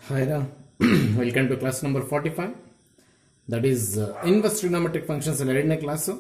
Hi there. Welcome to class number 45. That is uh, inverse trigonometric functions in ಎರಡನೇ class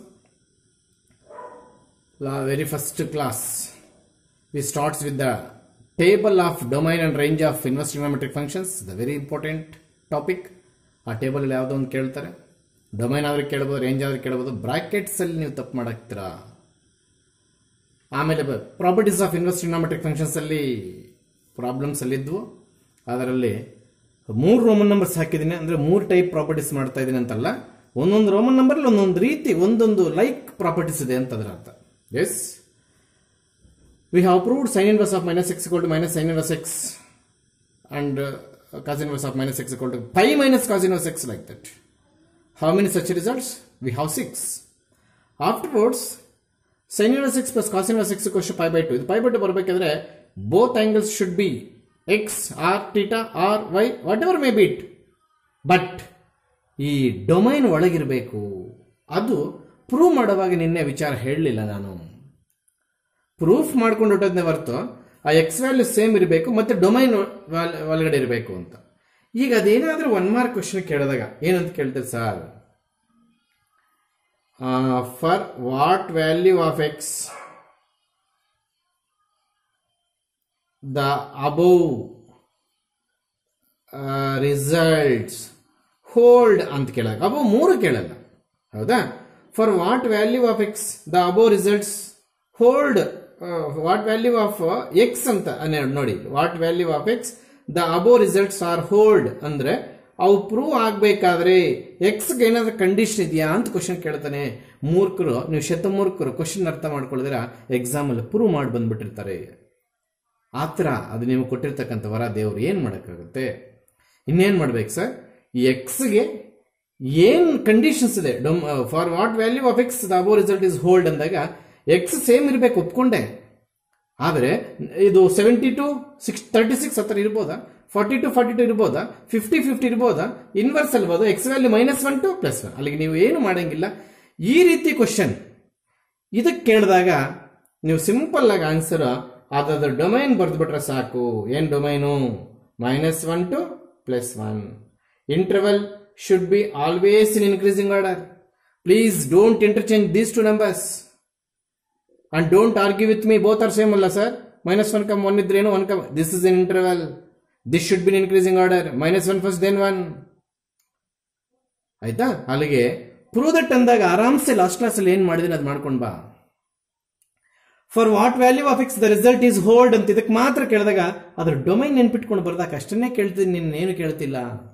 very first class we starts with the table of domain and range of inverse trigonometric functions the very important topic ಆ table ಯಾವುದೋ ಒಂದು ಕೇಳ್ತಾರೆ domain ಆದ್ರೆ ಕೇಳ್ಬೋದು range ಆದ್ರೆ ಕೇಳ್ಬೋದು brackets ಅಲ್ಲಿ ನೀವು ತಪ್ಪು ಮಾಡಾಕ್ತೀರಾ ಆಮೇಲೆ properties of inverse trigonometric functions ಅಲ್ಲಿ ಪ್ರಾಬ್ಲಮ್ಸ್ ಅಲ್ಲಿ ಇದ್ವು ಅದರಲ್ಲಿ ಮೂರು ರೋಮನ್ ನಂಬರ್ಸ್ ಹಾಕಿದ್ದೀನಿ ಅಂದ್ರೆ ಮೂರು ಟೈಪ್ ಪ್ರಾಪರ್ಟೀಸ್ ಮಾಡ್ತಾ ಇದ್ದೀನಿ ಅಂತಲ್ಲ ಒಂದೊಂದು ರೋಮನ್ ನಂಬರ್ ಒಂದೊಂದು ರೀತಿ ಒಂದೊಂದು ಲೈಕ್ ಪ್ರಾಪರ್ಟೀಸ್ ಇದೆ ಅಂತ ಅದರ ಅರ್ಥ as we have proved sine inverse of minus x equal to minus sign inverse x and cos inverse of minus x equal to pi minus cos inverse x like that how many such results we have six afterwards sine inverse x plus cos inverse x equation pi by two ಇದು pi by two ಬರಬೇಕಾದ್ರೆ both angles should be x or theta or y whatever May bit but ಈ domain ಒಳಗಿರಬೇಕು ಅದು prove ಮಾಡುವಾಗ ನಿನ್ನೆ ವಿಚಾರ ಹೇಳಲಿಲ್ಲ ನಾನು ಪ್ರೂಫ್ ಮಾಡ್ಕೊಂಡು ಹೊಟ್ಟೋದನ್ನೇ ಹೊರತು ಆ ಎಕ್ಸ್ ವ್ಯಾಲ್ಯೂ ಸೇಮ್ ಇರಬೇಕು ಮತ್ತೆ ಡೊಮೈನ್ ಒಳಗಡೆ ಇರಬೇಕು ಅಂತ ಈಗ ಅದೇನಾದ್ರೂ ಒನ್ ಮಾರ್ಕ್ ಕ್ವಶನ್ ಕೇಳಿದಾಗ ಏನಂತ ಕೇಳ್ತಾರೆ sir for what value of x the above results hold ಅಂತ ಕೇಳಾಗ ಅಬೌವ್ ಮೂರು ಕೇಳಲ್ಲ ಹೌದಾ for what value of x the above results hold what value of x ಅಂತ ನೋಡಿ what value of x the above results are hold ಅಂದ್ರೆ ಅವು prove ಆಗ್ಬೇಕಾದ್ರೆ ಎಕ್ಸ್ಗೆ ಏನಾದ್ರೂ ಕಂಡೀಷನ್ ಇದೆಯಾ ಅಂತ ಕ್ವಶನ್ ಕೇಳ್ತಾನೆ ಮೂರ್ಖರು ನೀವು ಶತಮೂರ್ಖರು ಕ್ವಶನ್ ಅರ್ಥ ಮಾಡ್ಕೊಳ್ಳಿದ್ರೆ ಎಕ್ಸಾಮ್ ಅಲ್ಲಿ ಪ್ರೂವ್ ಮಾಡಿ ಬಂದ್ಬಿಟ್ಟಿರ್ತಾರೆ ಆ ಥರ ಅದು ನೀವು ಕೊಟ್ಟಿರ್ತಕ್ಕಂಥ ವರ ದೇವ್ರು ಏನು ಮಾಡೋಕ್ಕಾಗುತ್ತೆ ಇನ್ನೇನು ಮಾಡ್ಬೇಕು ಸರ್ ಈ ಎಕ್ಸ್ಗೆ ಏನು ಕಂಡೀಷನ್ಸ್ ಇದೆ ಡೊಮ್ for what value of x the above result is hold ಅಂದಾಗ ಎಕ್ಸ್ ಸೇಮ್ ಇರಬೇಕು ಒಪ್ಕೊಂಡೆ ಆದರೆ ಇದು seventy two six thirty six ಹತ್ರ ಇರ್ಬೋದಾ ಫಾರ್ಟಿ ಟು ಫಾರ್ಟಿ ಟು ಇರ್ಬೋದಾ ಫಿಫ್ಟಿ ಫಿಫ್ಟಿ ಇರ್ಬೋದಾ ಇನ್ವರ್ಸ್ ಅಲ್ಬೋದು x value minus one to plus one ಅಲ್ಲಿಗೆ ನೀವು ಏನು ಮಾಡಂಗಿಲ್ಲ ಈ ರೀತಿ ಕ್ವಶನ್ ಇದಕ್ಕೆ ಕೇಳಿದಾಗ ನೀವು ಸಿಂಪಲ್ ಆಗಿ ಆನ್ಸರ್ ಅದಾದ್ರ ಡೊಮೈನ್ ಬರೆದ್ಬಿಟ್ರೆ ಸಾಕು ಏನ್ domain minus one to plus one interval should be always in increasing order please don't interchange these two numbers and don't argue with me both are same ಅಲ್ಲ sir minus one comma one ಇದ್ರೇನು one comma this is in interval this should be increasing order minus one first then one ಆಯ್ತಾ ಅಲ್ಲಿಗೆ prove that ಅಂದಾಗ ಆರಾಮ್ಸೆ last class ಅಲ್ಲಿ ಏನ್ ಮಾಡಿದ್ರೆ ಅದು ಮಾಡ್ಕೊಂಡ್ ಬಾ for what value of x the result is hold ಅಂತ ಇದಕ್ಕೆ ಮಾತ್ರ ಕೇಳಿದಾಗ ಅದ್ರ ಡೊಮೈನ್ ನೆನ್ಪಿಟ್ಕೊಂಡು ಬರ್ದಾಗ ಅಷ್ಟನ್ನೇ ಕೇಳ್ತೀನಿ ನಿನ್ನ ಏನು ಕೇಳ್ತಿಲ್ಲ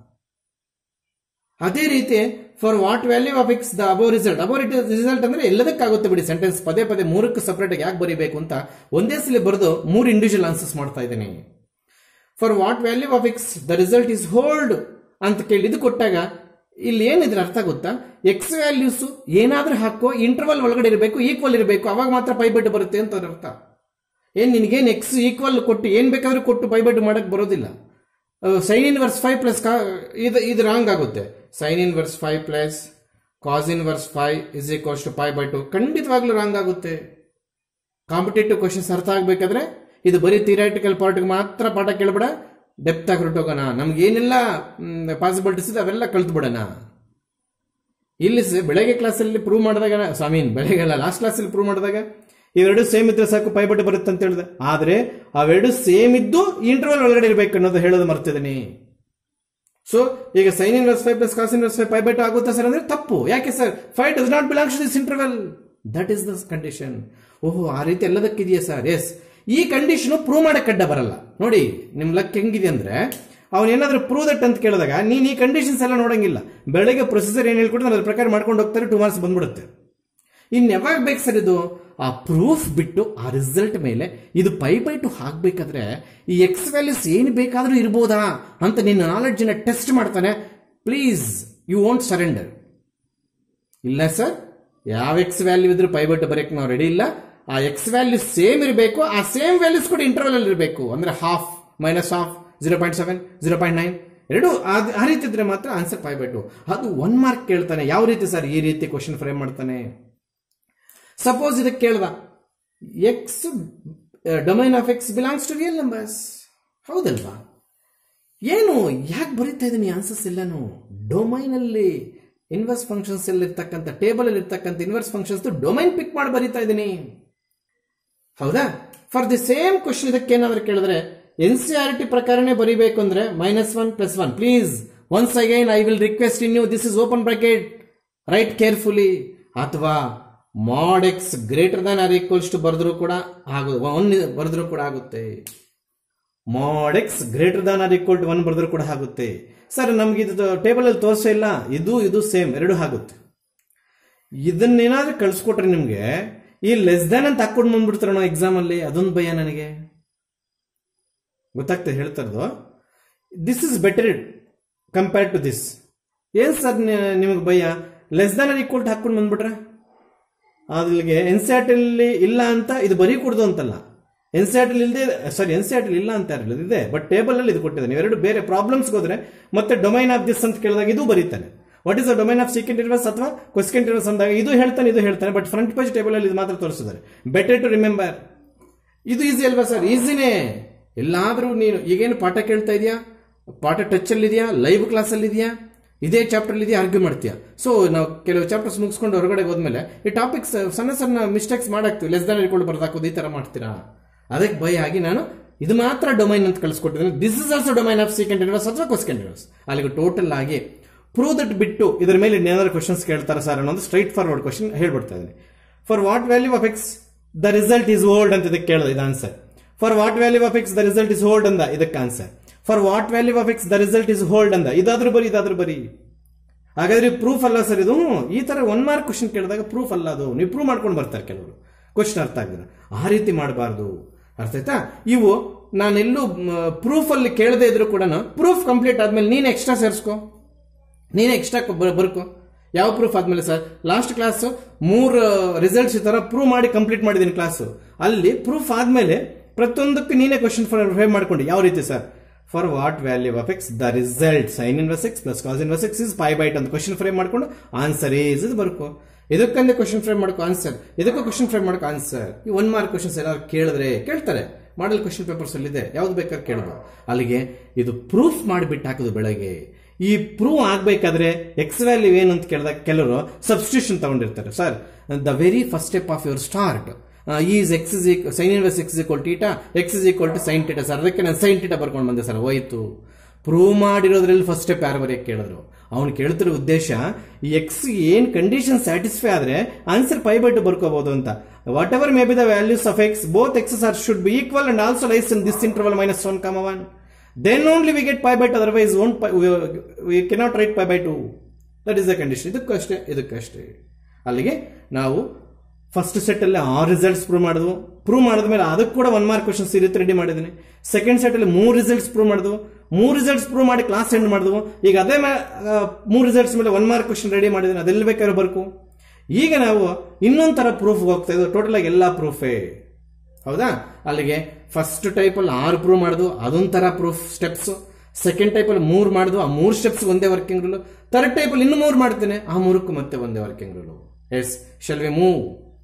ಅದೇ ರೀತಿ for what value of x the above result above result ಅಂದ್ರೆ ಎಲ್ಲದಕ್ಕಾಗುತ್ತೆ ಬಿಡಿ ಸೆಂಟೆನ್ಸ್ ಪದೇ ಪದೇ ಮೂರಕ್ಕೆ ಸಪರೇಟ್ ಆಗಿ ಯಾಕೆ ಬರೀಬೇಕು ಅಂತ ಒಂದೇ ಸಲ ಬರೆದು ಮೂರು ಇಂಡಿವಿಜುವಲ್ ಆನ್ಸರ್ಸ್ ಮಾಡ್ತಾ ಇದ್ದೀನಿ for what value of x the result is hold ಅಂತ ಕೇಳಿ ಇದು ಕೊಟ್ಟಾಗ ಇಲ್ಲಿ ಏನಿದ್ರೆ ಅರ್ಥ ಗೊತ್ತಾ ಎಕ್ಸ್ ವ್ಯಾಲ್ಯೂಸ್ ಏನಾದ್ರೂ ಹಾಕೋ ಇಂಟರ್ವಲ್ ಒಳಗಡೆ ಇರಬೇಕು ಈಕ್ವಲ್ ಇರಬೇಕು ಅವಾಗ ಮಾತ್ರ ಪೈಬಟ್ಟು ಬರುತ್ತೆ ಅಂತ ಅದ್ರ ಅರ್ಥ ಏನ್ ನಿನಗೇನು ಎಕ್ಸ್ ಈಕ್ವಲ್ ಕೊಟ್ಟು ಏನ್ ಬೇಕಾದ್ರೂ ಕೊಟ್ಟು ಪೈಬಟ್ಟು ಮಾಡಕ್ ಬರೋದಿಲ್ಲ sine inverse five plus ಇದು ಇದು ರಾಂಗ್ ಆಗುತ್ತೆ sine inverse five plus cos inverse five is equals to five by two ಖಂಡಿತವಾಗ್ಲೂ ರಾಂಗ್ ಆಗುತ್ತೆ ಕಾಂಪಿಟೇಟಿವ್ ಕ್ವಶನ್ಸ್ ಅರ್ಥ ಆಗ್ಬೇಕಾದ್ರೆ ಇದು ಬರೀ ಥಿಯರಾಟಿಕಲ್ ಪಾರ್ಟ್ಗೆ ಮಾತ್ರ ಪಾಠ ಕೇಳ್ಬೇಡ ಡೆಪ್ತ್ ಆಗಿ ಹೊರಟೋಗೋಣ ನಮ್ಗೆ ಏನೆಲ್ಲ ಪಾಸಿಬಿಲಿಟೀಸ್ ಇದೆ ಅವೆಲ್ಲ ಕಲ್ತು ಬಿಡೋಣ ಇಲ್ಲಿ ಬೆಳಗ್ಗೆ ಕ್ಲಾಸಲ್ಲಿ ಪ್ರೂವ್ ಮಾಡಿದಾಗ ಸಾಮೀನ್ ಬೆಳಗ್ಗೆ ಅಲ್ಲ ಲಾಸ್ಟ್ ಕ್ಲಾಸಲ್ಲಿ ಪ್ರೂವ್ ಮಾಡಿದಾಗ ಇವೆರಡು ಸೇಮ್ ಇದ್ರೆ ಸಾಕು ಪೈಬಟ್ಟು ಬರುತ್ತೆ ಅಂತ ಹೇಳಿದೆ ಆದ್ರೆ ಅವೆರಡು ಸೇಮ್ ಇದ್ದು ಇಂಟರ್ವಲ್ ಒಳಗಡೆ ಇರಬೇಕು ಅನ್ನೋದು ಹೇಳೋದು ಮರ್ತಿದ್ದೀನಿ ಸೊ ಈಗ sine in five plus cos in five pi by two ಆಗುತ್ತಾ ಸರ್ ಅಂದ್ರೆ ತಪ್ಪು ಯಾಕೆ sir five does not belongs to this interval that is the condition ಓಹೋ ಆ ರೀತಿ ಎಲ್ಲದಕ್ಕಿದೆಯಾ ಸರ್ ಎಸ್ ಈ ಕಂಡೀಷನ್ ಪ್ರೂವ್ ಮಾಡಕ್ಕೆ ಅಡ್ಡ ಬರಲ್ಲ ನೋಡಿ ನಿಮ್ ಲಕ್ ಹೆಂಗಿದೆ ಅಂದ್ರೆ ಅವ್ನು ಏನಾದ್ರೂ ಪ್ರೂವ್ ದಟ್ ಅಂತ ಕೇಳಿದಾಗ ನೀನ್ ಈ ಕಂಡೀಷನ್ಸ್ ಎಲ್ಲ ನೋಡಂಗಿಲ್ಲ ಬೆಳಗ್ಗೆ ಪ್ರೊಸೆಸರ್ ಏನ್ ಹೇಳ್ಕೊಡ್ತಾರೆ ಅದ್ರ ಪ್ರಕಾರ ಮಾಡ್ಕೊಂಡು ಹೋಗ್ತಾರೆ ಟೂ ಮಾರ್ಕ್ಸ್ ಬಂದ್ಬಿಡುತ್ತೆ ಇನ್ ಯಾವಾಗ ಬೇಕು ಸರ್ ಇದು ಆ ಪ್ರೂಫ್ ಬಿಟ್ಟು ಆ ರಿಸಲ್ಟ್ ಮೇಲೆ ಇದು ಪೈ ಬೈ ಟು ಹಾಕ್ಬೇಕಾದ್ರೆ ಈ ಎಕ್ಸ್ ವ್ಯಾಲ್ಯೂಸ್ ಏನು ಬೇಕಾದ್ರೂ ಇರ್ಬೋದಾ ಅಂತ ನಿನ್ನ ನಾಲೆಡ್ಜ್ ನ ಟೆಸ್ಟ್ ಮಾಡ್ತಾನೆ ಪ್ಲೀಸ್ ಯು ವೋಂಟ್ ಸರೆಂಡರ್ ಇಲ್ಲ ಸರ್ ಯಾವ ಎಕ್ಸ್ ವ್ಯಾಲ್ಯೂ ಇದ್ರೂ ಪೈ ಬಟ್ಟು ಬರೆಯಕ್ಕೆ ನಾವು ರೆಡಿ ಇಲ್ಲ ಆ ಎಕ್ಸ್ ವ್ಯಾಲ್ಯೂ ಸೇಮ್ ಇರಬೇಕು ಆ ಸೇಮ್ ವ್ಯಾಲ್ಯೂಸ್ ಕೂಡ ಇಂಟರ್ವಲ್ ಅಲ್ಲಿ ಇರಬೇಕು ಅಂದ್ರೆ half minus half zero point seven zero point nine ಎರಡು ಆ ರೀತಿ ಇದ್ರೆ ಮಾತ್ರ ಆನ್ಸರ್ ಫೈವ್ ಬೈ ಟು ಅದು ಒನ್ ಮಾರ್ಕ್ ಕೇಳ್ತಾನೆ ಯಾವ ರೀತಿ ಸರ್ ಈ ರೀತಿ ಕ್ವಶನ್ ಫ್ರೇಮ್ ಮಾಡ್ತಾನೆ ಸಪೋಸ್ ಇದಕ್ಕೆ ಕೇಳ್ದ x domain of x belongs to real numbers ಹೌದಲ್ವಾ ಏನು ಯಾಕೆ ಬರೀತಾ ಇದ್ದೀನಿ ಆನ್ಸರ್ಸ್ ಎಲ್ಲಾನು ಡೊಮೈನ್ ಅಲ್ಲಿ ಇನ್ವರ್ಸ್ ಫಂಕ್ಷನ್ಸ್ ಅಲ್ಲಿ ಇರ್ತಕ್ಕಂಥ ಟೇಬಲ್ ಅಲ್ಲಿ ಇರ್ತಕ್ಕಂಥ ಇನ್ವರ್ಸ್ ಫಂಕ್ಷನ್ಸ್ ಡೊಮೈನ್ ಪಿಕ್ ಮಾಡಿ ಬರೀತಾ ಇದ್ದೀನಿ ಹೌದಾ ಫಾರ್ ದಿ ಸೇಮ್ ಕ್ವಶನ್ ಇದಕ್ಕೆ ಏನಾದ್ರು ಕೇಳಿದ್ರೆ ಎನ್ ಸಿ ಆರ್ ಟಿ ಪ್ರಕಾರನೇ ಬರೀಬೇಕು ಅಂದ್ರೆ minus one plus one please once again I will request in you this is open bracket write carefully ಅಥವಾ mod x greater than or equals to ಬರೆದ್ರು ಕೂಡ ಆಗುತ್ತೆ ಒನ್ ಬರೆದ್ರು ಕೂಡ ಆಗುತ್ತೆ mod x greater than or equal to one ಬರೆದ್ರು ಕೂಡ ಆಗುತ್ತೆ ಸರ್ ನಮ್ಗೆ ಇದು ಟೇಬಲ್ ಅಲ್ಲಿ ತೋರಿಸೇ ಇಲ್ಲ ಇದು ಇದು ಸೇಮ್ ಎರಡು ಆಗುತ್ತೆ ಇದನ್ನೇನಾದ್ರೂ ಕಳ್ಸಿಕೊಟ್ರೆ ನಿಮ್ಗೆ ಈ ಲೆಸ್ ದ್ಯಾನ್ ಅಂತ ಹಾಕೊಂಡು ಬಂದ್ಬಿಡ್ತಾರ ಎಕ್ಸಾಮ್ ಅಲ್ಲಿ ಅದೊಂದು ಭಯ ನನಗೆ ಗೊತ್ತಾಗ್ತದೆ ಹೇಳ್ತಾ ಇರೋದು this is better compared to this ಏನ್ ಸರ್ ನಿಮಗೆ ಭಯ less than or equal to ಹಾಕೊಂಡು ಬಂದ್ಬಿಟ್ರೆ ಅಲ್ಲಿಗೆ ಎನ್ ಸಿ ಆರ್ ಟಿ ಇಲ್ಲ ಅಂತ ಇದು ಬರೀ ಕೊಡ್ದು ಅಂತಲ್ಲ ಎನ್ ಸಿ ಆರ್ ಟಿ ಇಲ್ಲದೆ sorry N C R T ಇಲ್ಲ ಅಂತ ಇರಲಿಲ್ಲ ಇದೆ ಬಟ್ ಟೇಬಲ್ ಅಲ್ಲಿ ಇದು ಕೊಟ್ಟಿದ್ದಾನೆ ಇವೆರಡು ಬೇರೆ ಪ್ರಾಬ್ಲಮ್ಸ್ ಹೋದ್ರೆ ಮತ್ತೆ ಡೊಮೈನ್ ಆಫ್ ದಿಸ್ ಅಂತ ಕೇಳಿದಾಗ ಇದು ಬರೀತಾನೆ what is the domain of secant inverse ಅಥವಾ ಕ್ವಸ್ಕೆಂಟ್ ಇರ್ವಸ್ ಅಂದಾಗ ಇದು ಹೇಳ್ತಾನೆ ಇದು ಹೇಳ್ತಾನೆ ಬಟ್ ಫ್ರಂಟ್ ಪೇಜ್ ಟೇಬಲ್ ಅಲ್ಲಿ ಇದು ಮಾತ್ರ ತೋರಿಸಿದ್ದಾರೆ ಬೆಟರ್ ಟು ರಿಮೆಂಬರ್ ಇದು ಈಸಿ ಅಲ್ವಾ ಸರ್ ಈಸಿನೇ ಎಲ್ಲಾದ್ರೂ ನೀನು ಈಗೇನು ಪಾಠ ಕೇಳ್ತಾ ಇದೆಯಾ ಪಾಠ ಟಚ್ ಅಲ್ಲಿ ಇದೆಯಾ ಲೈವ್ ಕ್ಲಾಸ್ ಅಲ್ಲಿ ಇದೆಯಾ ಇದೇ ಚಾಪ್ಟರ್ ಇದೆಯಾ ಆರ್ಗ್ಯೂ ಮಾಡ್ತೀಯಾ ಸೊ ನಾವು ಕೆಲವು ಚಾಪ್ಟರ್ಸ್ ಮುಗಿಸ್ಕೊಂಡು ಹೊರಗಡೆ ಹೋದ್ಮೇಲೆ ಈ ಟಾಪಿಕ್ಸ್ ಸಣ್ಣ ಸಣ್ಣ ಮಿಸ್ಟೇಕ್ಸ್ ಮಾಡಾಕ್ತಿವಿ ಲೆಸ್ ದಾನ್ ಇಟ್ಕೊಂಡು ಬರ್ದಾಕೋದು ಈ ತರ ಮಾಡ್ತೀರಾ ಅದಕ್ಕೆ ಭಯ ಆಗಿ ನಾನು ಇದು ಮಾತ್ರ ಡೊಮೈನ್ ಅಂತ ಕಳಿಸ್ಕೊಟ್ಟಿದ್ದೀನಿ this is also domain of secant inverse ಅಥವಾ ಕ್ವಸ್ಕೆಂಟ್ ಇನ್ವರ್ಸ್ ಅಲ್ಲಿಗೆ ಟೋಟಲ್ ಆಗಿ ಪ್ರೂವ್ ದಟ್ ಬಿಟ್ಟು ಇದರ ಮೇಲೆ ಏನಾದ್ರು ಕ್ವಶನ್ಸ್ ಕೇಳ್ತಾರೆ ಸರ್ ಅನ್ನೋದು ಸ್ಟ್ರೈಟ್ ಫಾರ್ವರ್ಡ್ ಕ್ವಶನ್ ಹೇಳ್ಬಿಡ್ತಾ ಇದ್ದೀನಿ for what value of x the result is hold ಅಂತ ಇದಕ್ಕೆ ಕೇಳೋದು ಇದು answer for what value of x the result is hold ಅಂದ ಇದಕ್ಕೆ answer for what value of x the result is hold ಅಂದ ಇದಾದ್ರೂ ಬರಿ ಇದಾದ್ರೂ ಬರಿ ಹಾಗಾದ್ರೆ ಪ್ರೂಫ್ ಅಲ್ಲ ಸರ್ ಇದು ಈ ತರ ಒನ್ ಮಾರ್ಕ್ ಕ್ವಶನ್ ಕೇಳಿದಾಗ ಪ್ರೂಫ್ ಅಲ್ಲ ಅದು ನೀವು ಪ್ರೂವ್ ಮಾಡ್ಕೊಂಡು ಬರ್ತಾರೆ ಕೆಲವರು ಕ್ವಶನ್ ಅರ್ಥ ಆಗಿಲ್ಲ ಆ ರೀತಿ ಮಾಡಬಾರ್ದು ಅರ್ಥ ಆಯ್ತಾ ಇವು ನಾನೆಲ್ಲೂ ಪ್ರೂಫ್ ಅಲ್ಲಿ ಕೇಳದೆ ಇದ್ರು ಕೂಡ ಪ್ರೂಫ್ ಕಂಪ್ಲೀಟ್ ಆದ್ಮೇಲೆ ನೀನ್ ಎಕ್ಸ್ಟ್ರಾ ಸೇರಿಸ್ಕೋ ನೀನೇ ಎಕ್ಸ್ಟ್ರಾ ಬರ್ಕೋ ಯಾವ ಪ್ರೂಫ್ ಆದ್ಮೇಲೆ ಸರ್ ಲಾಸ್ಟ್ ಕ್ಲಾಸ್ ಮೂರು ರಿಸಲ್ಟ್ಸ್ ಈ ತರ ಪ್ರೂವ್ ಮಾಡಿ ಕಂಪ್ಲೀಟ್ ಮಾಡಿದ್ದೀನಿ ಕ್ಲಾಸ್ ಅಲ್ಲಿ ಪ್ರೂಫ್ ಆದ್ಮೇಲೆ ಪ್ರತಿಯೊಂದಕ್ಕೆ ನೀನೇ ಕ್ವಶನ್ ಫ್ರೇಮ್ ಮಾಡ್ಕೊಂಡು ಯಾವ ರೀತಿ sir for what value of x the result sin in x plus cos in x is five bite ಅಂತ ಕ್ವಶನ್ ಫ್ರೇಮ್ ಮಾಡ್ಕೊಂಡು ಆನ್ಸರ್ ಈಸ್ ಇದು ಬರ್ಕೋ ಇದಕ್ಕಂದೆ ಕ್ವಶನ್ ಫ್ರೇಮ್ ಮಾಡ್ಕೋ ಆನ್ಸರ್ ಇದಕ್ಕೂ ಕ್ವಶನ್ ಫ್ರೇಮ್ ಮಾಡ್ಕೋ ಆನ್ಸರ್ ಈ ಒನ್ ಮಾರ್ಕ್ ಕ್ವಶನ್ಸ್ ಏನಾದ್ರು ಕೇಳಿದ್ರೆ ಕೇಳ್ತಾರೆ ಮಾಡಲ್ ಕ್ವಶನ್ ಪೇಪರ್ಸ್ ಅಲ್ಲಿ ಇದೆ ಯಾವ್ದು ಬೇಕಾದ್ರೆ ಕೇಳೋದು ಅಲ್ಲಿಗೆ ಇದು ಪ್ರೂಫ್ ಮಾಡಿಬಿಟ್ಟು ಹಾಕೋದು ಬೆಳಗ್ಗೆ ಈ ಪ್ರೂವ್ ಆಗ್ಬೇಕಾದ್ರೆ ಎಕ್ಸ್ ವ್ಯಾಲ್ಯೂ ಏನು ಅಂತ ಕೇಳಿದಾಗ ಕೆಲವರು ಸಬ್ಸ್ಟಿಟ್ಯೂಷನ್ ತಗೊಂಡಿರ್ತಾರೆ sir the very first step of your start is x is sin inverse x equal theta x is equal to sin theta sir ಅದಕ್ಕೆ ನಾನು ಸೈನ್ ಟೀಟಾ ಬರ್ಕೊಂಡು ಬಂದೆ ಸರ್ ಹೋಯ್ತು ಪ್ರೂವ್ ಮಾಡಿರೋದ್ರಲ್ಲಿ ಫಸ್ಟ್ ಸ್ಟೆಪ್ ಯಾರು ಬರೆಯಕ್ಕೆ ಕೇಳಿದ್ರು ಅವ್ನು ಕೇಳ್ತಿರೋ ಉದ್ದೇಶ ಈ ಎಕ್ಸ್ ಏನ್ ಕಂಡೀಷನ್ ಸ್ಯಾಟಿಸ್ಫೈ ಆದ್ರೆ ಆನ್ಸರ್ ಪೈ ಬೈ ಟು ಬರ್ಕೋಬಹುದು ಅಂತ whatever may be the values of x both x's are should be equal and also lies in this interval minus one comma one then only we get pi by two otherwise own we cannot write pi by two that is the condition ಇದಕ್ಕಷ್ಟೇ ಇದಕ್ಕಷ್ಟೇ ಅಲ್ಲಿಗೆ ನಾವು first set ಅಲ್ಲಿ ಆರು results prove ಮಾಡಿದ್ವು prove ಮಾಡಿದ್ಮೇಲೆ ಅದಕ್ಕೆ ಕೂಡ ಒನ್ ಮಾರ್ಕ್ ಕ್ವಶನ್ಸ್ ಈ ರೀತಿ ರೆಡಿ ಮಾಡಿದ್ದೀನಿ ಸೆಕೆಂಡ್ ಸೆಟ್ ಅಲ್ಲಿ ಮೂರು ರಿಸಲ್ಟ್ಸ್ ಪ್ರೂವ್ ಮಾಡಿದ್ವು ಮೂರು ರಿಸಲ್ಟ್ಸ್ ಪ್ರೂವ್ ಮಾಡಿ ಕ್ಲಾಸ್ ಎಂಡ್ ಮಾಡಿದ್ವು ಈಗ ಅದೇ ಮೂರು ರಿಸಲ್ಟ್ಸ್ ಮೇಲೆ ಒನ್ ಮಾರ್ಕ್ ಕ್ವಶನ್ ರೆಡಿ ಮಾಡಿದ್ದೀನಿ ಅದೆಲ್ಲ ಬೇಕಾದ್ರೆ ಬರ್ಕು ಈಗ ನಾವು ಇನ್ನೊಂದು ತರ ಪ್ರೂಫ್ ಹೋಗ್ತಾ ಇದ್ವು ಟೋಟಲ್ ಆಗಿ ಎಲ್ಲ ಪ್ರೂಫೇ ಹೌದಾ ಅಲ್ಲಿಗೆ ಫಸ್ಟ್ ಟೈಪ್ ಅಲ್ಲಿ ಆರು ಪ್ರೂವ್ ಮಾಡಿದ್ವು ಅದೊಂದ್ ತರ ಪ್ರೂಫ್ ಸ್ಟೆಪ್ಸ್ ಸೆಕೆಂಡ್ ಟೈಪ್ ಅಲ್ಲಿ ಮೂರ್ ಮಾಡಿದ್ವು ಆ ಮೂರ್ ಸ್ಟೆಪ್ಸ್ ಒಂದೇ ವರ್ಕಿಂಗ್ ರೂಲ್ ಥರ್ಡ್ ಟೈಪ್ ಅಲ್ಲಿ ಇನ್ನು ಮೂರ್ ಮಾಡ್ತೇನೆ ಆ ಮೂರಕ್ಕೂ ಮತ್ತೆ ಒಂದೇ working rule yes shall we move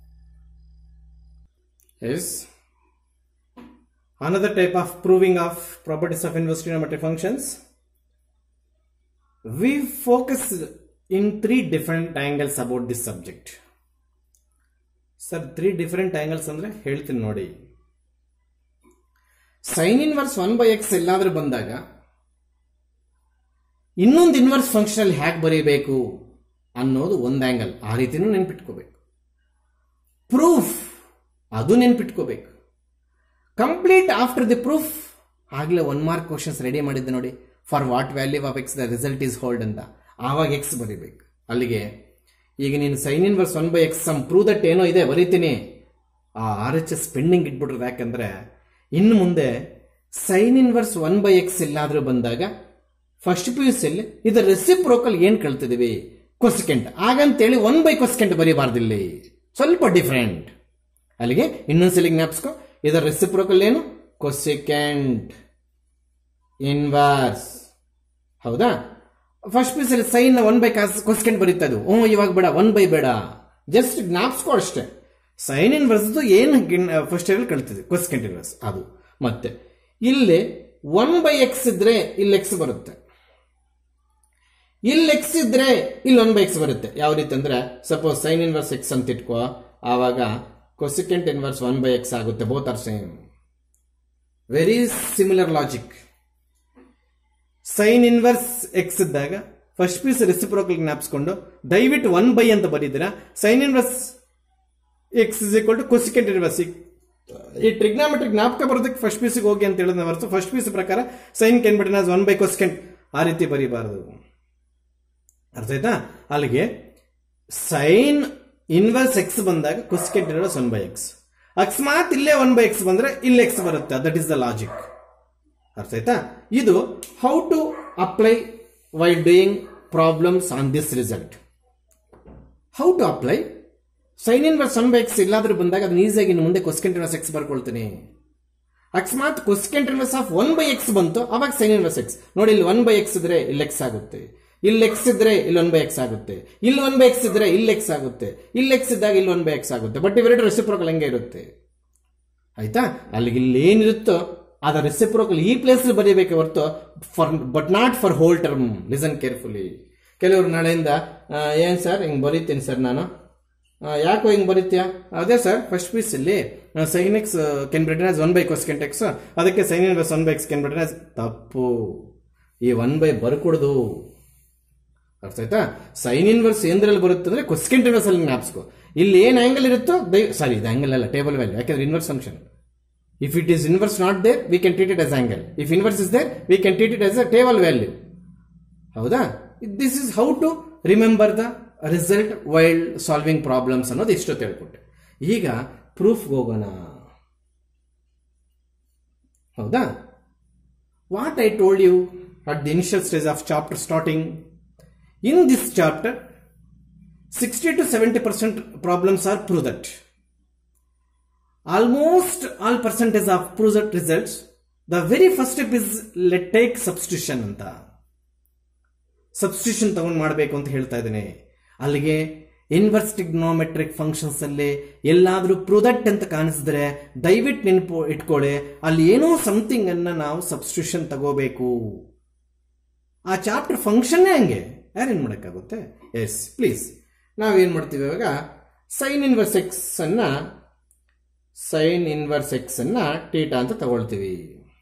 as another type of proving of properties of inverse trigonometric functions we focus in three different angles about this subject sir three different angles ಅಂದ್ರೆ ಹೇಳ್ತೀನಿ ನೋಡಿ sign inverse one by x ಎಲ್ಲಾದ್ರೂ ಬಂದಾಗ ಇನ್ನೊಂದು inverse function ಅಲ್ಲಿ hack ಬರೀಬೇಕು ಅನ್ನೋದು ಒಂದು ಆಂಗಲ್ ಆ ರೀತಿನೂ ನೆನ್ಪಿಟ್ಕೋಬೇಕು ಪ್ರೂಫ್ ಅದು ನೆನ್ಪಿಟ್ಕೋಬೇಕು ಕಂಪ್ಲೀಟ್ ಆಫ್ಟರ್ ದಿ ಪ್ರೂಫ್ ಆಗಲೇ ಒನ್ ಮಾರ್ಕ್ ಕ್ವಶನ್ಸ್ ರೆಡಿ ಮಾಡಿದ್ದೆ ನೋಡಿ for what value of x the result is hold ಅಂತ ಆವಾಗ ಎಕ್ಸ್ ಬರೀಬೇಕು ಅಲ್ಲಿಗೆ ಈಗ ನೀನು sin inverse one by x some prove that ಏನೋ ಇದೆ ಬರೀತೀನಿ ಆ ಆರ್ ಎಚ್ ಎಸ್ ಪೆಂಡಿಂಗ್ ಇಟ್ಬಿಟ್ರದು ಯಾಕಂದ್ರೆ ಇನ್ನು ಮುಂದೆ sin inverse one by x ಎಲ್ಲಾದ್ರೂ ಬಂದಾಗ ಫಸ್ಟ್ ಪಿ ಯು ಸಿಯಲ್ಲಿ ಇದರ ರೆಸಿಪ್ರೋಕಲ್ ಏನ್ ಕಳ್ತಿದೀವಿ ಕೊಸ್ಕೆಂಟ್ ಹಾಗಂತೇಳಿ ಒನ್ ಬೈ ಕೊಸ್ಕೆಂಟ್ ಬರೀಬಾರ್ದಿಲ್ಲಿ ಸ್ವಲ್ಪ ಡಿಫ್ರೆಂಟ್ ಅಲ್ಲಿಗೆ ಇನ್ನೊಂದ್ಸಲಿ ಜ್ಞಾಪಿಸ್ಕೊ ಇದರ ರೆಸಿಪ್ರೋಕಲ್ ಏನು ಕೊಸಿಕೆಂಟ್ ಇನ್ವರ್ಸ್ ಹೌದಾ ಫಸ್ಟ್ ಪೀಸ್ ಅಲ್ಲಿ sin one by cos cosecant ಬರೀತಾ ಇದು ಹ್ಞೂ ಇವಾಗ ಬೇಡ ಒನ್ ಬೈ ಬೇಡ ಜಸ್ಟ್ ಜ್ಞಾಪಿಸ್ಕೊ ಅಷ್ಟೇ ಸೈನ್ ಇನ್ವರ್ಸ್ ಏನು ಫಸ್ಟ್ ಇಯರ್ ಕಳ್ತಿದ್ವಿ ಕೊಸ್ಕೆಂಟ್ ಇನ್ವರ್ಸ್ ಅದು ಮತ್ತೆ ಇಲ್ಲಿ ಒನ್ ಬೈ ಎಕ್ಸ್ ಇದ್ರೆ ಇಲ್ಲಿ ಎಕ್ಸ್ ಬರುತ್ತೆ ಇಲ್ಲಿ ಎಕ್ಸ್ ಇದ್ರೆ ಇಲ್ಲಿ ಒನ್ ಬೈ ಎಕ್ಸ್ ಬರುತ್ತೆ ಯಾವ ರೀತಿ ಅಂದ್ರೆ ಸಪೋಸ್ ಸೈನ್ ಇನ್ವರ್ಸ್ ಎಕ್ಸ್ ಅಂತ ಇಟ್ಕೋ ಆವಾಗ cosecant inverse one by x ಆಗುತ್ತೆ both are same very similar logic sin inverse x ಇದ್ದಾಗ ಫಸ್ಟ್ ಪೀಸ್ ರೆಸಿಪ್ರೋಕಲ್ ಜ್ಞಾಪಿಸ್ಕೊಂಡು ದಯವಿಟ್ಟು ಒನ್ ಬೈ ಅಂತ ಬರೀತೀರಾ sin inverse x is equal to cosecant inverse ಈ ಟ್ರಿಗ್ನಾಮೆಟ್ರಿಕ್ ಜ್ಞಾಪಕ ಬರೋದಕ್ಕೆ ಫಸ್ಟ್ ಪೀಸಿಗೆ ಹೋಗಿ ಅಂತ ಹೇಳಿದ ಹೊರತು ಫಸ್ಟ್ ಪೀಸ್ ಪ್ರಕಾರ ಸೈನ್ ಕೆನ್ ಬಿಟ್ಟಿನ ಒನ್ ಬೈ ಕೊಸಿಕೆಂಟ್ ಆ ರೀತಿ ಬರೀಬಾರದು ಅರ್ಥ ಆಯ್ತಾ ಅಲ್ಲಿಗೆ ಸೈನ್ ಇನ್ವರ್ಸ್ ಎಕ್ಸ್ ಬಂದಾಗ cosecant inverse one by X ಅಕಸ್ಮಾತ್ ಇಲ್ಲೇ ಒನ್ ಬೈ ಎಕ್ಸ್ ಬಂದ್ರೆ ಇಲ್ಲಿ ಎಕ್ಸ್ ಬರುತ್ತೆ ದಟ್ ಇಸ್ ದ ಲಾಜಿಕ್ ಅರ್ಥ ಆಯ್ತಾ ಇದು how to apply while doing problems on this result how to apply sin inverse one by x ಇಲ್ಲಾದ್ರೂ ಬಂದಾಗ ಅದನ್ನ ಈಸಿಯಾಗಿ ಇನ್ನು ಮುಂದೆ ಕೊಸ್ಕೆಂಟ್ ಇನ್ವರ್ಸ್ ಎಕ್ಸ್ ಬರ್ಕೊಳ್ತೀನಿ ಅಕಸ್ಮಾತ್ cosecant inverse of one by x ಬಂತು ಅವಾಗ ಸೈನ್ ಇನ್ವರ್ಸ್ ಎಕ್ಸ್ ನೋಡಿ ಇಲ್ಲಿ ಒನ್ ಬೈ ಎಕ್ಸ್ ಇದ್ರೆ ಇಲ್ಲಿ ಎಕ್ಸ್ ಆಗುತ್ತೆ ಇಲ್ಲಿ ಎಕ್ಸ್ ಇದ್ರೆ ಇಲ್ಲಿ ಒನ್ ಬೈ ಎಕ್ಸ್ ಆಗುತ್ತೆ ಇಲ್ಲಿ ಒನ್ ಬೈ ಎಕ್ಸ್ ಇದ್ರೆ ಇಲ್ಲಿ ಎಕ್ಸ್ ಆಗುತ್ತೆ ಇಲ್ಲಿ ಎಕ್ಸ್ ಇದ್ದಾಗ ಇಲ್ಲಿ ಒನ್ ಬೈ ಎಕ್ಸ್ ಆಗುತ್ತೆ ಬಟ್ ಇವೆರಡು ರೆಸಿಪ್ರೋಕಲ್ ಹಂಗೆ ಇರುತ್ತೆ ಆಯ್ತಾ ಅಲ್ಲಿಗೆ ಇಲ್ಲಿ ಏನಿರುತ್ತೋ ಅದ ರೆಸಿಪ್ರೋಕಲ್ ಈ ಪ್ಲೇಸ್ ಬರೀಬೇಕೆ ಹೊರತು for but not for whole term listen carefully ಕೆಲವರು ನಾಳೆಯಿಂದ ಆ, ಏನ್ ಸರ್ ಹಿಂಗ್ ಬರೀತೀನಿ ಸರ್ ನಾನು ಆ, ಯಾಕೋ ಹಿಂಗ್ ಬರೀತ್ಯಾ ಅದೇ ಸರ್ ಫಸ್ಟ್ ಪೀಸ್ ಇಲ್ಲಿ sin x can be written one by cosecant x ಅದಕ್ಕೆ sin inverse one by x can be written ತಪ್ಪು ಈ ಒನ್ ಬೈ ಬರ್ಕೊಡ್ದು ಅರ್ಥ ಆಯ್ತಾ ಸೈನ್ ಇನ್ವರ್ಸ್ ಏಂದ್ರಲ್ಲಿ ಬರುತ್ತೆ ಅಂದ್ರೆ ಕೊಸ್ಕೆಂಟ್ ಇನ್ವರ್ಸ್ ಅಲ್ಲಿ ಜ್ಞಾಪಿಸ್ಕೊ ಇಲ್ಲಿ ಏನ್ ಆಂಗಲ್ ಇರುತ್ತೋ ದೈ ಸಾರಿ ಇದು ಆಂಗಲ್ ಅಲ್ಲ ಟೇಬಲ್ ವ್ಯಾಲ್ಯೂ ಯಾಕಂದ್ರೆ inverse function if it is inverse not there we can treat it as angle if inverse is there we can treat it as a table value ಹೌದಾ this is how to remember the result while solving problems ಅನ್ನೋದು ಇಷ್ಟು ತಿಳ್ಕೊಟ್ಟೆ ಈಗ proof ಹೋಗೋಣ ಹೌದಾ what I told you at the initial stage of chapter starting in this chapter sixty to seventy percent problems R prove that almost all percentage of prove that results the very first step is let take substitution ಅಂತ substitution ತಗೊಂಡು ಮಾಡಬೇಕು ಅಂತ ಹೇಳ್ತಾ ಇದ್ದೇನೆ ಅಲ್ಲಿಗೆ inverse ಟಿಗ್ನೋಮೆಟ್ರಿಕ್ functions ಅಲ್ಲಿ ಎಲ್ಲಾದ್ರೂ product ಅಂತ ಕಾಣಿಸಿದ್ರೆ ದಯವಿಟ್ಟು ನೆನಪು ಇಟ್ಕೊಳ್ಳಿ ಅಲ್ಲಿ ಏನೋ ಸಮಥಿಂಗ್ ಅನ್ನ ನಾವು ಸಬ್ಸ್ಟಿಟ್ಯೂಷನ್ ತಗೋಬೇಕು ಆ ಚಾಪ್ಟರ್ ಫಂಕ್ಷನ್ನೇ ಹಂಗೆ ಯಾರೇನ್ ಮಾಡೋಕ್ಕಾಗುತ್ತೆ ಎಸ್ ಪ್ಲೀಸ್ ನಾವೇನ್ ಮಾಡ್ತೀವಿ ಇವಾಗ ಸೈನ್ ಇನ್ವರ್ಸ್ ಎಕ್ಸ್ ಅನ್ನ ಸೈನ್ ಇನ್ವರ್ಸ್ ಎಕ್ಸ್ ಅನ್ನ ಟೀಟಾ ಅಂತ ತಗೊಳ್ತೀವಿ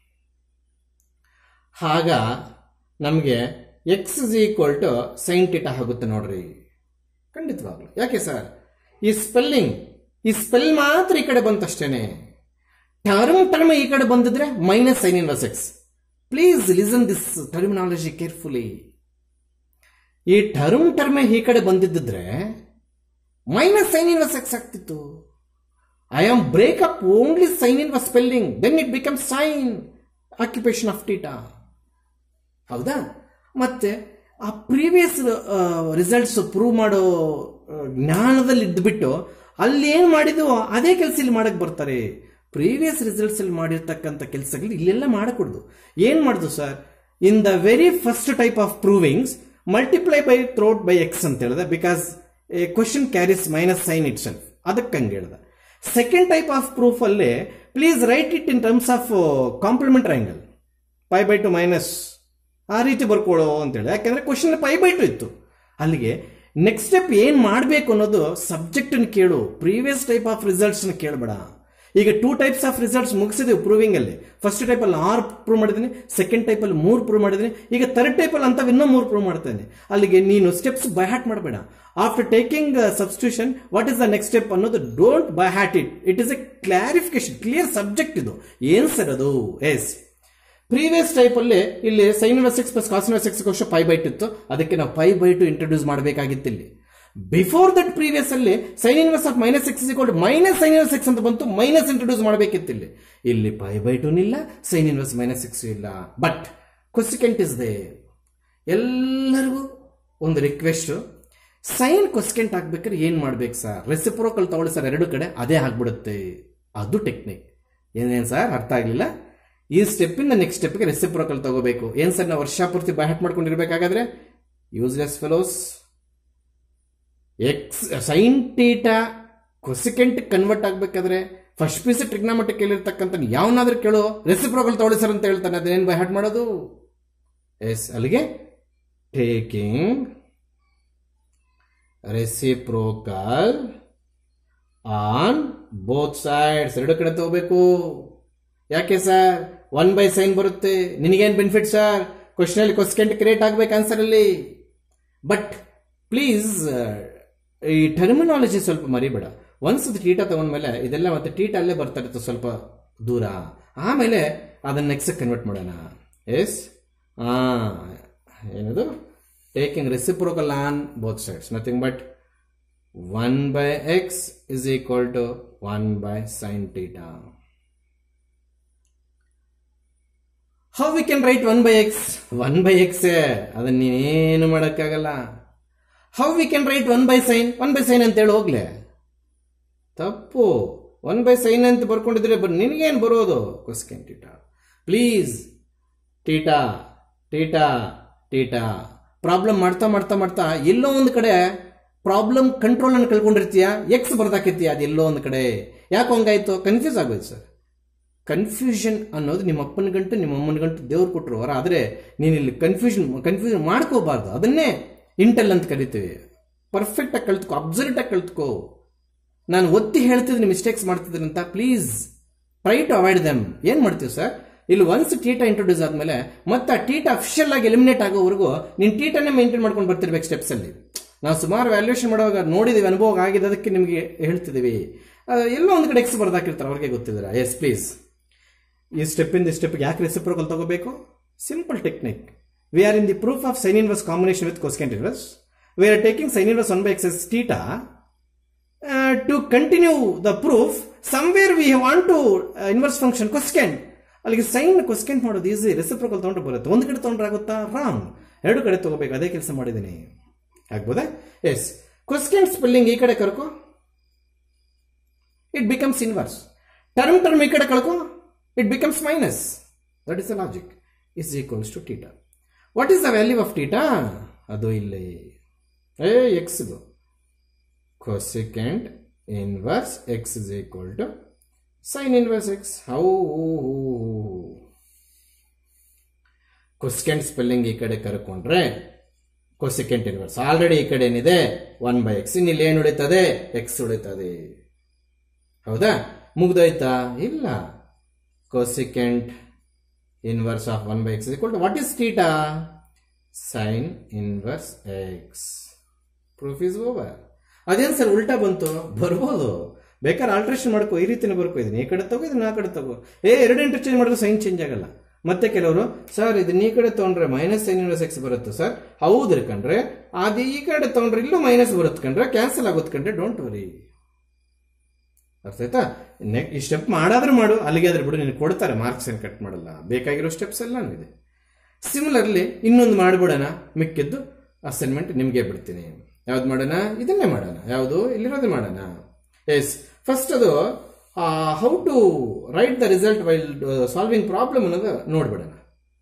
ಆಗ ನಮಗೆ x is equal to sin theta ಆಗುತ್ತೆ ನೋಡ್ರಿ ಖಂಡಿತವಾಗ್ಲು ಯಾಕೆ ಸರ್ ಈ ಸ್ಪೆಲ್ಲಿಂಗ್ ಈ ಸ್ಪೆಲ್ ಮಾತ್ರ ಈ ಕಡೆ ಬಂತಷ್ಟೇನೆ ಟರ್ಮ್ ಟರ್ಮ್ ಈ ಕಡೆ ಬಂದಿದ್ರೆ minus sign inverse x please listen this terminology carefully ಈ ಟರ್ಮ್ ಟರ್ಮ್ ಈ ಕಡೆ ಬಂದಿದ್ದಿದ್ರೆ ಮೈನಸ್ ಸೈನ್ ಇನ್ವರ್ಸ್ ಎಕ್ಸ್ ಆಗ್ತಿತ್ತು I am break up only sin in spelling then it become sin occupation of theta ಹೌದಾ ಮತ್ತೆ ಆ ಪ್ರೀವಿಯಸ್ ರಿಸಲ್ಟ್ಸ್ ಪ್ರೂವ್ ಮಾಡೋ ಆ, ಜ್ಞಾನದಲ್ಲಿ ಇದ್ಬಿಟ್ಟು ಅಲ್ಲಿ ಏನು ಮಾಡಿದ್ವು ಅದೇ ಕೆಲಸ ಇಲ್ಲಿ ಮಾಡಕ್ ಬರ್ತಾರೆ ಪ್ರೀವಿಯಸ್ ರಿಸಲ್ಟ್ಸ್ ಅಲ್ಲಿ ಮಾಡಿರ್ತಕ್ಕಂಥ ಕೆಲಸಗಳು ಇಲ್ಲೆಲ್ಲ ಮಾಡಕೂಡ್ದು ಏನ್ ಮಾಡುದು sir in the very first type of provings multiply by throat by x ಅಂತ ಹೇಳಿದೆ because a question carries minus sin itself ಅದಕ್ಕೆ ಹಂಗೆ ಹೇಳ್ದೆ ಸೆಕೆಂಡ್ ಟೈಪ್ ಆಫ್ ಪ್ರೂಫ್ ಅಲ್ಲಿ please write it in terms of complementary angle pi by two minus ಆ ರೀತಿ ಬರ್ಕೊಳ್ಳೋ ಅಂತೇಳಿ ಯಾಕಂದ್ರೆ ಕ್ವಶನ್ ಪೈ ಬೈ ಟು ಇತ್ತು ಅಲ್ಲಿಗೆ ನೆಕ್ಸ್ಟ್ ಸ್ಟೆಪ್ ಏನ್ ಮಾಡಬೇಕು ಅನ್ನೋದು ಸಬ್ಜೆಕ್ಟ್ ಕೇಳು ಪ್ರೀವಿಯಸ್ ಟೈಪ್ ಆಫ್ ರಿಸಲ್ಟ್ಸ್ ಕೇಳಬೇಡ ಈಗ ಟೂ ಟೈಪ್ಸ್ ಆಫ್ ರಿಸಲ್ಟ್ಸ್ ಮುಗಿಸಿದೆವು ಪ್ರೂವಿಂಗ್ ಅಲ್ಲಿ ಫಸ್ಟ್ ಟೈಪ್ ಅಲ್ಲಿ ಆರು ಪ್ರೂವ್ ಮಾಡಿದ್ದೀನಿ ಸೆಕೆಂಡ್ ಟೈಪ್ ಅಲ್ಲಿ ಮೂರು ಪ್ರೂವ್ ಮಾಡಿದ್ದೀನಿ ಈಗ ಥರ್ಡ್ ಟೈಪ್ ಅಲ್ಲಿ ಅಂತ ಇನ್ನೂ ಮೂರು ಪ್ರೂವ್ ಮಾಡ್ತೇನೆ ಅಲ್ಲಿಗೆ ನೀನು ಸ್ಟೆಪ್ಸ್ ಬೈ ಹ್ಯಾಟ್ ಮಾಡಬೇಡ after taking substitution what is the next step ಅನ್ನೋದು don't by heart it it is a clarification clear subject ಇದು ಏನ್ ಸರ್ ಅದು ಎಸ್ ಪ್ರೀವಿಯಸ್ ಟೈಪ್ ಅಲ್ಲಿ ಇಲ್ಲಿ sin inverse x plus cos inverse x ಕೋಶ pi by two ಇತ್ತು ಅದಕ್ಕೆ ನಾವು ಪೈ ಬೈ ಟು ಇಂಟ್ರೊಡ್ಯೂಸ್ ಮಾಡಬೇಕಾಗಿತ್ತು ಇಲ್ಲಿ ಬಿಫೋರ್ ದಟ್ ಪ್ರೀವಿಯಸ್ ಅಲ್ಲಿ sign inverse of minus x equal minus sign inverse x ಅಂತ ಬಂತು ಮೈನಸ್ ಇಂಟ್ರೊಡ್ಯೂಸ್ ಮಾಡಬೇಕಿತ್ತು ಇಲ್ಲಿ ಇಲ್ಲಿ ಪೈ ಬೈ ಟು ಇಲ್ಲ ಸೈನ್ ಇನ್ವರ್ಸ್ ಮೈನಸ್ ಎಕ್ಸ್ ಇಲ್ಲ ಬಟ್ ಕೊಸಿಕೆಂಟ್ ಇಸ್ ದೇ ಎಲ್ಲರಿಗೂ ಒಂದು ರಿಕ್ವೆಸ್ಟ್ ಸೈನ್ ಕೊಸ್ಕೆಂಟ್ ಹಾಕ್ಬೇಕಾದ್ರೆ ಏನ್ ಮಾಡ್ಬೇಕು ಸರ್ ರೆಸಿಪ್ರೋಕಲ್ ತಗೊಳ್ಳಿ ಸರ್ ಎರಡು ಕಡೆ ಅದೇ ಆಗ್ಬಿಡುತ್ತೆ ಅದು ಟೆಕ್ನಿಕ್ ಏನೇನು ಸರ್ ಅರ್ಥ ಆಗಲಿಲ್ಲ ಈ ಸ್ಟೆಪ್ಪಿಂದ ನೆಕ್ಸ್ಟ್ ಸ್ಟೆಪ್ಗೆ ರೆಸಿಪ್ರೋಕಲ್ ತಗೋಬೇಕು ಏನ್ ಸರ್ ನಾವು ವರ್ಷ ಪೂರ್ತಿ by heart ಮಾಡ್ಕೊಂಡಿರ್ಬೇಕಾಗಾದ್ರೆ useless fellows X sine theta cosecant convert ಆಗ್ಬೇಕಾದ್ರೆ ಫಸ್ಟ್ ಪಿ ಸಿ ಟ್ರಿಗ್ನಾಮೆಟಿಕ್ ಕೇಳಿರ್ತಕ್ಕಂಥ ಯಾವನಾದ್ರೂ ಕೇಳು ರೆಸಿಪ್ರೋಕಲ್ ತಗೊಳ್ಳಿ ಸರ್ ಅಂತ ಹೇಳ್ತಾನೆ ಅದೇನು ಬೈ ಹಾಟ್ ಮಾಡೋದು ಎಸ್ ಅಲ್ಲಿಗೆ taking reciprocal on both sides ಎರಡು ಕಡೆ ತಗೋಬೇಕು ಯಾಕೆ ಸರ್ ಒನ್ ಬೈ ಸೈನ್ ಬರುತ್ತೆ ನಿನಗೇನು ಬೆನಿಫಿಟ್ ಸರ್ ಕ್ವಶನ್ ಅಲ್ಲಿ ಕ್ವಶನ್ ಕ್ರಿಯೇಟ್ ಆಗ್ಬೇಕು ಆನ್ಸರ್ ಅಲ್ಲಿ ಬಟ್ ಪ್ಲೀಸ್ ಈ ಟರ್ಮಿನಾಲಜಿ ಸ್ವಲ್ಪ ಮರಿಬೇಡ ಒನ್ಸ್ ಅದು ಟೀಟ ತಗೊಂಡ್ಮೇಲೆ ಇದೆಲ್ಲ ಮತ್ತೆ ಟೀಟ ಅಲ್ಲೇ ಬರ್ತಾ ಇರುತ್ತೆ ಸ್ವಲ್ಪ ದೂರ ಆಮೇಲೆ ಅದನ್ನ ನೆಕ್ಸ್ಟ್ ಕನ್ವರ್ಟ್ ಮಾಡೋಣ ಎಸ್ ಆ ಏನದು taking reciprocal on both sides nothing but one by x is equal to one by sin theta how we can write one by x one by x ಅದನ್ನ ನೀನೇನು ಮಾಡೋಕ್ಕಾಗಲ್ಲ how we can write one by sin one by sin ಅಂತೇಳಿ ಹೋಗ್ಲೆ ತಪ್ಪು one by sign ಅಂತ ಬರ್ಕೊಂಡಿದ್ರೆ ಬರ್ ನಿನಗೇನು ಬರೋದು cosecant theta please theta theta theta problem ಮಾಡ್ತಾ ಮಾಡ್ತಾ ಮಾಡ್ತಾ ಎಲ್ಲೋ ಒಂದು ಕಡೆ ಪ್ರಾಬ್ಲಮ್ ಕಂಟ್ರೋಲ್ ಅನ್ನು ಕಳ್ಕೊಂಡಿರ್ತೀಯ ಎಕ್ಸ್ ಬರ್ದಾಕಿರ್ತೀಯ ಅದು ಎಲ್ಲೋ ಒಂದು ಕಡೆ ಯಾಕೆ ಹಂಗಾಯ್ತು ಕನ್ಫ್ಯೂಸ್ ಆಗೋಯ್ತು ಸರ್ ಕನ್ಫ್ಯೂಷನ್ ಅನ್ನೋದು ನಿಮ್ಮ ಅಪ್ಪನ ಗಂಟು ನಿಮ್ಮ ಅಮ್ಮನ ಗಂಟು ದೇವ್ರು ಕೊಟ್ಟರು ಹೊರ ಆದರೆ ನೀನು ಇಲ್ಲಿ ಕನ್ಫ್ಯೂಷನ್ ಕನ್ಫ್ಯೂಷನ್ ಮಾಡ್ಕೋಬಾರ್ದು ಅದನ್ನೇ ಇಂಟೆಲ್ ಅಂತ ಕರಿತೀವಿ ಪರ್ಫೆಕ್ಟಾಗಿ ಕಲ್ತ್ಕೋ ಅಬ್ಸರ್ಟಾಗಿ ಕಲ್ತ್ಕೋ ನಾನು ಒತ್ತಿ ಹೇಳ್ತಿದ್ದೀನಿ ಮಿಸ್ಟೇಕ್ಸ್ ಮಾಡ್ತಿದ್ದೀನಿ ಅಂತ please try to avoid them ಏನು ಮಾಡ್ತೀವಿ ಸರ್ ಇಲ್ಲಿ ಒನ್ಸ್ ಟೀಟಾ ಇಂಟ್ರೊಡ್ಯೂಸ್ ಆದಮೇಲೆ ಮತ್ತೆ ಆ ಟೀಟಾ ಅಫಿಷಿಯಲ್ ಆಗಿ ಎಲಿಮಿನೇಟ್ ಆಗೋವರೆಗೂ ನೀನು ಟೀಟಾನೇ ಮೇಂಟೈನ್ ಮಾಡ್ಕೊಂಡು ಬರ್ತಿರ್ಬೇಕು ಸ್ಟೆಪ್ಸಲ್ಲಿ ನಾವು ಸುಮಾರು ವ್ಯಾಲ್ಯೂಯೇಷನ್ ಮಾಡುವಾಗ ನೋಡಿದ್ದೀವಿ ಅನುಭವ ಆಗಿದೆ ಅದಕ್ಕೆ ನಿಮಗೆ ಹೇಳ್ತಿದ್ದೀವಿ ಎಲ್ಲೋ ಒಂದು ಕಡೆ ಎಕ್ಸ್ ಬರ್ದಾಕಿರ್ತಾರೆ ಅವ್ರಿಗೆ ಗೊತ್ತಿದ್ದೀರಾ ಎಸ್ ಪ್ಲೀಸ್ ಈ ಸ್ಟೆಪ್ಪಿಂದ ಈ ಸ್ಟೆಪ್ಗೆ ಯಾಕೆ ರೆಸಿಪ್ರೋಕಲ್ ತಗೋಬೇಕು simple technique we are in the proof of sin inverse combination with cosecant inverse we are taking sin inverse one by x as theta to continue the proof somewhere we want to inverse function cosecant ಅಲ್ಲಿಗೆ sin ಕೊಸ್ಕೆಂಟ್ ಮಾಡೋದು easy reciprocal ತೊಗೊಂಡ್ರೆ ಬರುತ್ತೆ ಒಂದು ಕಡೆ ತೊಗೊಂಡ್ರೆ ಆಗುತ್ತಾ wrong ಎರಡು ಕಡೆ ತಗೋಬೇಕು ಅದೇ ಕೆಲಸ ಮಾಡಿದ್ದೀನಿ ಆಗ್ಬೋದಾ ಎಸ್ ಕೊಸ್ಕೆಂಟ್ ಸ್ಪೆಲ್ಲಿಂಗ್ ಈ ಕಡೆ ಕರ್ಕೋ it becomes inverse term term ಈ ಕಡೆ ಕಳ್ಕೋ it becomes minus that is the logic is equals to theta what is the value of theta ಅದು ಇಲ್ಲಿ ಏ ಎಕ್ಸ್ದು cosecant inverse x is equal to sin inverse x. How? Cosecant spelling ಈ ಕಡೆ ಕರ್ಕೊಂಡ್ರೆ cosecant inverse already ಈ ಕಡೆ ಏನಿದೆ one by X ಇಲ್ಲಿ ಏನು ಉಳಿತದೆ ಎಕ್ಸ್ ಉಳಿತದೆ ಹೌದಾ ಮುಗ್ದೋಯ್ತಾ ಇಲ್ಲ cosecant inverse of one by x equal to what is theta sin inverse x proof is over ಅದೇನು ಸರ್ ಉಲ್ಟಾ ಬಂತು ಬರ್ಬೋದು ಬೇಕಾದ್ರೆ ಆಲ್ಟ್ರೇಷನ್ ಮಾಡ್ಕೋ ಈ ರೀತಿನೇ ಬರ್ಕೋ ಇದನ್ನ ಈ ಕಡೆ ತಗೋ ಇದನ್ನ ಆ ಕಡೆ ತಗೋ ಏ ಎರಡು ಇಂಟರ್ಚೇಂಜ್ ಮಾಡಿದ್ರೆ ಸೈನ್ ಚೇಂಜ್ ಆಗಲ್ಲ ಮತ್ತೆ ಕೆಲವರು ಸರ್ ಇದನ್ನ ಈ ಕಡೆ ತಗೊಂಡ್ರೆ ಮೈನಸ್ ಸೈನ್ ಇನ್ವರ್ಸ್ ಎಕ್ಸ್ ಬರುತ್ತೆ ಸರ್ ಹೌದ್ರಿ ಕಂಡ್ರೆ ಅದು ಈ ಕಡೆ ತಗೊಂಡ್ರೆ ಇಲ್ಲೂ ಮೈನಸ್ ಬರುತ್ತೆ ಕಂಡ್ರೆ ಕ್ಯಾನ್ಸಲ್ ಆಗುತ್ತೆ ಕಂಡ್ರೆ ಡೋಂಟ್ ವರಿ ಅರ್ಥ ಆಯ್ತಾ ನೆಕ್ ಈ ಸ್ಟೆಪ್ ಮಾಡಾದ್ರೂ ಮಾಡು ಅಲ್ಲಿಗೆ ಆದ್ರೆ ಬಿಡು ನಿನಗೆ ಕೊಡ್ತಾರೆ ಮಾರ್ಕ್ಸ್ ಏನು ಕಟ್ ಮಾಡಲ್ಲ ಬೇಕಾಗಿರೋ ಸ್ಟೆಪ್ಸ್ ಎಲ್ಲ ಇದೆ ಸಿಮಿಲರ್ಲಿ ಇನ್ನೊಂದು ಮಾಡ್ಬಿಡೋಣ ಮಿಕ್ಕಿದ್ದು ಅಸೈನ್ಮೆಂಟ್ ನಿಮಗೆ ಬಿಡ್ತೀನಿ ಯಾವ್ದು ಮಾಡೋಣ ಇದನ್ನೇ ಮಾಡೋಣ ಯಾವುದು ಇಲ್ಲಿರೋದೇ ಮಾಡೋಣ ಎಸ್ ಫಸ್ಟ್ ಅದು how to write the result while solving problem ಅನ್ನೋದು ನೋಡ್ಬಿಡೋಣ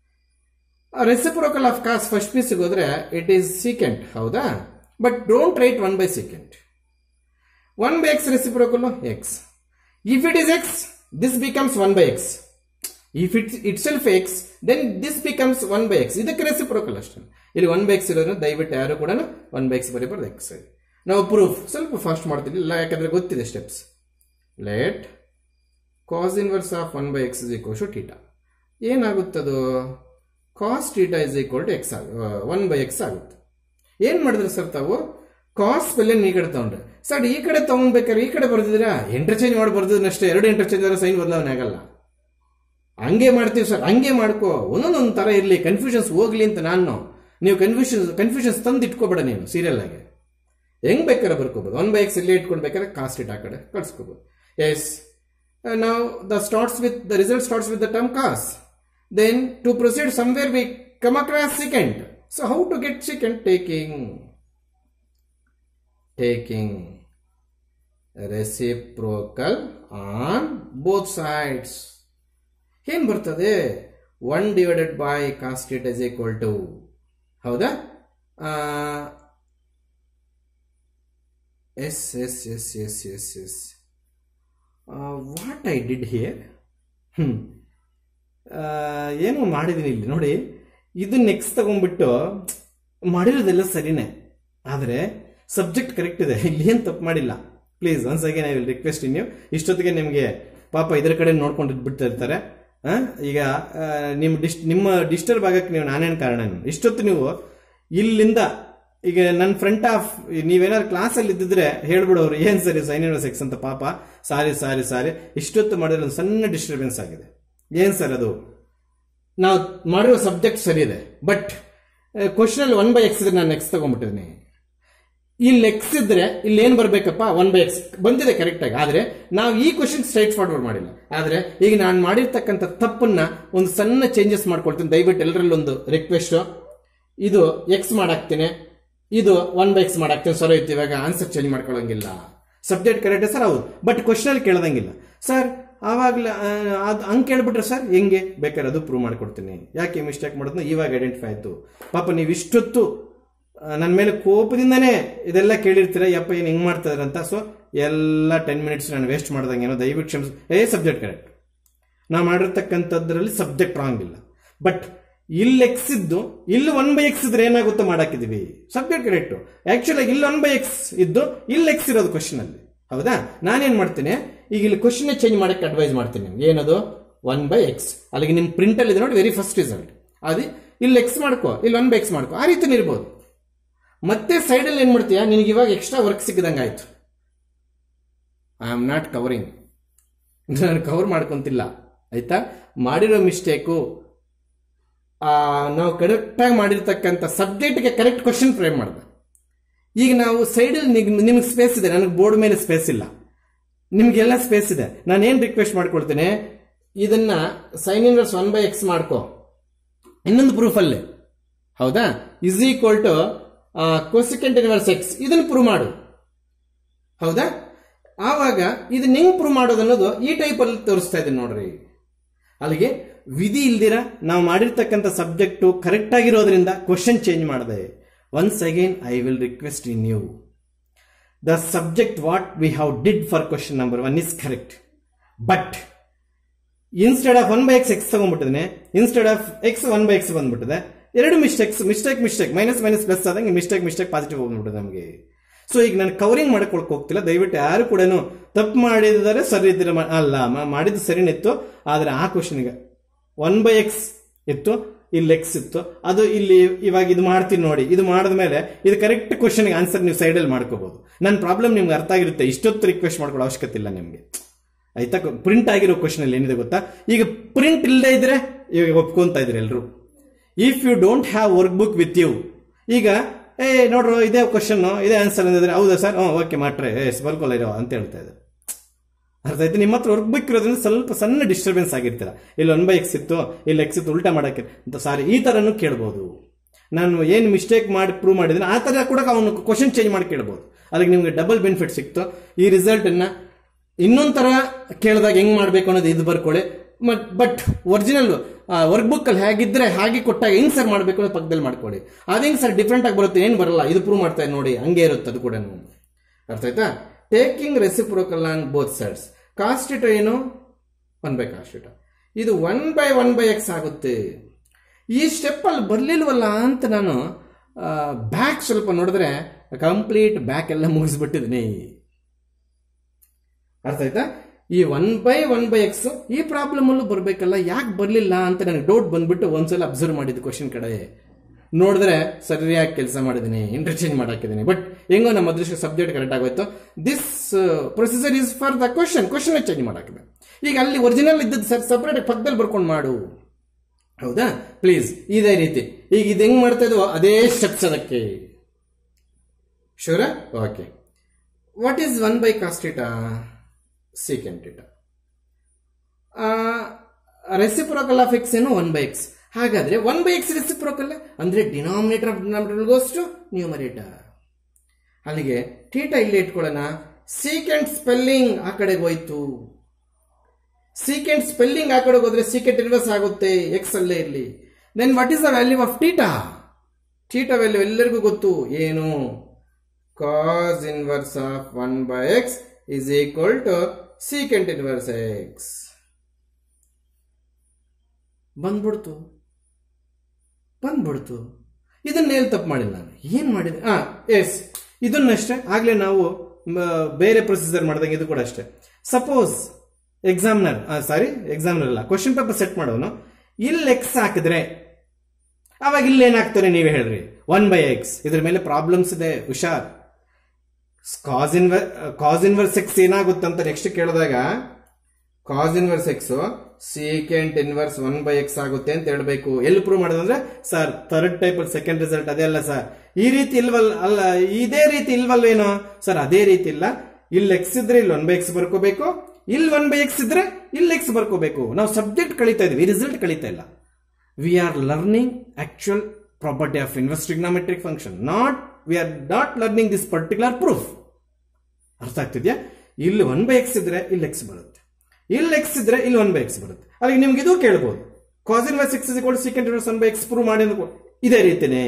ರೆಸಿಪ್ರೋಕಲ್ ಆಫ್ ಕಾಸ್ ಫಸ್ಟ್ ಪೀಸಿಗೆ ಹೋದ್ರೆ ಇಟ್ ಈಸ್ ಸೀಕೆಂಟ್ ಹೌದಾ but don't write one by secant one by x reciprocal x if it is x this becomes one by x if it itself x then this becomes one by x ಇದಕ್ಕೆ reciprocal ಅಷ್ಟೇ ಇಲ್ಲಿ one by x ಇರೋದ್ರಿಂದ ದಯವಿಟ್ಟು ಯಾರು ಕೂಡ one by x ಬರೀಬಾರ್ದು x ನಾವು proof ಸ್ವಲ್ಪ ಫಾಸ್ಟ್ ಮಾಡ್ತೀವಿ ಇಲ್ಲ ಯಾಕಂದ್ರೆ ಗೊತ್ತಿದೆ steps let cos inverse of one by x is equal to theta ಏನಾಗುತ್ತದು cos theta is equal to x ಆಗ ಒನ್ ಬೈ ಎಕ್ಸ್ ಆಗುತ್ತೆ ಏನ್ ಮಾಡಿದ್ರೆ ಸರ್ ತಾವು ಕಾಸ್ ಸ್ಪೆಲ್ಲಿಂಗ್ ಈ ಕಡೆ ತಗೊಂಡ್ರೆ ಸರ್ ಈ ಕಡೆ ತಗೊಂಡ್ಬೇಕಾದ್ರೆ ಈ ಕಡೆ ಬರ್ದಿದ್ದೀರಾ ಇಂಟರ್ಚೇಂಜ್ ಮಾಡಿ ಬರ್ದಿದ್ದನಷ್ಟೇ ಎರಡು ಇಂಟರ್ಚೇಂಜ್ ಆದ್ರೆ ಸೈನ್ ಬದಲಾವಣೆ ಆಗಲ್ಲ ಹಂಗೆ ಮಾಡ್ತೀವಿ ಸರ್ ಹಂಗೆ ಮಾಡ್ಕೋ ಒಂದೊಂದೊಂದು ತರ ಇರಲಿ ಕನ್ಫ್ಯೂಷನ್ಸ್ ಹೋಗ್ಲಿ ಅಂತ ನಾನು ನೀವು ಕನ್ಫ್ಯೂಷನ್ ಕನ್ಫ್ಯೂಷನ್ಸ್ ತಂದು ಇಟ್ಕೋಬೇಡ ನೀನು ಸೀರಿಯಲ್ ಆಗಿ ಹೆಂಗ್ ಬೇಕಾದ್ರೆ ಬರ್ಕೋಬಹುದು ಒನ್ ಬೈ ಎಕ್ಸ್ ಇಲ್ಲೇ ಇಟ್ಕೊಳ್ಬೇಕಾದ್ರೆ ಕಾಸ್ಟ್ ಇಟ್ ಆ ಕಡೆ ಕಳ್ಸ್ಕೋಬಹುದು ಎಸ್ ನಾವು the starts with the result starts with the term cos then to proceed somewhere we come across secant so how to get secant taking taking reciprocal on both sides ಏನ್ ಬರ್ತದೆ one divided by cos theta is equal to ಹೌದಾ yes yes yes yes yes yes what I did here ಹ್ಞೂ ಏನೋ ಮಾಡಿದ್ದೀನಿ ಇಲ್ಲಿ ನೋಡಿ ಇದು next ತಗೊಂಡ್ಬಿಟ್ಟು ಮಾಡಿರೋದೆಲ್ಲ ಸರಿನೇ ಆದರೆ ಸಬ್ಜೆಕ್ಟ್ ಕರೆಕ್ಟ್ ಇದೆ ಇಲ್ಲಿ ಏನು ತಪ್ಪು ಮಾಡಿಲ್ಲ please once again I will request in you ಇಷ್ಟೊತ್ತಿಗೆ ನಿಮಗೆ ಪಾಪ ಇದರ ಕಡೆ ನೋಡ್ಕೊಂಡು ಬಿಡ್ತಾ ಇರ್ತಾರೆ ಆ, ಈಗ ಆ, ನಿಮ್ಮ ಡಿಸ್ ನಿಮ್ಮ ಡಿಸ್ಟರ್ಬ್ ಆಗಕ್ಕೆ ನೀವು ನಾನೇನು ಕಾರಣ ಇಷ್ಟೊತ್ತು ನೀವು ಇಲ್ಲಿಂದ ಈಗ ನನ್ನ ಫ್ರಂಟ್ ಆಫ್ ನೀವೇನಾದ್ರು ಕ್ಲಾಸಲ್ಲಿ ಇದ್ದಿದ್ರೆ ಹೇಳ್ಬಿಡೋರು ಏನ್ ಸರಿ ಸೈನ್ ಸೆಕ್ಸ್ ಅಂತ ಪಾಪ ಸಾರಿ ಸಾರಿ ಸಾರಿ ಇಷ್ಟೊತ್ತು ಮಾಡಿದ್ರೆ ಒಂದು ಸಣ್ಣ ಡಿಸ್ಟರ್ಬೆನ್ಸ್ ಆಗಿದೆ ಏನ್ ಸರ್ ಅದು ನಾವು ಮಾಡಿರೋ ಸಬ್ಜೆಕ್ಟ್ ಸರಿ ಇದೆ ಬಟ್ ಕ್ವಶನ್ ಅಲ್ಲಿ ಒನ್ ಬೈ ಎಕ್ಸ್ ಇದ್ರೆ ನಾನು ಎಕ್ಸ್ ತಗೊಂಡ್ಬಿಟ್ಟಿದ್ದೀನಿ ಇಲ್ಲಿ ಎಕ್ಸ್ ಇದ್ರೆ ಇಲ್ಲಿ ಏನ್ ಬರ್ಬೇಕಪ್ಪ ಒನ್ ಬೈ ಎಕ್ಸ್ ಬಂದಿದೆ ಕರೆಕ್ಟ್ ಆಗಿ ಆದ್ರೆ ನಾವು ಈ ಕ್ವಶನ್ ಸ್ಟ್ರೈಟ್ ಫಾರ್ವರ್ಡ್ ಮಾಡಿಲ್ಲ ಆದ್ರೆ ಈಗ ನಾನು ಮಾಡಿರ್ತಕ್ಕಂಥ ತಪ್ಪನ್ನ ಒಂದು ಸಣ್ಣ ಚೇಂಜಸ್ ಮಾಡ್ಕೊಳ್ತೀನಿ ದಯವಿಟ್ಟು ಎಲ್ಲರಲ್ಲಿ ಒಂದು ರಿಕ್ವೆಸ್ಟ್ ಇದು ಎಕ್ಸ್ ಮಾಡಾಕ್ತೀನಿ ಇದು ಒನ್ ಬೈ ಎಕ್ಸ್ ಮಾಡಾಕ್ತೀನಿ ಸರ್ ಇತ್ತು ಇವಾಗ ಆನ್ಸರ್ ಚೇಂಜ್ ಮಾಡ್ಕೊಳ್ಳೋಂಗಿಲ್ಲ ಸಬ್ಜೆಕ್ಟ್ ಕರೆಕ್ಟ್ ಸರ್ ಹೌದು ಬಟ್ ಕ್ವಶನ್ ಅಲ್ಲಿ ಕೇಳ್ದಂಗಿಲ್ಲ ಸರ್ ಆವಾಗಲೇ ಅದು ಹಂಗೆ ಕೇಳ್ಬಿಟ್ರೆ ಸರ್ ಹೆಂಗೆ ಬೇಕಾದ್ರೆ ಅದು ಪ್ರೂವ್ ಮಾಡ್ಕೊಡ್ತೀನಿ ಯಾಕೆ ಮಿಸ್ಟೇಕ್ ಮಾಡೋದು ಇವಾಗ ಐಡೆಂಟಿಫೈ ಆಯ್ತು ಪಾಪ ನೀವು ಇಷ್ಟೊತ್ತು ನನ್ನ ಮೇಲೆ ಕೋಪದಿಂದನೇ ಇದೆಲ್ಲ ಕೇಳಿರ್ತೀರ ಯಪ್ಪ ಏನು ಹಿಂಗೆ ಮಾಡ್ತಾರೆ ಅಂತ ಸೊ ಎಲ್ಲ ಟೆನ್ ಮಿನಿಟ್ಸ್ ನಾನು ವೇಸ್ಟ್ ಮಾಡ್ದಂಗೆ ಏನೋ ದಯವಿಟ್ಟು ಕ್ಷಮಿಸ್ ಏ ಸಬ್ಜೆಕ್ಟ್ ಕರೆಕ್ಟ್ ನಾವು ಮಾಡಿರ್ತಕ್ಕಂಥದ್ರಲ್ಲಿ ಸಬ್ಜೆಕ್ಟ್ ರಾಂಗ್ ಇಲ್ಲ ಬಟ್ ಇಲ್ಲಿ ಎಕ್ಸ್ ಇದ್ದು ಇಲ್ಲಿ ಒನ್ ಬೈ ಎಕ್ಸ್ ಇದ್ರೆ ಏನಾಗುತ್ತೋ ಮಾಡಾಕಿದೀವಿ ಸಬ್ಜೆಕ್ಟ್ ಕರೆಕ್ಟ್ ಆಕ್ಚುಲಿ ಇಲ್ಲಿ ಒನ್ ಬೈ ಎಕ್ಸ್ ಇದ್ದು ಇಲ್ಲಿ ಎಕ್ಸ್ ಇರೋದು ಕ್ವಶನ್ ಅಲ್ಲಿ ಹೌದಾ ನಾನೇನ್ ಮಾಡ್ತೀನಿ ಈಗ ಇಲ್ಲಿ ಕ್ವಶನ್ ಚೇಂಜ್ ಮಾಡಕ್ಕೆ ಅಡ್ವೈಸ್ ಮಾಡ್ತೀನಿ ನಿಮ್ಗೆ ಏನದು ಒನ್ ಬೈ ಎಕ್ಸ್ ಅಲ್ಲಿಗೆ ನಿಮ್ ಪ್ರಿಂಟ್ ಅಲ್ಲಿ ಇದೆ ನೋಡಿ ವೆರಿ ಫಸ್ಟ್ ರಿಸಲ್ಟ್ ಅದು ಇಲ್ಲಿ ಎಕ್ಸ್ ಮಾಡ್ಕೋ ಇಲ್ಲಿ ಒನ್ ಬೈ ಎಕ್ಸ್ ಮಾಡ್ಕೋ ಆ ರೀತಿ ಇರ್ಬೋದು ಮತ್ತೆ ಸೈಡಲ್ಲಿ ಏನ್ ಮಾಡ್ತೀಯಾ ನಿನಗೆ ಇವಾಗ ಎಕ್ಸ್ಟ್ರಾ ವರ್ಕ್ ಸಿಕ್ಕದಂಗೆ ಆಯ್ತು ಐ ಆಮ್ ನಾಟ್ ಕವರಿಂಗ್ ನಾನು ಕವರ್ ಮಾಡ್ಕೊಂತಿಲ್ಲ ಆಯ್ತಾ ಮಾಡಿರೋ ಮಿಸ್ಟೇಕು ನಾವು ಕರೆಕ್ಟಾಗಿ ಮಾಡಿರ್ತಕ್ಕಂಥ ಸಬ್ಜೆಕ್ಟ್ಗೆ ಕರೆಕ್ಟ್ ಕ್ವಶನ್ ಫ್ರೇಮ್ ಮಾಡಿದೆ ಈಗ ನಾವು ಸೈಡಲ್ಲಿ ನಿಮ್ಗೆ ಸ್ಪೇಸ್ ಇದೆ ನನಗೆ ಬೋರ್ಡ್ ಮೇಲೆ ಸ್ಪೇಸ್ ಇಲ್ಲ ನಿಮ್ಗೆಲ್ಲ ಸ್ಪೇಸ್ ಇದೆ ನಾನು ಏನು ರಿಕ್ವೆಸ್ಟ್ ಮಾಡ್ಕೊಳ್ತೇನೆ ಇದನ್ನ sine inverse one by x ಮಾಡ್ಕೋ ಇನ್ನೊಂದು ಪ್ರೂಫಲ್ಲಿ ಹೌದಾ is equal to cosecant inverse x ಇದನ್ನು ಪ್ರೂವ್ ಮಾಡು ಹೌದಾ ಆವಾಗ ಇದನ್ನ ಹೆಂಗ್ ಪ್ರೂವ್ ಮಾಡೋದು ಅನ್ನೋದು ಈ ಟೈಪ್ ಅಲ್ಲಿ ತೋರಿಸ್ತಾ ಇದ್ದೀನಿ ನೋಡ್ರಿ ಅಲ್ಲಿಗೆ ವಿಧಿ ಇಲ್ದಿರ ನಾವು ಮಾಡಿರ್ತಕ್ಕಂಥ ಸಬ್ಜೆಕ್ಟು ಕರೆಕ್ಟ್ ಆಗಿರೋದ್ರಿಂದ ಕ್ವಶನ್ ಚೇಂಜ್ ಮಾಡಿದೆ once again I will request in you the subject what we have did for question number one is correct but instead of one by x x ತಗೊಂಡ್ಬಿಟ್ಟಿದ್ದೇನೆ instead of x one by x ಬಂದ್ಬಿಟ್ಟಿದೆ ಎರಡು mistakes mistake mistake minus minus plus ಆದಂಗೆ mistake mistake positive ಹೋಗ್ಬಿಟ್ಟಿದೆ ನಮಗೆ so ಈಗ ನಾನು covering ಮಾಡ್ಕೊಳಕ್ ಹೋಗ್ತಿಲ್ಲ ದಯವಿಟ್ಟು ಯಾರು ಕೂಡ ತಪ್ಪು ಮಾಡಿದರೆ ಸರಿ ಇದ್ದಿರ ಅಲ್ಲ ಮ- ಮಾಡಿದ್ದು ಸರಿನಿತ್ತು ಆದ್ರೆ ಆ ಕ್ವಶನ್ಗೆ ಒನ್ ಬೈ ಎಕ್ಸ್ ಇತ್ತು ಇಲ್ಲಿ ಎಕ್ಸ್ ಇತ್ತು ಅದು ಇಲ್ಲಿ ಇವಾಗ ಇದು ಮಾಡ್ತೀನಿ ನೋಡಿ ಇದು ಮಾಡಿದ್ಮೇಲೆ ಇದು ಕರೆಕ್ಟ್ ಕ್ವಶನ್ಗೆ ಆನ್ಸರ್ ನೀವು ಸೈಡಲ್ಲಿ ಮಾಡ್ಕೋಬಹುದು ನನ್ನ ಪ್ರಾಬ್ಲಮ್ ನಿಮ್ಗೆ ಅರ್ಥ ಆಗಿರುತ್ತೆ ಇಷ್ಟೊತ್ತು ರಿಕ್ವೆಸ್ಟ್ ಮಾಡ್ಕೊಳ್ಳೋ ಅವಶ್ಯಕತೆ ಇಲ್ಲ ನಿಮಗೆ ಆಯ್ತಾ ಪ್ರಿಂಟ್ ಆಗಿರೋ ಕ್ವಶನ್ ಅಲ್ಲಿ ಏನಿದೆ ಗೊತ್ತಾ ಈಗ ಪ್ರಿಂಟ್ ಇಲ್ಲದೆ ಇದ್ರೆ ಇವಾಗ ಒಪ್ಕೊಂತ ಇದ್ರಿ ಎಲ್ರು if you don't have work book with you ಈಗ ಏ ನೋಡ್ರು ಇದೇ ಕ್ವಶನ್ ಇದೇ ಆನ್ಸರ್ ಅಂದಿದ್ರೆ ಹೌದಾ ಸರ್ ಹ್ಞೂ ಓಕೆ ಮಾಡ್ರೆ ಎಸ್ ಬರ್ಕೊಲ್ಲ ಇರೋ ಅಂತ ಹೇಳ್ತಾ ಇದ್ದಾರೆ ಅರ್ಥ ಆಯ್ತು ನಿಮ್ಮ ಹತ್ರ ವರ್ಕ್ ಬುಕ್ ಇರೋದ್ರಿಂದ ಸ್ವಲ್ಪ ಸಣ್ಣ ಡಿಸ್ಟರ್ಬೆನ್ಸ್ ಆಗಿರ್ತೀರ ಇಲ್ಲಿ ಒನ್ ಬೈ ಎಕ್ಸ್ ಇತ್ತು ಇಲ್ಲಿ ಎಕ್ಸ್ ಇತ್ತು ಉಲ್ಟಾ ಮಾಡಕ್ಕೆ ಅಂತ ಸಾರಿ ಈ ಥರನೂ ಕೇಳ್ಬೋದು ನಾನು ಏನು ಮಿಸ್ಟೇಕ್ ಮಾಡಿ ಪ್ರೂವ್ ಮಾಡಿದ್ರೆ ಆ ಥರ ಕೂಡ ಅವನು ಕ್ವಶನ್ ಚೇಂಜ್ ಮಾಡಿ ಕೇಳ್ಬೋದು ಅದಕ್ಕೆ ನಿಮಗೆ ಡಬಲ್ ಬೆನಿಫಿಟ್ ಸಿಕ್ತು ಈ ರಿಸಲ್ಟನ್ನು ಇನ್ನೊಂದು ಥರ ಕೇಳಿದಾಗ ಹೆಂಗ್ ಮಾಡಬೇಕು ಅನ್ನೋದು ಇದು ಬರ್ಕೊಳ್ಳಿ ಬಟ್ ಒರಿಜಿನಲ್ ವರ್ಕ್ ಬುಕ್ ಅಲ್ಲಿ ಹೇಗಿದ್ರೆ ಹಾಗೆ ಕೊಟ್ಟಾಗ ಹೆಂಗ್ ಸರ್ ಮಾಡಬೇಕು ಅನ್ನೋದು ಪಕ್ಕದಲ್ಲಿ ಮಾಡ್ಕೊಳ್ಳಿ ಅದು ಹೆಂಗ್ ಸರ್ ಡಿಫ್ರೆಂಟ್ ಆಗಿ ಬರುತ್ತೆ ಏನು ಬರಲ್ಲ ಇದು ಪ್ರೂವ್ ಮಾಡ್ತಾ ಇದೆ ನೋಡಿ ಹಂಗೆ ಇರುತ್ತೆ ಅದು ಕೂಡ ಅರ್ಥ ಆಯ್ತಾ taking reciprocal on both sides cos theta ಏನು ಒನ್ ಬೈ ಕಾಸ್ಟ್ ಇಟ್ ಇದು one by one by x ಆಗುತ್ತೆ ಈ ಸ್ಟೆಪ್ ಅಲ್ಲಿ ಬರ್ಲಿಲ್ವಲ್ಲ ಅಂತ ನಾನು ಬ್ಯಾಕ್ ಸ್ವಲ್ಪ ನೋಡಿದ್ರೆ ಕಂಪ್ಲೀಟ್ ಬ್ಯಾಕ್ ಎಲ್ಲ ಮುಗಿಸ್ಬಿಟ್ಟಿದ್ದೀನಿ ಅರ್ಥ ಆಯ್ತಾ ಈ one by one by x ಈ ಪ್ರಾಬ್ಲಮ್ ಅಲ್ಲೂ ಬರಬೇಕಲ್ಲ ಯಾಕೆ ಬರಲಿಲ್ಲ ಅಂತ ನನಗೆ ಡೌಟ್ ಬಂದ್ಬಿಟ್ಟು ಒಂದ್ಸಲ ಅಬ್ಸರ್ವ್ ಮಾಡಿದ್ದು ಕ್ವಶನ್ ಕಡೆ ನೋಡಿದ್ರೆ ಸರಿಯಾಗಿ ಕೆಲಸ ಮಾಡಿದ್ದೀನಿ ಇಂಟರ್ಚೇಂಜ್ ಮಾಡಾಕಿದ್ದೀನಿ ಬಟ್ ಹೆಂಗೋ ನಮ್ಮ ಅದೃಷ್ಟ ಸಬ್ಜೆಕ್ಟ್ ಕರೆಕ್ಟ್ ಆಗೋಯ್ತು this procedure is for the question question change ಮಾಡಾಕಿದೆ ಈಗ ಅಲ್ಲಿ ಒರಿಜಿನಲ್ ಇದ್ದದ್ದು ಸರ್ ಸಪ್ರೇಟ್ ಪಕ್ಕದಲ್ಲಿ ಬರ್ಕೊಂಡು ಮಾಡು ಹೌದಾ ಪ್ಲೀಸ್ ಇದೇ ರೀತಿ ಈಗ ಇದು ಹೆಂಗ್ ಮಾಡ್ತಾ ಇದ್ವೋ ಅದೇ ಸ್ಟೆಪ್ಸ್ ಅದಕ್ಕೆ ಶೂರ okay what is one by cos theta secant theta reciprocal of x ಏನು ಒನ್ ಬೈ ಎಕ್ಸ್ ಹಾಗಾದ್ರೆ ಒನ್ ಬೈ ಎಕ್ಸ್ ರೆಸಿಪ್ರೋಕಲ್ ಅಂದ್ರೆ denominator of denominator goes to numerator ಅಲ್ಲಿಗೆ ಟೀಟ ಇಲ್ಲಿ ಇಟ್ಕೊಳ್ಳೋಣ ಸೀಕೆಂಟ್ ಸ್ಪೆಲ್ಲಿಂಗ್ ಆ ಕಡೆಗೆ ಹೋಯ್ತು ಸೀಕೆಂಟ್ ಸ್ಪೆಲ್ಲಿಂಗ್ ಆ ಕಡೆಗೆ ಹೋದ್ರೆ ಸೀಕೆಂಟ್ ರಿವರ್ಸ್ ಆಗುತ್ತೆ ಎಕ್ಸ್ ಅಲ್ಲೇ ಇರಲಿ then what is the value of theta theta value ಎಲ್ಲರಿಗೂ ಗೊತ್ತು ಏನು cos inverse of one by x is equal to secant inverse x ಬಂದ್ಬಿಡ್ತು ಬಂದ್ಬಿಡ್ತು ಇದನ್ನ ಏನು ತಪ್ಪು ಮಾಡಿಲ್ಲ ನಾನು ಏನು ಮಾಡಿದೆ ಹಾ ಎಸ್ ಇದನ್ನಷ್ಟೇ ಆಗಲೇ ನಾವು ಮ, ಬೇರೆ ಪ್ರೊಸೀಜರ್ ಮಾಡಿದಂಗೆ ಇದು ಕೂಡ ಅಷ್ಟೇ ಸಪೋಸ್ ಎಕ್ಸಾಮ್ನರ್ ಸಾರಿ ಎಕ್ಸಾಮ್ನರ್ ಅಲ್ಲ ಕ್ವಶನ್ ಪೇಪರ್ ಸೆಟ್ ಮಾಡೋನು ಇಲ್ಲಿ ಎಕ್ಸ್ ಹಾಕಿದ್ರೆ ಅವಾಗ ಇಲ್ಲಿ ಏನಾಗ್ತಾರೆ ನೀವೇ ಹೇಳ್ರಿ ಒನ್ ಬೈ ಎಕ್ಸ್ ಇದ್ರ ಮೇಲೆ ಪ್ರಾಬ್ಲಮ್ಸ್ ಇದೆ ಹುಷಾರ್ ಕಾಸ್ ಇನ್ವರ್ ಕಾಸ್ ಇನ್ವರ್ಸ್ ಎಕ್ಸ್ ಏನಾಗುತ್ತೆ ಅಂತ ನೆಕ್ಸ್ಟ್ ಕೇಳಿದಾಗ cos inverse x secant inverse one by x ಆಗುತ್ತೆ ಅಂತ ಹೇಳ್ಬೇಕು ಎಲ್ಲಿ ಪ್ರೂವ್ ಮಾಡೋದಂದ್ರೆ sir third type second result ಅದೇ ಅಲ್ಲ ಸರ್ ಈ ರೀತಿ ಇಲ್ವಲ್ಲ ಅಲ್ಲ ಇದೇ ರೀತಿ ಇಲ್ವಲ್ವೇನೋ ಸರ್ ಅದೇ ರೀತಿ ಇಲ್ಲ ಇಲ್ಲಿ ಎಕ್ಸ್ ಇದ್ರೆ ಇಲ್ಲಿ ಒನ್ ಬೈ ಎಕ್ಸ್ ಬರ್ಕೋಬೇಕು ಇಲ್ಲಿ ಒನ್ ಬೈ ಎಕ್ಸ್ ಇದ್ರೆ ಇಲ್ಲಿ ಎಕ್ಸ್ ಬರ್ಕೋಬೇಕು ನಾವು ಸಬ್ಜೆಕ್ಟ್ ಕಳೀತಾ ಇದೀವಿ ರಿಸಲ್ಟ್ ಕಳೀತಾ ಇಲ್ಲ we are learning actual property of inverse trigonometric function not we are not learning this particular proof ಅರ್ಥ ಆಗ್ತಿದ್ಯಾ ಇಲ್ಲಿ ಒನ್ ಬೈ ಎಕ್ಸ್ ಇದ್ರೆ ಇಲ್ಲಿ ಎಕ್ಸ್ ಬರುತ್ತೆ ಇಲ್ಲಿ ಎಕ್ಸ್ ಇದ್ರೆ ಇಲ್ಲಿ ಒನ್ ಬೈ ಎಕ್ಸ್ ಬರುತ್ತೆ ಅಲ್ಲಿಗೆ ನಿಮ್ಗೆ ಇದು ಕೇಳ್ಬೋದು cos inverse x is secant inverse one by x prove ಮಾಡಿ ಅಂದ್ಕೊ- ಇದೇ ರೀತಿನೇ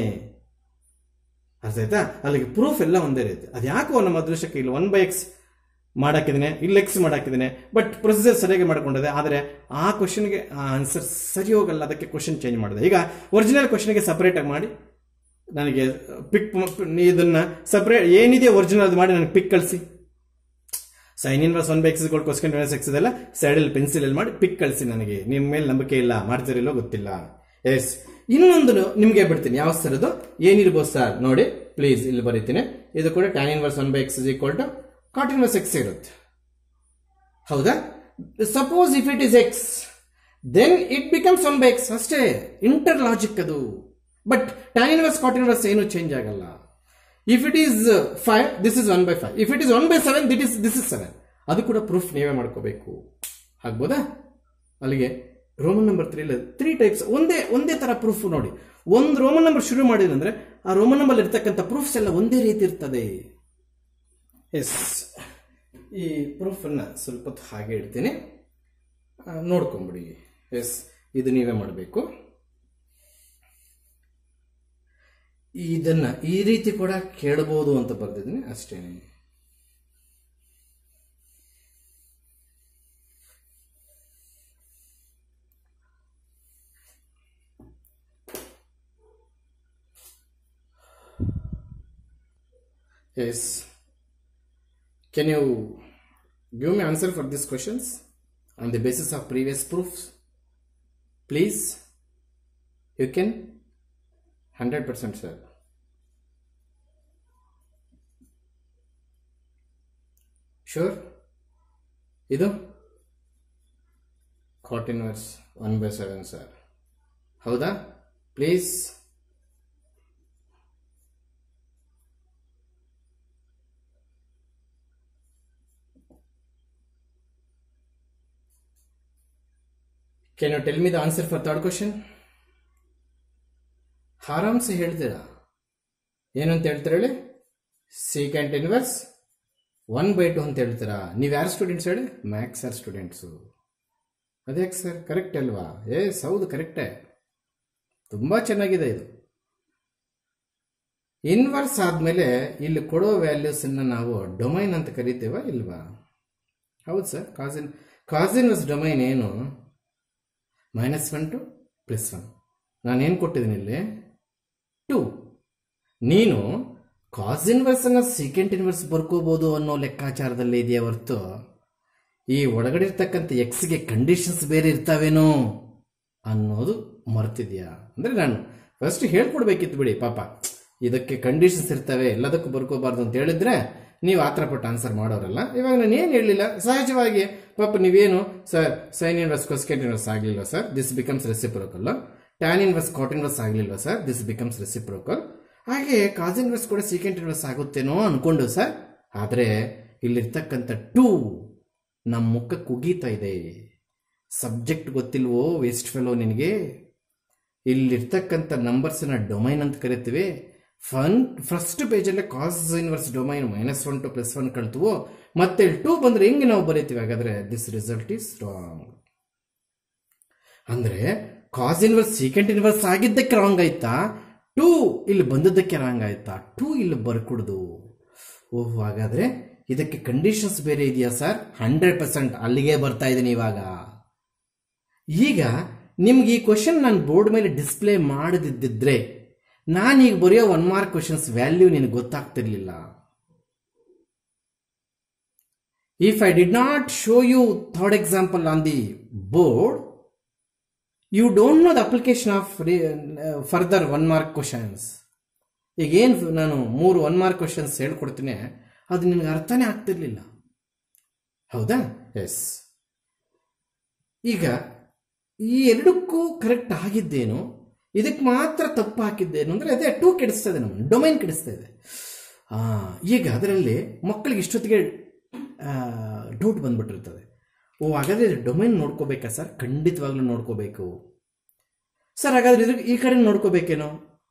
ಅರ್ಥ ಆಯ್ತಾ ಅಲ್ಲಿಗೆ ಪ್ರೂಫ್ ಎಲ್ಲ ಒಂದೇ ರೀತಿ ಅದು ಯಾಕೋ ನಮ್ಮ ಅದೃಷ್ಟಕ್ಕೆ ಇಲ್ಲಿ ಒನ್ ಬೈ ಎಕ್ಸ್ ಮಾಡಾಕಿದ್ದೇನೆ ಇಲ್ಲಿ ಎಕ್ಸ್ ಮಾಡಾಕಿದ್ದೇನೆ ಬಟ್ ಪ್ರೊಸೀಜರ್ ಸರಿಯಾಗಿ ಮಾಡ್ಕೊಂಡಿದೆ ಆದರೆ ಆ ಕ್ವಶನ್ಗೆ ಆನ್ಸರ್ ಸರಿ ಹೋಗಲ್ಲ ಅದಕ್ಕೆ ಕ್ವಶನ್ ಚೇಂಜ್ ಮಾಡಿದೆ ಈಗ ಒರಿಜಿನಲ್ ಕ್ವಶನ್ಗೆ ಸಪರೇಟ್ ಆಗಿ ಮಾಡಿ ನನಗೆ ಪಿಕ್ ಇದನ್ನ ಸಪರೇಟ್ ಏನಿದೆ ಒರಿಜಿನಲ್ ಅದು ಮಾಡಿ ನನಗೆ ಪಿಕ್ ಕಳಿಸಿ sine inverse one by x cosec inverse x ಇದೆಲ್ಲ ಸೈಡಲ್ಲಿ ಪೆನ್ಸಿಲ್ ಅಲ್ಲಿ ಮಾಡಿ ಪಿಕ್ ಕಳಿಸಿ ನನಗೆ ನಿಮ್ಮ ಮೇಲೆ ನಂಬಿಕೆ ಇಲ್ಲ ಮಾಡ್ತಿರಿಲ್ಲೋ ಗೊತ್ತಿಲ್ಲ ಎಸ್ ಇನ್ನೊಂದು ನಿಮಗೆ ಬಿಡ್ತೀನಿ ಯಾವ ಸರ್ ಅದು ಏನಿರ್ಬೋದು ಸರ್ ನೋಡಿ ಪ್ಲೀಸ್ ಇಲ್ಲಿ ಬರೀತೀನಿ ಇದು ಕೂಡ tan inverse one by x is equal to cot inverse x ಇರುತ್ತೆ ಹೌದಾ suppose if it is x then it becomes one by x ಅಷ್ಟೇ ಇಂಟರ್ ಲಾಜಿಕ್ ಅದು but tan inverse cot inverse ಏನು ಚೇಂಜ್ ಆಗಲ್ಲ if it is five this is one by five if it is one by seven that is this is seven ಅದು ಕೂಡ proof ನೀವೇ ಮಾಡ್ಕೋಬೇಕು ಆಗ್ಬೋದಾ ಅಲ್ಲಿಗೆ Roman number three three types ಒಂದೇ ಒಂದೇ ತರ ಪ್ರೂಫ್ ನೋಡಿ ಒಂದು ರೋಮನ್ ನಂಬರ್ ಶುರು ಮಾಡಿದಂದ್ರೆ ಆ ರೋಮನ್ ನಂಬರ್ ಇರ್ತಕ್ಕಂಥ ಪ್ರೂಫ್ಸ್ ಎಲ್ಲ ಒಂದೇ ರೀತಿ ಇರ್ತದೆ ಎಸ್ ಈ ಪ್ರೂಫನ್ನು ಸ್ವಲ್ಪ ಹೊತ್ತು ಹಾಗೆ ಇಡ್ತೀನಿ ಆ, ನೋಡ್ಕೊಂಬಿಡಿ ಎಸ್ ಇದು ನೀವೇ ಮಾಡಬೇಕು ಇದನ್ನ ಈ ರೀತಿ ಕೂಡ ಕೇಳಬಹುದು ಅಂತ ಬರ್ದಿದ್ದೀನಿ ಅಷ್ಟೇನೆ Yes. Can you give me answer for these questions on the basis of previous proofs? Please. You can? 100% sir. Sure? ಇದು cot inverse one by seven sir ಹೌದಾ please can you tell me the answer for third question ಆರಾಮ್ಸೆ ಹೇಳ್ತೀರಾ ಏನಂತ ಹೇಳ್ತೀರಾ ಹೇಳಿ secant inverse one by two ಅಂತ ಹೇಳ್ತೀರಾ ನೀವು ಯಾರು ಸ್ಟೂಡೆಂಟ್ಸ್ ಹೇಳಿ ಮ್ಯಾಕ್ಸ್ ಆರ್ ಸ್ಟೂಡೆಂಟ್ಸು ಅದ್ಯಾಕೆ ಸರ್ ಕರೆಕ್ಟ್ ಅಲ್ವಾ ಎಸ್ ಹೌದು ಕರೆಕ್ಟೇ ತುಂಬ ಚೆನ್ನಾಗಿದೆ ಇದು ಇನ್ವರ್ಸ್ ಆದಮೇಲೆ ಇಲ್ಲಿ ಕೊಡೋ ವ್ಯಾಲ್ಯೂಸನ್ನು ನಾವು ಡೊಮೈನ್ ಅಂತ ಕರಿತೇವ ಇಲ್ವಾ ಹೌದು ಸರ್ ಕಾಸಿನ್ ಕಾಸಿನ್ವರ್ಸ್ ಡೊಮೈನ್ ಏನು minus one to plus one ನಾನೇನು ಕೊಟ್ಟಿದ್ದೀನಿ ಇಲ್ಲಿ ಟು ನೀನು ಕಾಸ್ ಇನ್ವರ್ಸ್ ಅನ್ನ ಸೀಕೆಂಟ್ ಇನ್ವರ್ಸ್ ಬರ್ಕೋಬಹುದು ಅನ್ನೋ ಲೆಕ್ಕಾಚಾರದಲ್ಲಿ ಇದೆಯಾ ಹೊರತು ಈ ಒಳಗಡೆ ಇರ್ತಕ್ಕಂಥ ಎಕ್ಸ್ಗೆ ಕಂಡೀಷನ್ಸ್ ಬೇರೆ ಇರ್ತಾವೇನೋ ಅನ್ನೋದು ಮರ್ತಿದ್ಯಾ ಅಂದ್ರೆ ನಾನು ಫಸ್ಟ್ ಹೇಳ್ಕೊಡ್ಬೇಕಿತ್ತು ಬಿಡಿ ಪಾಪ ಇದಕ್ಕೆ ಕಂಡೀಷನ್ಸ್ ಇರ್ತವೆ ಎಲ್ಲದಕ್ಕೂ ಬರ್ಕೋಬಾರ್ದು ಅಂತ ಹೇಳಿದ್ರೆ ನೀವು ಆತರ ಪಟ್ಟು ಆನ್ಸರ್ ಮಾಡೋರಲ್ಲ ಇವಾಗ ನಾನು ಏನು ಹೇಳಲಿಲ್ಲ ಸಹಜವಾಗಿ ಪಾಪ ನೀವೇನು sir sine inverse cosecant inverse ಆಗಲಿಲ್ವಾ sir this becomes reciprocal tan inverse cot inverse ಆಗಲಿಲ್ವಾ ಸರ್ ದಿಸ್ ಬಿಕಮ್ಸ್ ರೆಸಿಪ್ರೋಕಲ್ ಹಾಗೆ ಕಾಸ್ ಇನ್ವರ್ಸ್ ಕೂಡ ಸೀಕೆಂಟ್ ಇನ್ವರ್ಸ್ ಆಗುತ್ತೇನೋ ಅನ್ಕೊಂಡು ಸರ್ ಆದರೆ ಇಲ್ಲಿರ್ತಕ್ಕಂಥ ಟೂ ನಮ್ಮ ಮುಖಕ್ಕೆ ಉಗೀತಾ ಇದೆ ಸಬ್ಜೆಕ್ಟ್ ಗೊತ್ತಿಲ್ವೋ ವೇಸ್ಟ್ ಫೆಲೋ ನಿನಗೆ ಇಲ್ಲಿರ್ತಕ್ಕಂಥ ನಂಬರ್ಸ್ನ ಡೊಮೈನ್ ಅಂತ ಕರಿತೀವಿ ಫನ್ ಫಸ್ಟ್ ಪೇಜಲ್ಲೇ cos inverse domain minus one to plus one ಕಳ್ತೀವೋ ಮತ್ತೆ ಟೂ ಬಂದ್ರೆ ಹೆಂಗೆ ನಾವು ಬರೀತೀವಿ ಹಾಗಾದ್ರೆ ದಿಸ್ ರಿಸಲ್ಟ್ ಈಸ್ ರಾಂಗ್ ಅಂದ್ರೆ ಕಾಸ್ ಇನ್ವರ್ಸ್ ಸೀಕೆಂಟ್ ಇನ್ವರ್ಸ್ ಆಗಿದ್ದಕ್ಕೆ ರಾಂಗ್ ಆಯ್ತಾ ಟೂ ಇಲ್ಲಿ ಬಂದದ್ದಕ್ಕೆ ರಾಂಗ್ ಆಯ್ತಾ ಟೂ ಇಲ್ಲಿ ಬರ್ಕುಡ್ದು ಓಹ್ ಹಾಗಾದ್ರೆ ಇದಕ್ಕೆ ಕಂಡೀಷನ್ಸ್ ಬೇರೆ ಇದೆಯಾ ಸರ್ ಹಂಡ್ರೆಡ್ ಪರ್ಸೆಂಟ್ ಅಲ್ಲಿಗೆ ಬರ್ತಾ ಇದ್ದೀನಿ ಇವಾಗ ಈಗ ನಿಮ್ಗೆ ಈ ಕ್ವಶನ್ ನಾನು ಬೋರ್ಡ್ ಮೇಲೆ ಡಿಸ್ಪ್ಲೇ ಮಾಡದಿದ್ದಿದ್ರೆ ನಾನೀಗ ಬರೆಯೋ ಒನ್ ಮಾರ್ಕ್ ಕ್ವಶನ್ಸ್ ವ್ಯಾಲ್ಯೂ ನಿನಗೆ ಗೊತ್ತಾಗ್ತಿರ್ಲಿಲ್ಲ if I did not show you third example on the board you don't know the application of further one mark questions ಈಗ ಏನು ನಾನು ಮೂರು ಒನ್ ಮಾರ್ಕ್ ಕ್ವಶನ್ಸ್ ಹೇಳ್ಕೊಡ್ತೀನಿ ಅದು ನಿನಗೆ ಅರ್ಥನೇ ಆಗ್ತಿರ್ಲಿಲ್ಲ ಹೌದಾ ಎಸ್ ಈಗ ಈ ಎರಡಕ್ಕೂ ಕರೆಕ್ಟ್ ಆಗಿದ್ದೇನು ಇದಕ್ಕೆ ಮಾತ್ರ ತಪ್ಪು ಹಾಕಿದ್ದೇನು ಅಂದರೆ ಅದೇ ಟೂ ಕೆಡಿಸ್ತಾ ಇದೆ ನಮ್ಮ ಡೊಮೈನ್ ಕೆಡಿಸ್ತಾ ಇದೆ ಆ, ಈಗ ಅದರಲ್ಲಿ ಮಕ್ಕಳಿಗೆ ಇಷ್ಟೊತ್ತಿಗೆ ಡೌಟ್ ಬಂದ್ಬಿಟ್ಟಿರ್ತದೆ ಓ ಹಾಗಾದ್ರೆ ಡೊಮೈನ್ ನೋಡ್ಕೋಬೇಕಾ ಸರ್ ಖಂಡಿತವಾಗ್ಲೂ ನೋಡ್ಕೋಬೇಕು ಸರ್ ಹಾಗಾದ್ರೆ ಇದ್ರ ಈ ಕಡೆ ನೋಡ್ಕೋಬೇಕೇನೋ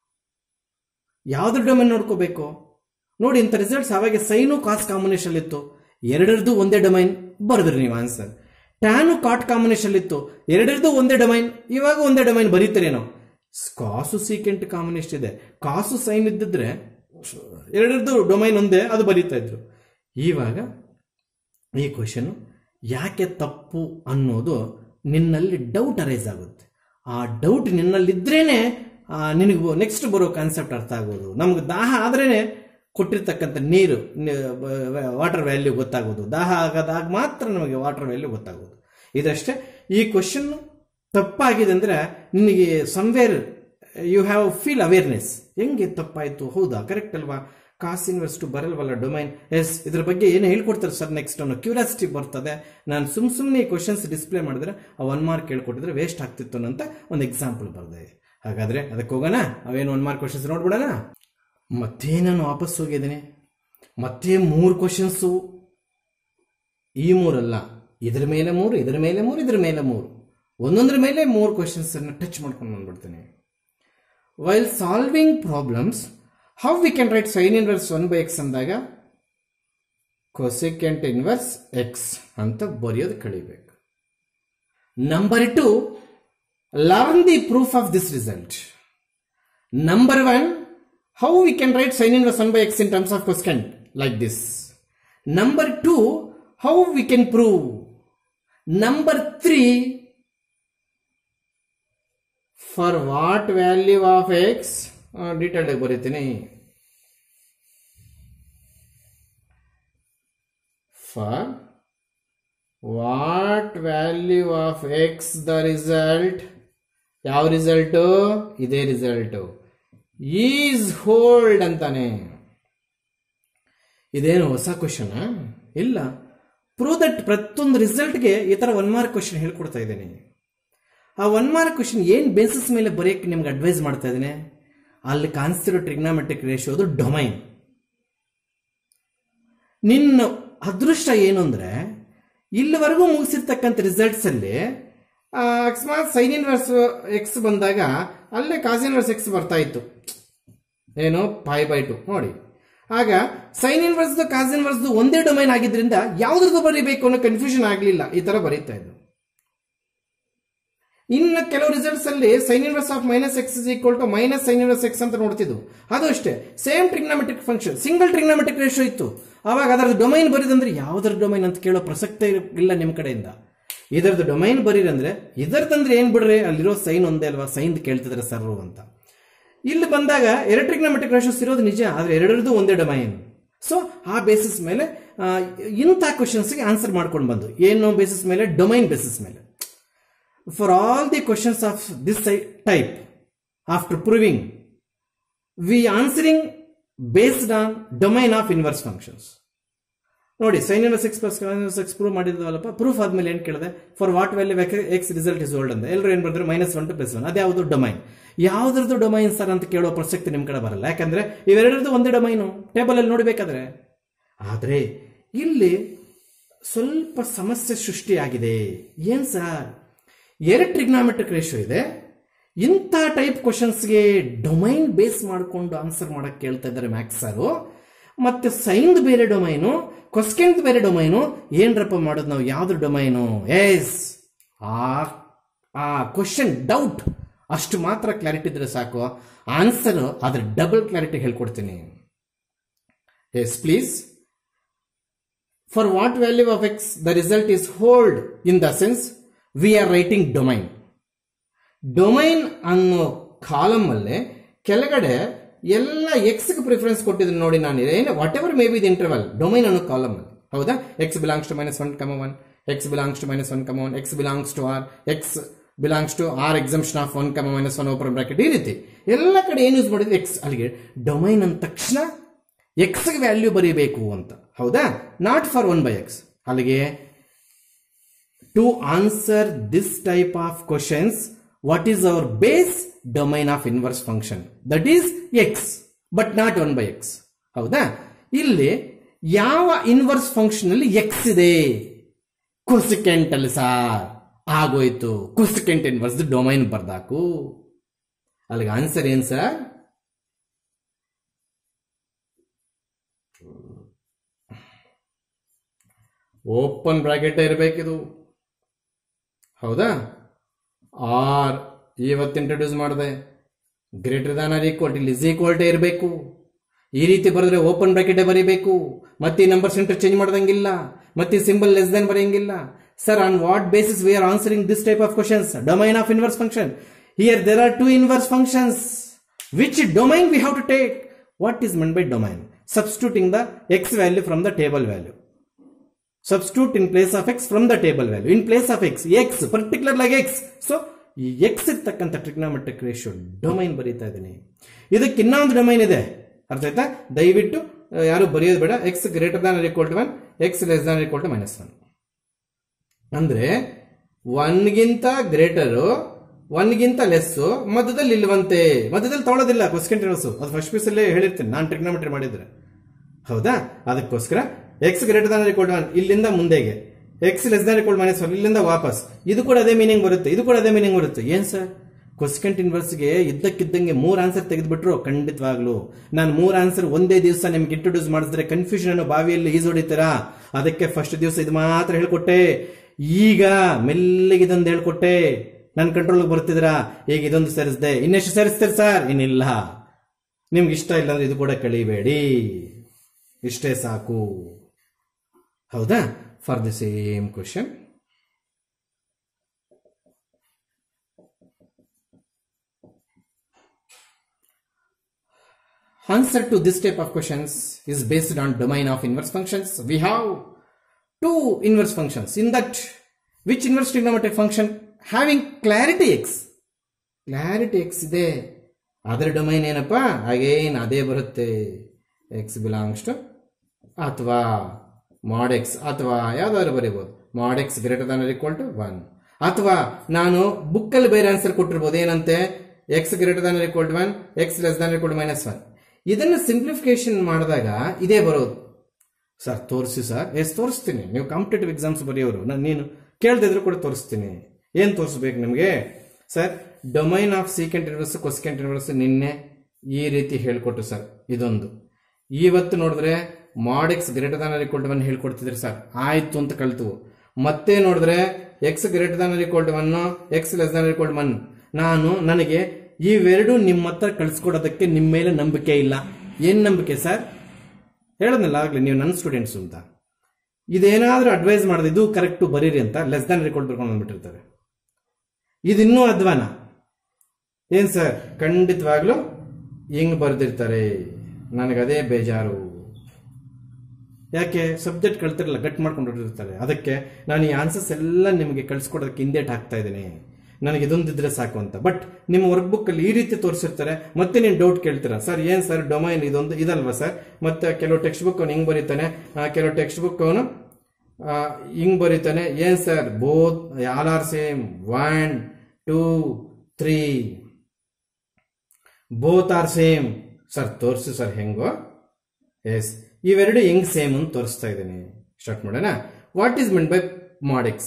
ಯಾವ್ದು ಡೊಮೈನ್ ನೋಡ್ಕೋಬೇಕು ನೋಡಿ ಇಂಥ ರಿಸಲ್ಟ್ಸ್ ಅವಾಗ ಸೈನು ಕಾಸ್ ಕಾಂಬಿನೇಷನ್ ಇತ್ತು ಎರಡರದ್ದು ಒಂದೇ ಡೊಮೈನ್ ಬರೆದ್ರಿ ನೀವು ಆನ್ಸರ್ ಟ್ಯಾನು ಕಾಟ್ ಕಾಂಬಿನೇಷನ್ ಇತ್ತು ಎರಡರದ್ದು ಒಂದೇ ಡೊಮೈನ್ ಇವಾಗ ಒಂದೇ ಡೊಮೈನ್ ಬರೀತೀರೇನೋ ಕಾಸು ಸೀಕೆಂಟ್ ಕಾಂಬಿನೇಷನ್ ಇದೆ ಕಾಸು ಸೈನ್ ಇದ್ದಿದ್ರೆ ಎರಡರದ್ದು ಡೊಮೈನ್ ಒಂದೇ ಅದು ಬರೀತಾ ಇದ್ರು ಇವಾಗ ಈ ಕ್ವಶನ್ ಯಾಕೆ ತಪ್ಪು ಅನ್ನೋದು ನಿನ್ನಲ್ಲಿ ಡೌಟ್ ಅರೈಸ್ ಆಗುತ್ತೆ ಆ ಡೌಟ್ ನಿನ್ನಲ್ಲಿದ್ರೇನೆ ನಿನಗೆ ನೆಕ್ಸ್ಟ್ ಬರೋ ಕಾನ್ಸೆಪ್ಟ್ ಅರ್ಥ ಆಗೋದು ನಮ್ಗೆ ದಾಹ ಆದ್ರೇನೆ ಕೊಟ್ಟಿರ್ತಕ್ಕಂಥ ನೀರು ವಾಟರ್ ವ್ಯಾಲ್ಯೂ ಗೊತ್ತಾಗೋದು ದಾಹ ಆಗದಾಗ ಮಾತ್ರ ನಮಗೆ ವಾಟರ್ ವ್ಯಾಲ್ಯೂ ಗೊತ್ತಾಗೋದು ಇದಷ್ಟೇ ಈ ಕ್ವಶನ್ ತಪ್ಪಾಗಿದೆ ಅಂದ್ರೆ ನಿನಗೆ somewhere you have feel awareness ಹೆಂಗೆ ತಪ್ಪಾಯ್ತು ಹೌದಾ ಕರೆಕ್ಟ್ ಅಲ್ವಾ ಕಾಸ್ ಇನ್ವೆಸ್ಟ್ ಟು ಬರಲ್ವಲ್ಲ ಡೊಮೈನ್ ಎಸ್ ಇದ್ರ ಬಗ್ಗೆ ಏನು ಹೇಳ್ಕೊಡ್ತಾರೆ ಸರ್ ನೆಕ್ಸ್ಟ್ ಅನ್ನೋ ಕ್ಯೂರಿಯಾಸಿಟಿ ಬರ್ತದೆ ನಾನು ಸುಮ್ ಸುಮ್ಮನೆ ಈ ಕ್ವಶನ್ಸ್ ಡಿಸ್ಪ್ಲೇ ಮಾಡಿದ್ರೆ ಆ ಒನ್ ಮಾರ್ಕ್ ಹೇಳ್ಕೊಟ್ಟಿದ್ರೆ ವೇಸ್ಟ್ ಆಗ್ತಿತ್ತು ಅಂತ ಒಂದು ಎಕ್ಸಾಂಪಲ್ ಬರ್ದೆ ಹಾಗಾದ್ರೆ ಅದಕ್ಕೆ ಹೋಗೋಣ ಅವೇನು ಒನ್ ಮಾರ್ಕ್ ಕ್ವಶನ್ಸ್ ನೋಡ್ಬಿಡೋಣ ಮತ್ತೆ ನಾನು ವಾಪಸ್ ಹೋಗಿದ್ದೀನಿ ಮತ್ತೆ ಮೂರು ಕ್ವಶನ್ಸು ಈ ಮೂರಲ್ಲ ಇದ್ರ ಮೇಲೆ ಮೂರು ಇದ್ರ ಮೇಲೆ ಮೂರು ಇದ್ರ ಮೇಲೆ ಮೂರು ಒಂದೊಂದ್ರ ಮೇಲೆ ಮೂರು ಕ್ವಶನ್ಸ್ ಅನ್ನು ಟಚ್ ಮಾಡ್ಕೊಂಡು ಬಂದ್ಬಿಡ್ತೀನಿ while solving problems how we can write sine inverse one by x ಅಂದಾಗ ಕೊಸೆಕೆಂಟ್ ಇನ್ವರ್ಸ್ ಎಕ್ಸ್ ಅಂತ ಬರೆಯೋದು ಕಳಿಬೇಕು number two learn the proof of this result number one how we can write sine inverse one by x in terms of cosecant like this number two how we can prove number three for what value of x detailed ಆಗಿ ಬರೀತೀನಿ for what value of x the result ಯಾವ result ಇದೇ result is hold ಅಂತಾನೆ ಇದೇನು ಹೊಸ question ಇಲ್ಲ prove that ಪ್ರತಿಯೊಂದು ರಿಸಲ್ಟ್ಗೆ ಈ ತರ ಒನ್ ಮಾರ್ಕ್ ಕ್ವಶನ್ ಹೇಳ್ಕೊಡ್ತಾ ಇದ್ದೀನಿ ಆ ಒನ್ ಮಾರ್ಕ್ ಕ್ವಶನ್ ಏನ್ ಬೇಸಿಸ್ ಮೇಲೆ ಬರೆಯಕ್ಕೆ ನಿಮ್ಗೆ ಅಡ್ವೈಸ್ ಮಾಡ್ತಾ ಇದ್ದೀನಿ ಅಲ್ಲಿ ಕಾಣಿಸ್ತಿರೋ ಟ್ರಿಗ್ನಾಮೆಟ್ರಿಕ್ ರೇಷಿಯೋದು ಡೊಮೈನ್ ನಿನ್ನ ಅದೃಷ್ಟ ಏನು ಅಂದ್ರೆ ಇಲ್ಲಿವರೆಗೂ ಮುಗಿಸಿರ್ತಕ್ಕಂಥ ರಿಸಲ್ಟ್ಸ್ ಅಲ್ಲಿ ಆ, ಅಕಸ್ಮಾತ್ ಸೈನ್ ಇನ್ವರ್ಸ್ ಎಕ್ಸ್ ಬಂದಾಗ ಅಲ್ಲೇ ಕಾಸ್ ಇನ್ವರ್ಸ್ ಎಕ್ಸ್ ಬರ್ತಾ ಇತ್ತು ಏನು ಪೈ ಬೈ ಟು ನೋಡಿ ಆಗ ಸೈನ್ ಇನ್ವರ್ಸ್ ಕಾಸ್ ಇನ್ವರ್ಸ್ ಒಂದೇ ಡೊಮೈನ್ ಆಗಿದ್ರಿಂದ ಯಾವ್ದ್ರದ್ದು ಬರೀಬೇಕು ಅನ್ನೋ ಕನ್ಫ್ಯೂಷನ್ ಆಗಲಿಲ್ಲ ಈ ತರ ಬರೀತಾ ಇದ್ದು ಇನ್ನು ಕೆಲವು ರಿಸಲ್ಟ್ಸ್ ಅಲ್ಲಿ sign inverse of minus x is equal to minus sign inverse x ಅಂತ ನೋಡ್ತಿದ್ವು ಅದು ಅಷ್ಟೇ same trigonometric function single trigonometric ratio ಇತ್ತು ಅವಾಗ ಅದರದ್ದು ಡೊಮೈನ್ ಬರೀದಂದ್ರೆ ಯಾವ್ದ್ರ ಡೊಮೈನ್ ಅಂತ ಕೇಳೋ ಪ್ರಸಕ್ತಿ ಇಲ್ಲ ನಿಮ್ಮ ಕಡೆಯಿಂದ ಇದರದ್ದು ಡೊಮೈನ್ ಬರೀರಂದ್ರೆ ಇದರದಂದ್ರೆ ಏನ್ ಬಿಡ್ರಿ ಅಲ್ಲಿರೋ ಸೈನ್ ಒಂದೇ ಅಲ್ವಾ ಸೈನ್ ಕೇಳ್ತಿದ್ರೆ ಸರ್ ಅಂತ ಇಲ್ಲಿ ಬಂದಾಗ ಎರಡು ಟ್ರಿಗ್ನಾಮೆಟ್ರಿಕ್ ರೇಷಿಯೋಸ್ ಇರೋದು ನಿಜ ಆದ್ರೆ ಎರಡರದ್ದು ಒಂದೇ ಡೊಮೈನ್ ಸೊ ಆ ಬೇಸಿಸ್ ಮೇಲೆ ಆ, ಇಂಥ ಕ್ವಶನ್ಸ್ಗೆ ಆನ್ಸರ್ ಮಾಡ್ಕೊಂಡು ಬಂದು ಏನು ಬೇಸಿಸ್ ಮೇಲೆ ಡೊಮೈನ್ ಬೇಸಿಸ್ ಮೇಲೆ for all the questions of this si- type after proving we answering based on domain of inverse functions ನೋಡಿ sign inverse x plus inverse x prove ಮಾಡಿದ್ವಲ್ಲಪ್ಪ ಪ್ರೂಫ್ ಆದ್ಮೇಲೆ ಏನ್ ಕೇಳಿದೆ for what value x result is hold ಅಂತ ಎಲ್ಲರೂ ಏನ್ ಬಂದ್ರೆ minus one to plus one ಅದ್ಯಾವುದು ಡೊಮೈನ್ ಯಾವ್ದ್ರದ್ದು ಡೊಮೈನ್ ಸರ್ ಅಂತ ಕೇಳೋ ಪ್ರಸಕ್ತಿ ನಿಮ್ ಕಡೆ ಬರಲ್ಲ ಯಾಕಂದ್ರೆ ಇವೆರಡರದ್ದು ಒಂದೇ ಡೊಮೈನು ಟೇಬಲ್ ಅಲ್ಲಿ ನೋಡ್ಬೇಕಾದ್ರೆ ಆದ್ರೆ ಇಲ್ಲಿ ಸ್ವಲ್ಪ ಸಮಸ್ಯೆ ಸೃಷ್ಟಿಯಾಗಿದೆ ಏನ್ ಸರ್ ಎರಡು ಟ್ರಿಗ್ನಾಮೆಟ್ರಿಕ್ ರೇಷಿಯೋ ಇದೆ ಇಂಥ ಟೈಪ್ ಕ್ವಶನ್ಸ್ಗೆ ಡೊಮೈನ್ ಬೇಸ್ ಮಾಡಿಕೊಂಡು ಆನ್ಸರ್ ಮಾಡಕ್ ಕೇಳ್ತಾ ಇದ್ದಾರೆ ಮ್ಯಾಕ್ಸ್ ಸಾರು ಮತ್ತೆ ಸೈನ್ದ್ ಬೇರೆ ಡೊಮೈನು ಕ್ವಸ್ಕೆಂಟ್ ಬೇರೆ ಡೊಮೈನು ಏನ್ರಪ್ಪ ಮಾಡೋದು ನಾವು ಯಾವ್ದು ಡೊಮೈನು ಎಸ್ ಆ ಆ ಕ್ವಶನ್ ಡೌಟ್ ಅಷ್ಟು ಮಾತ್ರ ಕ್ಲಾರಿಟಿ ಇದ್ರೆ ಸಾಕು ಆನ್ಸರ್ ಅದ್ರ ಡಬಲ್ ಕ್ಲಾರಿಟಿ ಹೇಳ್ಕೊಡ್ತೀನಿ yes please for what value of x the result is hold in the sense we are writing domain domain ಅನ್ನೋ ಕಾಲಮ್ ಅಲ್ಲೇ ಕೆಳಗಡೆ ಎಲ್ಲ ಎಕ್ಸ್ ಪ್ರಿಫರೆನ್ಸ್ ಕೊಟ್ಟಿದ್ದೀನಿ ನೋಡಿ ನಾನು ಏನು whatever may be the interval domain ಅನ್ನೋ ಕಾಲಮ್ ಅಲ್ಲಿ ಹೌದಾ x belongs to minus one comma one x belongs to minus one comma one x belongs to R x belongs to R exemption of one comma minus one open bracket ಈ ರೀತಿ ಎಲ್ಲ ಕಡೆ ಏನು use ಮಾಡಿದ್ರೆ X ಅಲ್ಲಿಗೆ domain ಅಂದ ತಕ್ಷಣ X value ಬರೀಬೇಕು ಅಂತ ಹೌದಾ not for one by x ಅಲ್ಲಿಗೆ to answer this type of questions what is our base domain of inverse function that is x but not 1 by x ಹೌದಾ ಇಲ್ಲಿ ಯಾವ ಇನ್ವರ್ಸ್ ಫಂಕ್ಷನ್ ಅಲ್ಲಿ ಎಕ್ಸ್ ಇದೆ ಕುಸಿಕೆಂಟ್ ಅಲ್ಲಿ ಸಾರ್ ಆಗೋಯ್ತು ಕುಸಿಕೆಂಟ್ ಇನ್ವರ್ಸ್ ಡೊಮೈನ್ ಬರ್ದಾಕು ಅಲ್ಲಿಗೆ answer ಏನ್ ಸರ್ ಓಪನ್ ಬ್ರಾಕೆಟ್ ಇರಬೇಕಿದು ಹೌದಾ ಆರ್ ಇವತ್ತು ಇಂಟ್ರೊಡ್ಯೂಸ್ ಮಾಡಿದೆ ಗ್ರೇಟರ್ ದಾನ್ ಆರ್ ಈಕ್ವಲ್ ಇಲ್ಲಿ ಇಸ್ ಈಕ್ವಲ್ಟೇ ಇರಬೇಕು ಈ ರೀತಿ ಬರೆದ್ರೆ ಓಪನ್ ಬ್ರಾಕೆಟೇ ಬರೀಬೇಕು ಮತ್ತೆ ಈ ನಂಬರ್ಸ್ ಇಂಟರ್ಚೇಂಜ್ ಮಾಡ್ದಂಗಿಲ್ಲ ಮತ್ತೆ ಸಿಂಬಲ್ ಲೆಸ್ ದೆನ್ ಬರೆಯಂಗಿಲ್ಲ sir on what basis we are answering this type of questions domain of inverse function here there are two inverse functions which domain we have to take what is meant by domain substituting the x value from the table value substitute in place of x from the table value in place of x x particular like x so ಈ x ಇರ್ತಕ್ಕಂಥ trigonometric ratio domain ಬರೀತಾ ಇದ್ದೀನಿ ಇದಕ್ಕೆ ಇನ್ನೊಂದು domain ಇದೆ ಅರ್ಥ ಆಯ್ತಾ ದಯವಿಟ್ಟು ಆ, ಯಾರು ಬರೆಯೋದು ಬೇಡ x greater than equal to one x less than equal to minus one ಅಂದ್ರೆ ಒನ್ಗಿಂತ ಗ್ರೇಟರು ಒನ್ಗಿಂತ ಲೆಸ್ ಮಧ್ಯದಲ್ಲಿ ಇಲ್ವಂತೆ ಮಧ್ಯದಲ್ಲಿ ತೊಗೊಳೋದಿಲ್ಲ ಕ್ವಶ್ಚನ್ ಅದು ಫಸ್ಟ್ ಪೀಸ್ ಅಲ್ಲೇ ಹೇಳಿರ್ತೀನಿ ನಾನು ಟ್ರಿಗ್ನಾಮೆಟ್ರಿ ಮಾಡಿದ್ರೆ ಹೌದಾ ಅದಕ್ಕೋಸ್ಕರ x greater than equal one ಇಲ್ಲಿಂದ ಮುಂದೆಗೆ x less than equal minus one ಇಲ್ಲಿಂದ ವಾಪಸ್ ಇದು ಕೂಡ ಅದೇ ಮೀನಿಂಗ್ ಬರುತ್ತೆ ಇದು ಕೂಡ ಅದೇ ಮೀನಿಂಗ್ ಬರುತ್ತೆ ಏನ್ ಸರ್ ಕ್ವಶ್ಚನ್ ಇನ್ವರ್ಸ್ಗೆ ಇದ್ದಕ್ಕಿದ್ದಂಗೆ ಮೂರ್ ಆನ್ಸರ್ ತೆಗೆದ್ಬಿಟ್ರು ಖಂಡಿತವಾಗ್ಲು ನಾನು ಮೂರ್ ಆನ್ಸರ್ ಒಂದೇ ದಿವಸ ನಿಮ್ಗೆ ಇಂಟ್ರೊಡ್ಯೂಸ್ ಮಾಡಿಸಿದ್ರೆ ಕನ್ಫ್ಯೂಷನ್ ಅನ್ನೋ ಬಾವಿಯಲ್ಲಿ ಈಜೊಡಿತೀರಾ ಅದಕ್ಕೆ ಫಸ್ಟ್ ದಿವಸ ಇದು ಮಾತ್ರ ಹೇಳ್ಕೊಟ್ಟೆ ಈಗ ಮೆಲ್ಲಿಗೆ ಇದೊಂದು ಹೇಳ್ಕೊಟ್ಟೆ ನನ್ನ ಕಂಟ್ರೋಲ್ಗೆ ಬರ್ತಿದ್ದೀರಾ ಈಗ ಇದೊಂದು ಸೇರಿಸ್ದೆ ಇನ್ನೆಷ್ಟು ಸೇರಿಸ್ತೀರಿ ಸರ್ ಇನ್ನಿಲ್ಲ ನಿಮ್ಗೆ ಇಷ್ಟ ಇಲ್ಲ ಅಂದ್ರೆ ಇದು ಕೂಡ ಕಳಿಬೇಡಿ ಇಷ್ಟೇ ಸಾಕು ಹೌದಾ for the same question Answer to this type of questions is based on domain of inverse functions. We have two inverse functions. In that, which inverse trigonometric function having clarity x? Clarity x ಇದೆ ಅದರ domain ಏನಪ್ಪ again ಅದೇ ಬರುತ್ತೆ X belongs to ಅಥವಾ mod X ಅಥವಾ ಯಾವ್ದಾದ್ರು ಬರೀಬಹುದು mod x greater than equal to one ಅಥವಾ ನಾನು ಬುಕ್ಕಲ್ಲಿ ಬೇರೆ ಆನ್ಸರ್ ಕೊಟ್ಟಿರ್ಬೋದು ಏನಂತೆ x greater than equal to one x less than equal to minus one ಇದನ್ನು ಸಿಂಪ್ಲಿಫಿಕೇಶನ್ ಮಾಡಿದಾಗ ಇದೇ ಬರೋದು ಸರ್ ತೋರಿಸಿ ಸರ್ ಎಸ್ ತೋರಿಸ್ತೀನಿ ನೀವು ಕಾಂಪಿಟೇಟಿವ್ ಎಕ್ಸಾಮ್ಸ್ ಬರೆಯೋರು ನಾನು ನೀನು ಕೇಳ್ದಿದ್ರು ಕೂಡ ತೋರಿಸ್ತೀನಿ ಏನು ತೋರಿಸ್ಬೇಕು ನಿಮಗೆ sir domain of secant inverse cosecant inverse ನಿನ್ನೆ ಈ ರೀತಿ ಹೇಳ್ಕೊಟ್ರು ಸರ್ ಇದೊಂದು ಇವತ್ತು ನೋಡಿದ್ರೆ mod x greater than equal to one ಹೇಳ್ಕೊಡ್ತಿದ್ರಿ ಸರ್ ಆಯ್ತು ಅಂತ ಕಲ್ತು ಮತ್ತೆ ನೋಡಿದ್ರೆ x greater than equal to one x less than equal to one ನಾನು ನನಗೆ ಇವೆರಡು ನಿಮ್ಮ ಹತ್ರ ಕಳಿಸ್ಕೊಡೋದಕ್ಕೆ ನಿಮ್ಮ ಮೇಲೆ ನಂಬಿಕೆ ಇಲ್ಲ ಏನ್ ನಂಬಿಕೆ ಸರ್ ಹೇಳೋದಲ್ಲ ಆಗ್ಲಿ ನೀವು ನನ್ನ ಸ್ಟೂಡೆಂಟ್ಸ್ ಅಂತ ಇದೇನಾದ್ರೂ ಅಡ್ವೈಸ್ ಮಾಡಿದ್ರೆ ಇದು ಕರೆಕ್ಟು ಬರೀರಿ ಅಂತ ಲೆಸ್ ದಾನ್ ರೆಕಾರ್ಡ್ ಬರ್ಕೊಂಡು ಬಂದ್ಬಿಟ್ಟಿರ್ತಾರೆ ಇದಿನ್ನೂ ಅಧ್ವಾನ ಏನ್ ಸರ್ ಖಂಡಿತವಾಗ್ಲೂ ಹಿಂಗ್ ಬರ್ದಿರ್ತಾರೆ ನನಗದೇ ಬೇಜಾರು ಯಾಕೆ ಸಬ್ಜೆಕ್ಟ್ ಕಳ್ತಿರಲ್ಲ ಗಟ್ ಮಾಡ್ಕೊಂಡಿರ್ತಾರೆ ಅದಕ್ಕೆ ನಾನು ಈ ಆನ್ಸರ್ಸ್ ಎಲ್ಲ ನಿಮಗೆ ಕಳ್ಸಿಕೊಡೋದಕ್ಕೆ ಹಿಂದೇಟ್ ಹಾಕ್ತಾ ಇದ್ದೀನಿ ನನಗೆ ಇದೊಂದಿದ್ರೆ ಸಾಕು ಅಂತ ಬಟ್ ನಿಮ್ಮ ವರ್ಕ್ ಬುಕ್ ಅಲ್ಲಿ ಈ ರೀತಿ ತೋರಿಸಿರ್ತಾರೆ ಮತ್ತೆ ನೀವು ಡೌಟ್ ಕೇಳ್ತೀರಾ ಸರ್ ಏನ್ ಸರ್ ಡೊಮೈನ್ ಇದೊಂದು ಇದಲ್ವಾ ಸರ್ ಮತ್ತೆ ಕೆಲವು ಟೆಕ್ಸ್ಟ್ ಬುಕ್ ಅವನು ಹಿಂಗ್ ಬರೀತಾನೆ ಆ, ಕೆಲವು ಟೆಕ್ಸ್ಟ್ ಬುಕ್ ಅವನು ಹಿಂಗ್ ಬರೀತಾನೆ ಏನ್ sir both all are same one two three both are same sir ತೋರಿಸು ಸರ್ ಹೆಂಗೋ ಎಸ್ ಇವೆರಡು ಹೆಂಗ್ ಸೇಮ್ ಅಂತ ತೋರಿಸ್ತಾ ಇದ್ದೀನಿ ಸ್ಟಾರ್ಟ್ ಮಾಡೋಣ what is meant by mod x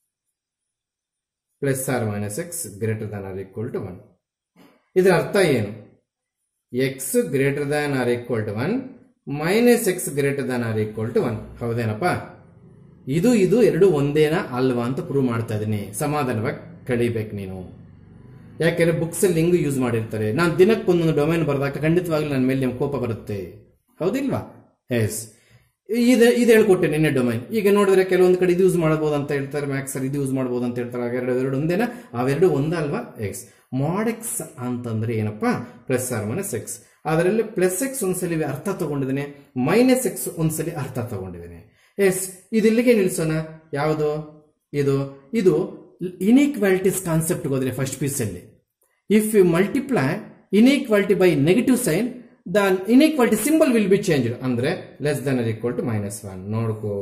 plus or minus x greater than or equal to one ಇದರ ಅರ್ಥ ಏನು x greater than or equal to one minus x greater than or equal to one ಹೌದೇನಪ್ಪ ಇದು ಇದು ಎರಡು ಒಂದೇನಾ ಅಲ್ವಾ ಅಂತ ಪ್ರೂವ್ ಮಾಡ್ತಾ ಇದ್ದೀನಿ ಸಮಾಧಾನವಾಗಿ ಕಳಿಬೇಕು ನೀನು ಯಾಕೆಂದ್ರೆ ಬುಕ್ಸ್ ಅಲ್ಲಿ ಹಿಂಗೂ ಯೂಸ್ ಮಾಡಿರ್ತಾರೆ ನಾನು ದಿನಕ್ಕೊಂದೊಂದು ಡೊಮೈನ್ ಬರೆದಾಗ ಖಂಡಿತವಾಗ್ಲೂ ನನ್ನ ಮೇಲೆ ನಿಮ್ಗೆ ಕೋಪ ಬರುತ್ತೆ ಹೌದಿಲ್ವಾ ಎಸ್ ಇದು ಇದು ಹೇಳ್ಕೊಟ್ಟೆ ನಿನ್ನೆ ಡೊಮೈನ್ ಈಗ ನೋಡಿದ್ರೆ ಕೆಲವೊಂದು ಕಡೆ ಇದು ಯೂಸ್ ಮಾಡಬಹುದು ಅಂತ ಹೇಳ್ತಾರೆ ಮ್ಯಾಕ್ಸ್ ಇದು ಯೂಸ್ ಮಾಡಬಹುದು ಅಂತ ಹೇಳ್ತಾರೆ ಆಗ ಎರಡು ಎರಡು ಒಂದೇನಾ ಅವೆರಡು ಒಂದಲ್ವಾ ಎಕ್ಸ್ ಮಾಡ್ ಎಕ್ಸ್ ಅಂತಂದ್ರೆ ಏನಪ್ಪಾ ಪ್ಲಸ್ ಆರ್ ಮೈನಸ್ ಎಕ್ಸ್ ಅದರಲ್ಲಿ ಪ್ಲಸ್ ಎಕ್ಸ್ ಒಂದ್ಸಲಿ ಅರ್ಥ ತಗೊಂಡಿದ್ದೇನೆ ಮೈನಸ್ ಎಕ್ಸ್ ಒಂದ್ಸಲಿ ಅರ್ಥ ತಗೊಂಡಿದ್ದೇನೆ ಎಸ್ ಇದು ಇಲ್ಲಿಗೆ ನಿಲ್ಸೋಣ ಯಾವುದು ಇದು ಇದು ಇನ್ಈಕ್ವಾಲಿಟೀಸ್ ಕಾನ್ಸೆಪ್ಟ್ ಹೋದ್ರೆ ಫಸ್ಟ್ ಪೀಸ್ ಅಲ್ಲಿ if you multiply inequality by negative sign the inequality symbol will be change ಅಂದ್ರೆ less than or equal to minus one ನೋಡ್ಕೋ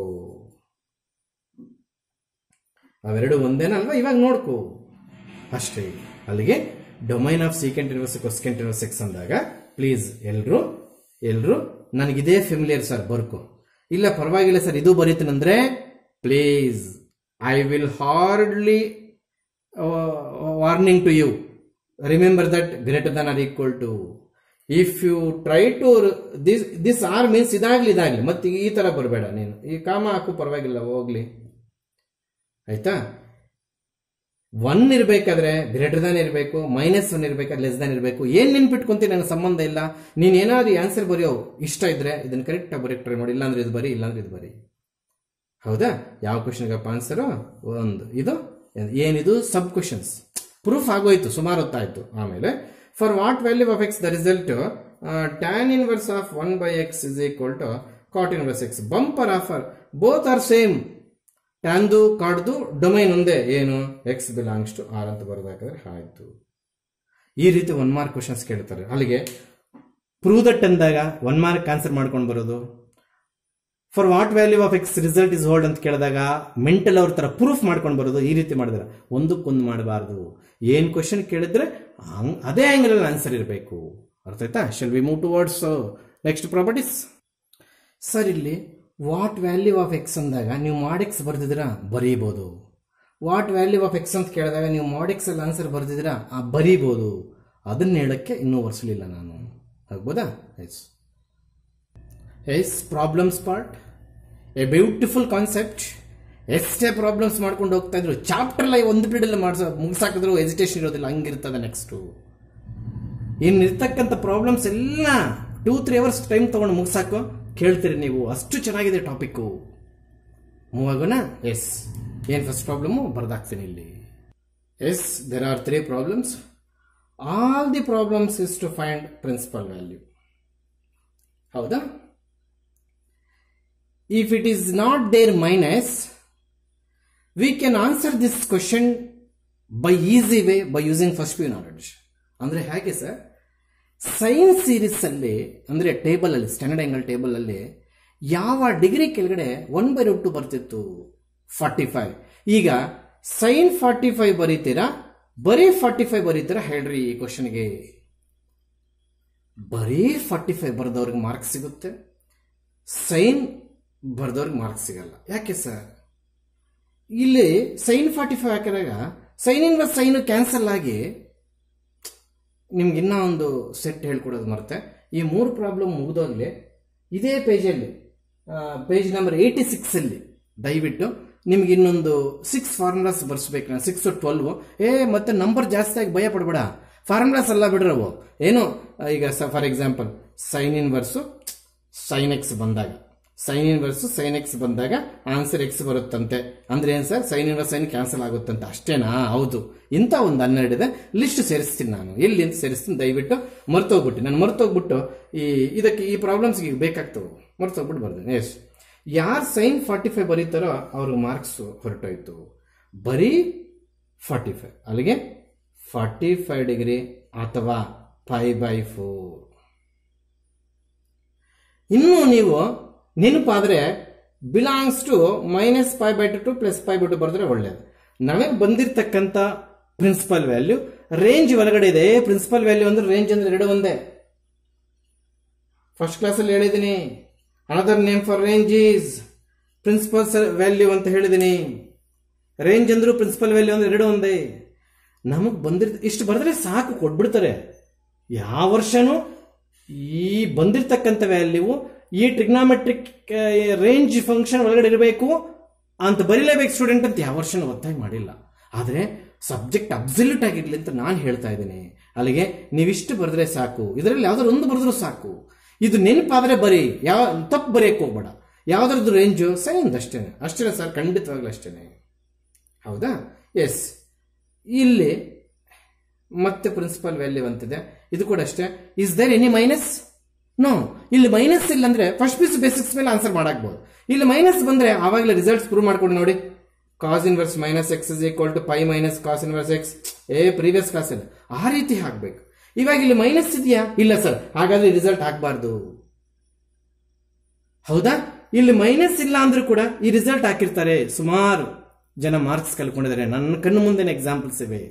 ಅವೆರಡು ಒಂದೇನಲ್ವಾ ಇವಾಗ ನೋಡ್ಕೋ ಅಷ್ಟೇ ಅಲ್ಲಿಗೆ domain of secant inverse cosecant inverse x ಅಂದಾಗ ಪ್ಲೀಸ್ ಎಲ್ರು ಎಲ್ರು ನನಗಿದೇ ಫೆಮಿಲಿಯರ್ ಸರ್ ಬರ್ಕೋ ಇಲ್ಲ ಪರವಾಗಿಲ್ಲ ಸರ್ ಇದು ಬರೀತೀನಂದ್ರೆ please I will hardly warning to you remember that greater than or equal to if you try to this this or means ಇದಾಗ್ಲಿ ಇದಾಗ್ಲಿ ಮತ್ತೆ ಈ ತರ ಬರಬೇಡ ನೀನು ಈ ಕಾಮ ಹಾಕು ಪರವಾಗಿಲ್ಲ ಹೋಗ್ಲಿ ಆಯ್ತಾ ಒನ್ ಇರಬೇಕಾದ್ರೆ ಗ್ರೇಟರ್ ದಾನ್ ಇರಬೇಕು ಮೈನಸ್ ಒನ್ ಇರಬೇಕಾದ್ರೆ ಲೆಸ್ ದಾನ್ ಇರಬೇಕು ಏನ್ ನೆನ್ಪಿಟ್ಕೊಂತೀನಿ ನನಗೆ ಸಂಬಂಧ ಇಲ್ಲ ನೀನ್ ಏನಾದ್ರು ಆನ್ಸರ್ ಬರೆಯೋ ಇಷ್ಟ ಇದ್ರೆ ಇದನ್ನ ಕರೆಕ್ಟ್ ಆಗಿ ಬರೆಯಕ್ ಟ್ರೈ ಮಾಡಿ ಇಲ್ಲಾಂದ್ರೆ ಇದು ಬರಿ ಇಲ್ಲಾಂದ್ರೆ ಇದು ಬರಿ ಹೌದಾ ಯಾವ ಕ್ವಶನ್ಗಪ್ಪ ಆನ್ಸರು ಒಂದು ಇದು ಏನಿದು ಸಬ್ ಕ್ವಶನ್ಸ್ ಪ್ರೂಫ್ ಆಗೋಯ್ತು ಸುಮಾರು ಹೊತ್ತಾಯ್ತು ಆಮೇಲೆ for what value of x the result tan inverse of one by x is equal to cot inverse x bumper offer both are same ಟ್ಯಾನ್ದು ಕಾಡ್ದು ಡೊಮೈನ್ ಒಂದೇ ಏನು ಎಕ್ಸ್ ಬಿಲಾಂಗ್ಸ್ ಟು ಆರ್ ಅಂತ ಬರೋದಾಕಿದ್ರೆ ಆಯ್ತು ಈ ರೀತಿ ಒನ್ ಮಾರ್ಕ್ ಕ್ವಶನ್ಸ್ ಕೇಳ್ತಾರೆ ಅಲ್ಲಿಗೆ ಪ್ರೂವ್ ದಟ್ ಅಂದಾಗ ಒನ್ ಮಾರ್ಕ್ ಆನ್ಸರ್ ಮಾಡ್ಕೊಂಡು ಬರೋದು for what value of x result is hold ಅಂತ ಕೇಳಿದಾಗ ಮೆಂಟಲ್ ಅವ್ರ ತರ ಪ್ರೂಫ್ ಮಾಡ್ಕೊಂಡು ಬರೋದು ಈ ರೀತಿ ಮಾಡಿದ್ರೆ ಒಂದಕ್ಕೊಂದು ಮಾಡಬಾರ್ದು ಏನ್ ಕ್ವಶನ್ ಕೇಳಿದ್ರೆ ಹಂಗ್- ಅದೇ ಆಂಗಲ್ ಅಲ್ಲಿ ಆನ್ಸರ್ ಇರಬೇಕು ಅರ್ಥ ಆಯ್ತಾ shall we move towards next properties sir ಇಲ್ಲಿ ವಾಟ್ ವ್ಯಾಲ್ಯೂ ಆಫ್ ಎಕ್ಸ್ ಅಂದಾಗ ನೀವು ಮಾಡೆಕ್ಸ್ ಬರ್ದಿದ್ದೀರಾ ಬರೀಬೋದು ವಾಟ್ ವ್ಯಾಲ್ಯೂ ಆಫ್ ಎಕ್ಸ್ ಅಂತ ಕೇಳಿದಾಗ ನೀವು ಮಾಡೆಕ್ಸ್ ಅಲ್ಲಿ ಆನ್ಸರ್ ಬರ್ದಿದ್ದೀರಾ ಆ ಬರೀಬೋದು ಅದನ್ನ ಹೇಳಕ್ಕೆ ಇನ್ನೂ ಒರೆಸಲಿಲ್ಲ ನಾನು ಆಗ್ಬೋದಾ yes yes problems part a beautiful concept ಎಷ್ಟೇ ಪ್ರಾಬ್ಲಮ್ಸ್ ಮಾಡ್ಕೊಂಡು ಹೋಗ್ತಾ ಇದ್ರು ಚಾಪ್ಟರ್ ಲೈ ಒಂದು ಪೀರಿಯಡ್ ಮಾಡ್ಸ ಮುಗಿಸಾಕಿದ್ರು ಎಜಿಟೇಷನ್ ಇರೋದಿಲ್ಲ ಹಂಗಿರ್ತದೆ ನೆಕ್ಸ್ಟು ಇನ್ನಿರ್ತಕ್ಕಂಥ ಪ್ರಾಬ್ಲಮ್ಸ್ ಎಲ್ಲ ಟೂ ತ್ರೀ ಅವರ್ಸ್ ಟೈಮ್ ತಗೊಂಡು ಮುಗಿಸಾಕು ಕೇಳ್ತೀರಿ ನೀವು ಅಷ್ಟು ಚೆನ್ನಾಗಿದೆ ಟಾಪಿಕ್ಕು ಮೂವ್ ಆಗೋಣ ಎಸ್ ಏನು ಫಸ್ಟ್ ಪ್ರಾಬ್ಲಮ್ಮು ಬರ್ದಾಕ್ತೀನಿ ಇಲ್ಲಿ yes there are three problems all the problems is to find principal value ಹೌದಾ if it is not there minus we can answer this question by easy way by using first P knowledge ಅಂದ್ರೆ ಹೇಗೆ sir science series ಅಲ್ಲಿ ಅಂದ್ರೆ table ಅಲ್ಲಿ standard angle table ಅಲ್ಲಿ ಯಾವ degree ಕೆಳಗಡೆ one by root two ಬರ್ತಿತ್ತು forty five ಈಗ ಸೈನ್ ಫಾರ್ಟಿ ಫೈವ್ ಬರೀತೀರಾ ಬರೀ ಫಾರ್ಟಿ ಫೈವ್ ಬರೀತೀರಾ ಹೇಳ್ರಿ ಈ ಕ್ವಶನ್ಗೆ ಬರೀ ಫಾರ್ಟಿ ಫೈವ್ ಬರೆದವ್ರಿಗೆ ಮಾರ್ಕ್ಸ್ ಸಿಗುತ್ತೆ ಸೈನ್ ಬರ್ದವ್ರಿಗೆ ಮಾರ್ಕ್ಸ್ ಸಿಗಲ್ಲ ಯಾಕೆ ಸರ್ ಇಲ್ಲಿ ಸೈನ್ ಫಾರ್ಟಿ ಫೈವ್ ಹಾಕಿದಾಗ ಸೈನ್ ಇನ್ ಸೈನ್ ಕ್ಯಾನ್ಸಲ್ ಆಗಿ ನಿಮ್ಗೆ ಇನ್ನೂ ಒಂದು ಸೆಟ್ ಹೇಳ್ಕೊಡೋದು ಮರ್ತೆ ಈ ಮೂರು ಪ್ರಾಬ್ಲಮ್ ಮುಗಿದೋಗ್ಲಿ ಇದೇ ಪೇಜಲ್ಲಿ ಪೇಜ್ ನಂಬರ್ ಏಯ್ಟಿ ಸಿಕ್ಸಲ್ಲಿ ದಯವಿಟ್ಟು ನಿಮ್ಗೆ ಇನ್ನೊಂದು ಸಿಕ್ಸ್ ಫಾರ್ಮುಲಾಸ್ ಬರ್ಸ್ಬೇಕು ನಾನು ಸಿಕ್ಸ್ ಟ್ವೆಲ್ವ್ ಏ ಮತ್ತೆ ನಂಬರ್ ಜಾಸ್ತಿ ಆಗಿ ಭಯ ಪಡಬೇಡ ಫಾರ್ಮುಲಾಸ್ ಎಲ್ಲ ಬಿಡ್ರವು ಏನು ಈಗ for example sine inverse sine x ಬಂದಾಗ sine inverse sine x ಬಂದಾಗ ಆನ್ಸರ್ ಎಕ್ಸ್ ಬರುತ್ತಂತೆ ಅಂದ್ರೆ ಏನ್ sir sine in sine cancel ಆಗುತ್ತಂತೆ ಅಷ್ಟೇನಾ ಹೌದು ಇಂಥ ಒಂದು ಹನ್ನೆರಡಿದೆ ಲಿಸ್ಟ್ ಸೇರಿಸ್ತೀನಿ ನಾನು ಎಲ್ಲಿ ಅಂತ ಸೇರಿಸ್ತೀನಿ ದಯವಿಟ್ಟು ಮರ್ತೋಗ್ಬಿಟ್ಟು ನಾನು ಮರ್ತೋಗ್ಬಿಟ್ಟು ಈ ಇದಕ್ಕೆ ಈ ಪ್ರಾಬ್ಲಮ್ಸ್ಗೆ ಈಗ ಬೇಕಾಗ್ತವೆ ಮರ್ತೋಗ್ಬಿಟ್ಟು ಬರ್ದೇನೆ ಎಸ್ ಯಾರು ಸೈನ್ ಫಾರ್ಟಿ ಫೈವ್ ಬರೀತಾರೋ ಅವ್ರಿಗೆ ಮಾರ್ಕ್ಸ್ ಹೊರಟೋಯ್ತು ಬರೀ ಫಾರ್ಟಿ ಫೈವ್ ಅಲ್ಲಿಗೆ ಫಾರ್ಟಿ ಫೈವ್ ಡಿಗ್ರಿ ಅಥವಾ ಫೈವ್ ಬೈ ಫೋರ್ ಇನ್ನು ನೀವು ನೆನಪಾದ್ರೆ belongs to minus five by two plus five by two ಬರೆದ್ರೆ ಒಳ್ಳೇದು ನಮಗೆ ಬಂದಿರತಕ್ಕಂತ ಪ್ರಿನ್ಸಿಪಲ್ ವ್ಯಾಲ್ಯೂ ರೇಂಜ್ ಒಳಗಡೆ ಇದೆ ಪ್ರಿನ್ಸಿಪಲ್ ವ್ಯಾಲ್ಯೂ ಅಂದ್ರೆ ರೇಂಜ್ ಅಂದ್ರೆ ಎರಡು ಒಂದೇ ಫಸ್ಟ್ ಕ್ಲಾಸಲ್ಲಿ ಹೇಳಿದ್ದೀನಿ another name for range is principal value ಅಂತ ಹೇಳಿದ್ದೀನಿ ರೇಂಜ್ ಅಂದ್ರು ಪ್ರಿನ್ಸಿಪಲ್ ವ್ಯಾಲ್ಯೂ ಅಂದ್ರೆ ಎರಡು ಒಂದೇ ನಮಗೆ ಬಂದಿರ್ ಇಷ್ಟು ಬರೆದ್ರೆ ಸಾಕು ಕೊಟ್ಬಿಡ್ತಾರೆ ಯಾವ ವರ್ಷನೂ ಈ ಬಂದಿರತಕ್ಕಂಥ ವ್ಯಾಲ್ಯೂ ಈ ಟ್ರಿಗ್ನಾಮೆಟ್ರಿಕ್ ರೇಂಜ್ ಫಂಕ್ಷನ್ ಒಳಗಡೆ ಇರಬೇಕು ಅಂತ ಬರೀಲೇಬೇಕು ಸ್ಟೂಡೆಂಟ್ ಅಂತ ಯಾವ ವರ್ಷನೂ ಒತ್ತಾಯ ಮಾಡಿಲ್ಲ ಆದರೆ ಸಬ್ಜೆಕ್ಟ್ ಅಬ್ಸಲ್ಯೂಟ್ ಆಗಿರ್ಲಿ ಅಂತ ನಾನು ಹೇಳ್ತಾ ಇದ್ದೀನಿ ಅಲ್ಲಿಗೆ ನೀವಿಷ್ಟು ಬರೆದ್ರೆ ಸಾಕು ಇದರಲ್ಲಿ ಯಾವ್ದಾದ್ರು ಒಂದು ಬರೆದ್ರೂ ಸಾಕು ಇದು ನೆನಪಾದ್ರೆ ಬರೀ ಯಾವ ತಪ್ಪು ಬರೆಯಕ್ಕೆ ಹೋಗ್ಬೇಡ ಯಾವ್ದ್ರದ್ದು ರೇಂಜು ಸೈನ್ ಅಷ್ಟೇನೆ ಅಷ್ಟೇನೆ ಸರ್ ಖಂಡಿತವಾಗ್ಲೂ ಅಷ್ಟೇನೆ ಹೌದಾ ಎಸ್ ಇಲ್ಲಿ ಮತ್ತೆ ಪ್ರಿನ್ಸಿಪಲ್ ವ್ಯಾಲ್ಯೂ ಅಂತಿದೆ ಇದು ಕೂಡ ಅಷ್ಟೇ is there any minus no ಇಲ್ಲಿ ಮೈನಸ್ ಇಲ್ಲ ಅಂದ್ರೆ ಫಸ್ಟ್ ಪೀಸ್ ಬೇಸಿಕ್ಸ್ ಮೇಲೆ ಆನ್ಸರ್ ಮಾಡಾಕ್ಬೋದು ಇಲ್ಲಿ ಮೈನಸ್ ಬಂದ್ರೆ ಆವಾಗಲೇ ರಿಸಲ್ಟ್ಸ್ ಪ್ರೂವ್ ಮಾಡ್ಕೊಂಡು ನೋಡಿ cos inverse minus x is equal to pi minus cos inverse x ಏ ಪ್ರೀವಿಯಸ್ ಕ್ಲಾಸ್ ಇಲ್ಲ ಆ ರೀತಿ ಹಾಕ್ಬೇಕು ಇವಾಗ ಇಲ್ಲಿ ಮೈನಸ್ ಇದೆಯಾ ಇಲ್ಲ ಸರ್ ಹಾಗಾದ್ರೆ ರಿಸಲ್ಟ್ ಹಾಕ್ಬಾರ್ದು ಹೌದಾ ಇಲ್ಲಿ ಮೈನಸ್ ಇಲ್ಲ ಅಂದ್ರೂ ಕೂಡ ಈ ರಿಸಲ್ಟ್ ಹಾಕಿರ್ತಾರೆ ಸುಮಾರು ಜನ ಮಾರ್ಕ್ಸ್ ಕಲ್ಕೊಂಡಿದ್ದಾರೆ ನನ್ನ ಕಣ್ಣು ಮುಂದೆನೇ ಎಕ್ಸಾಂಪಲ್ಸ್ ಇವೆ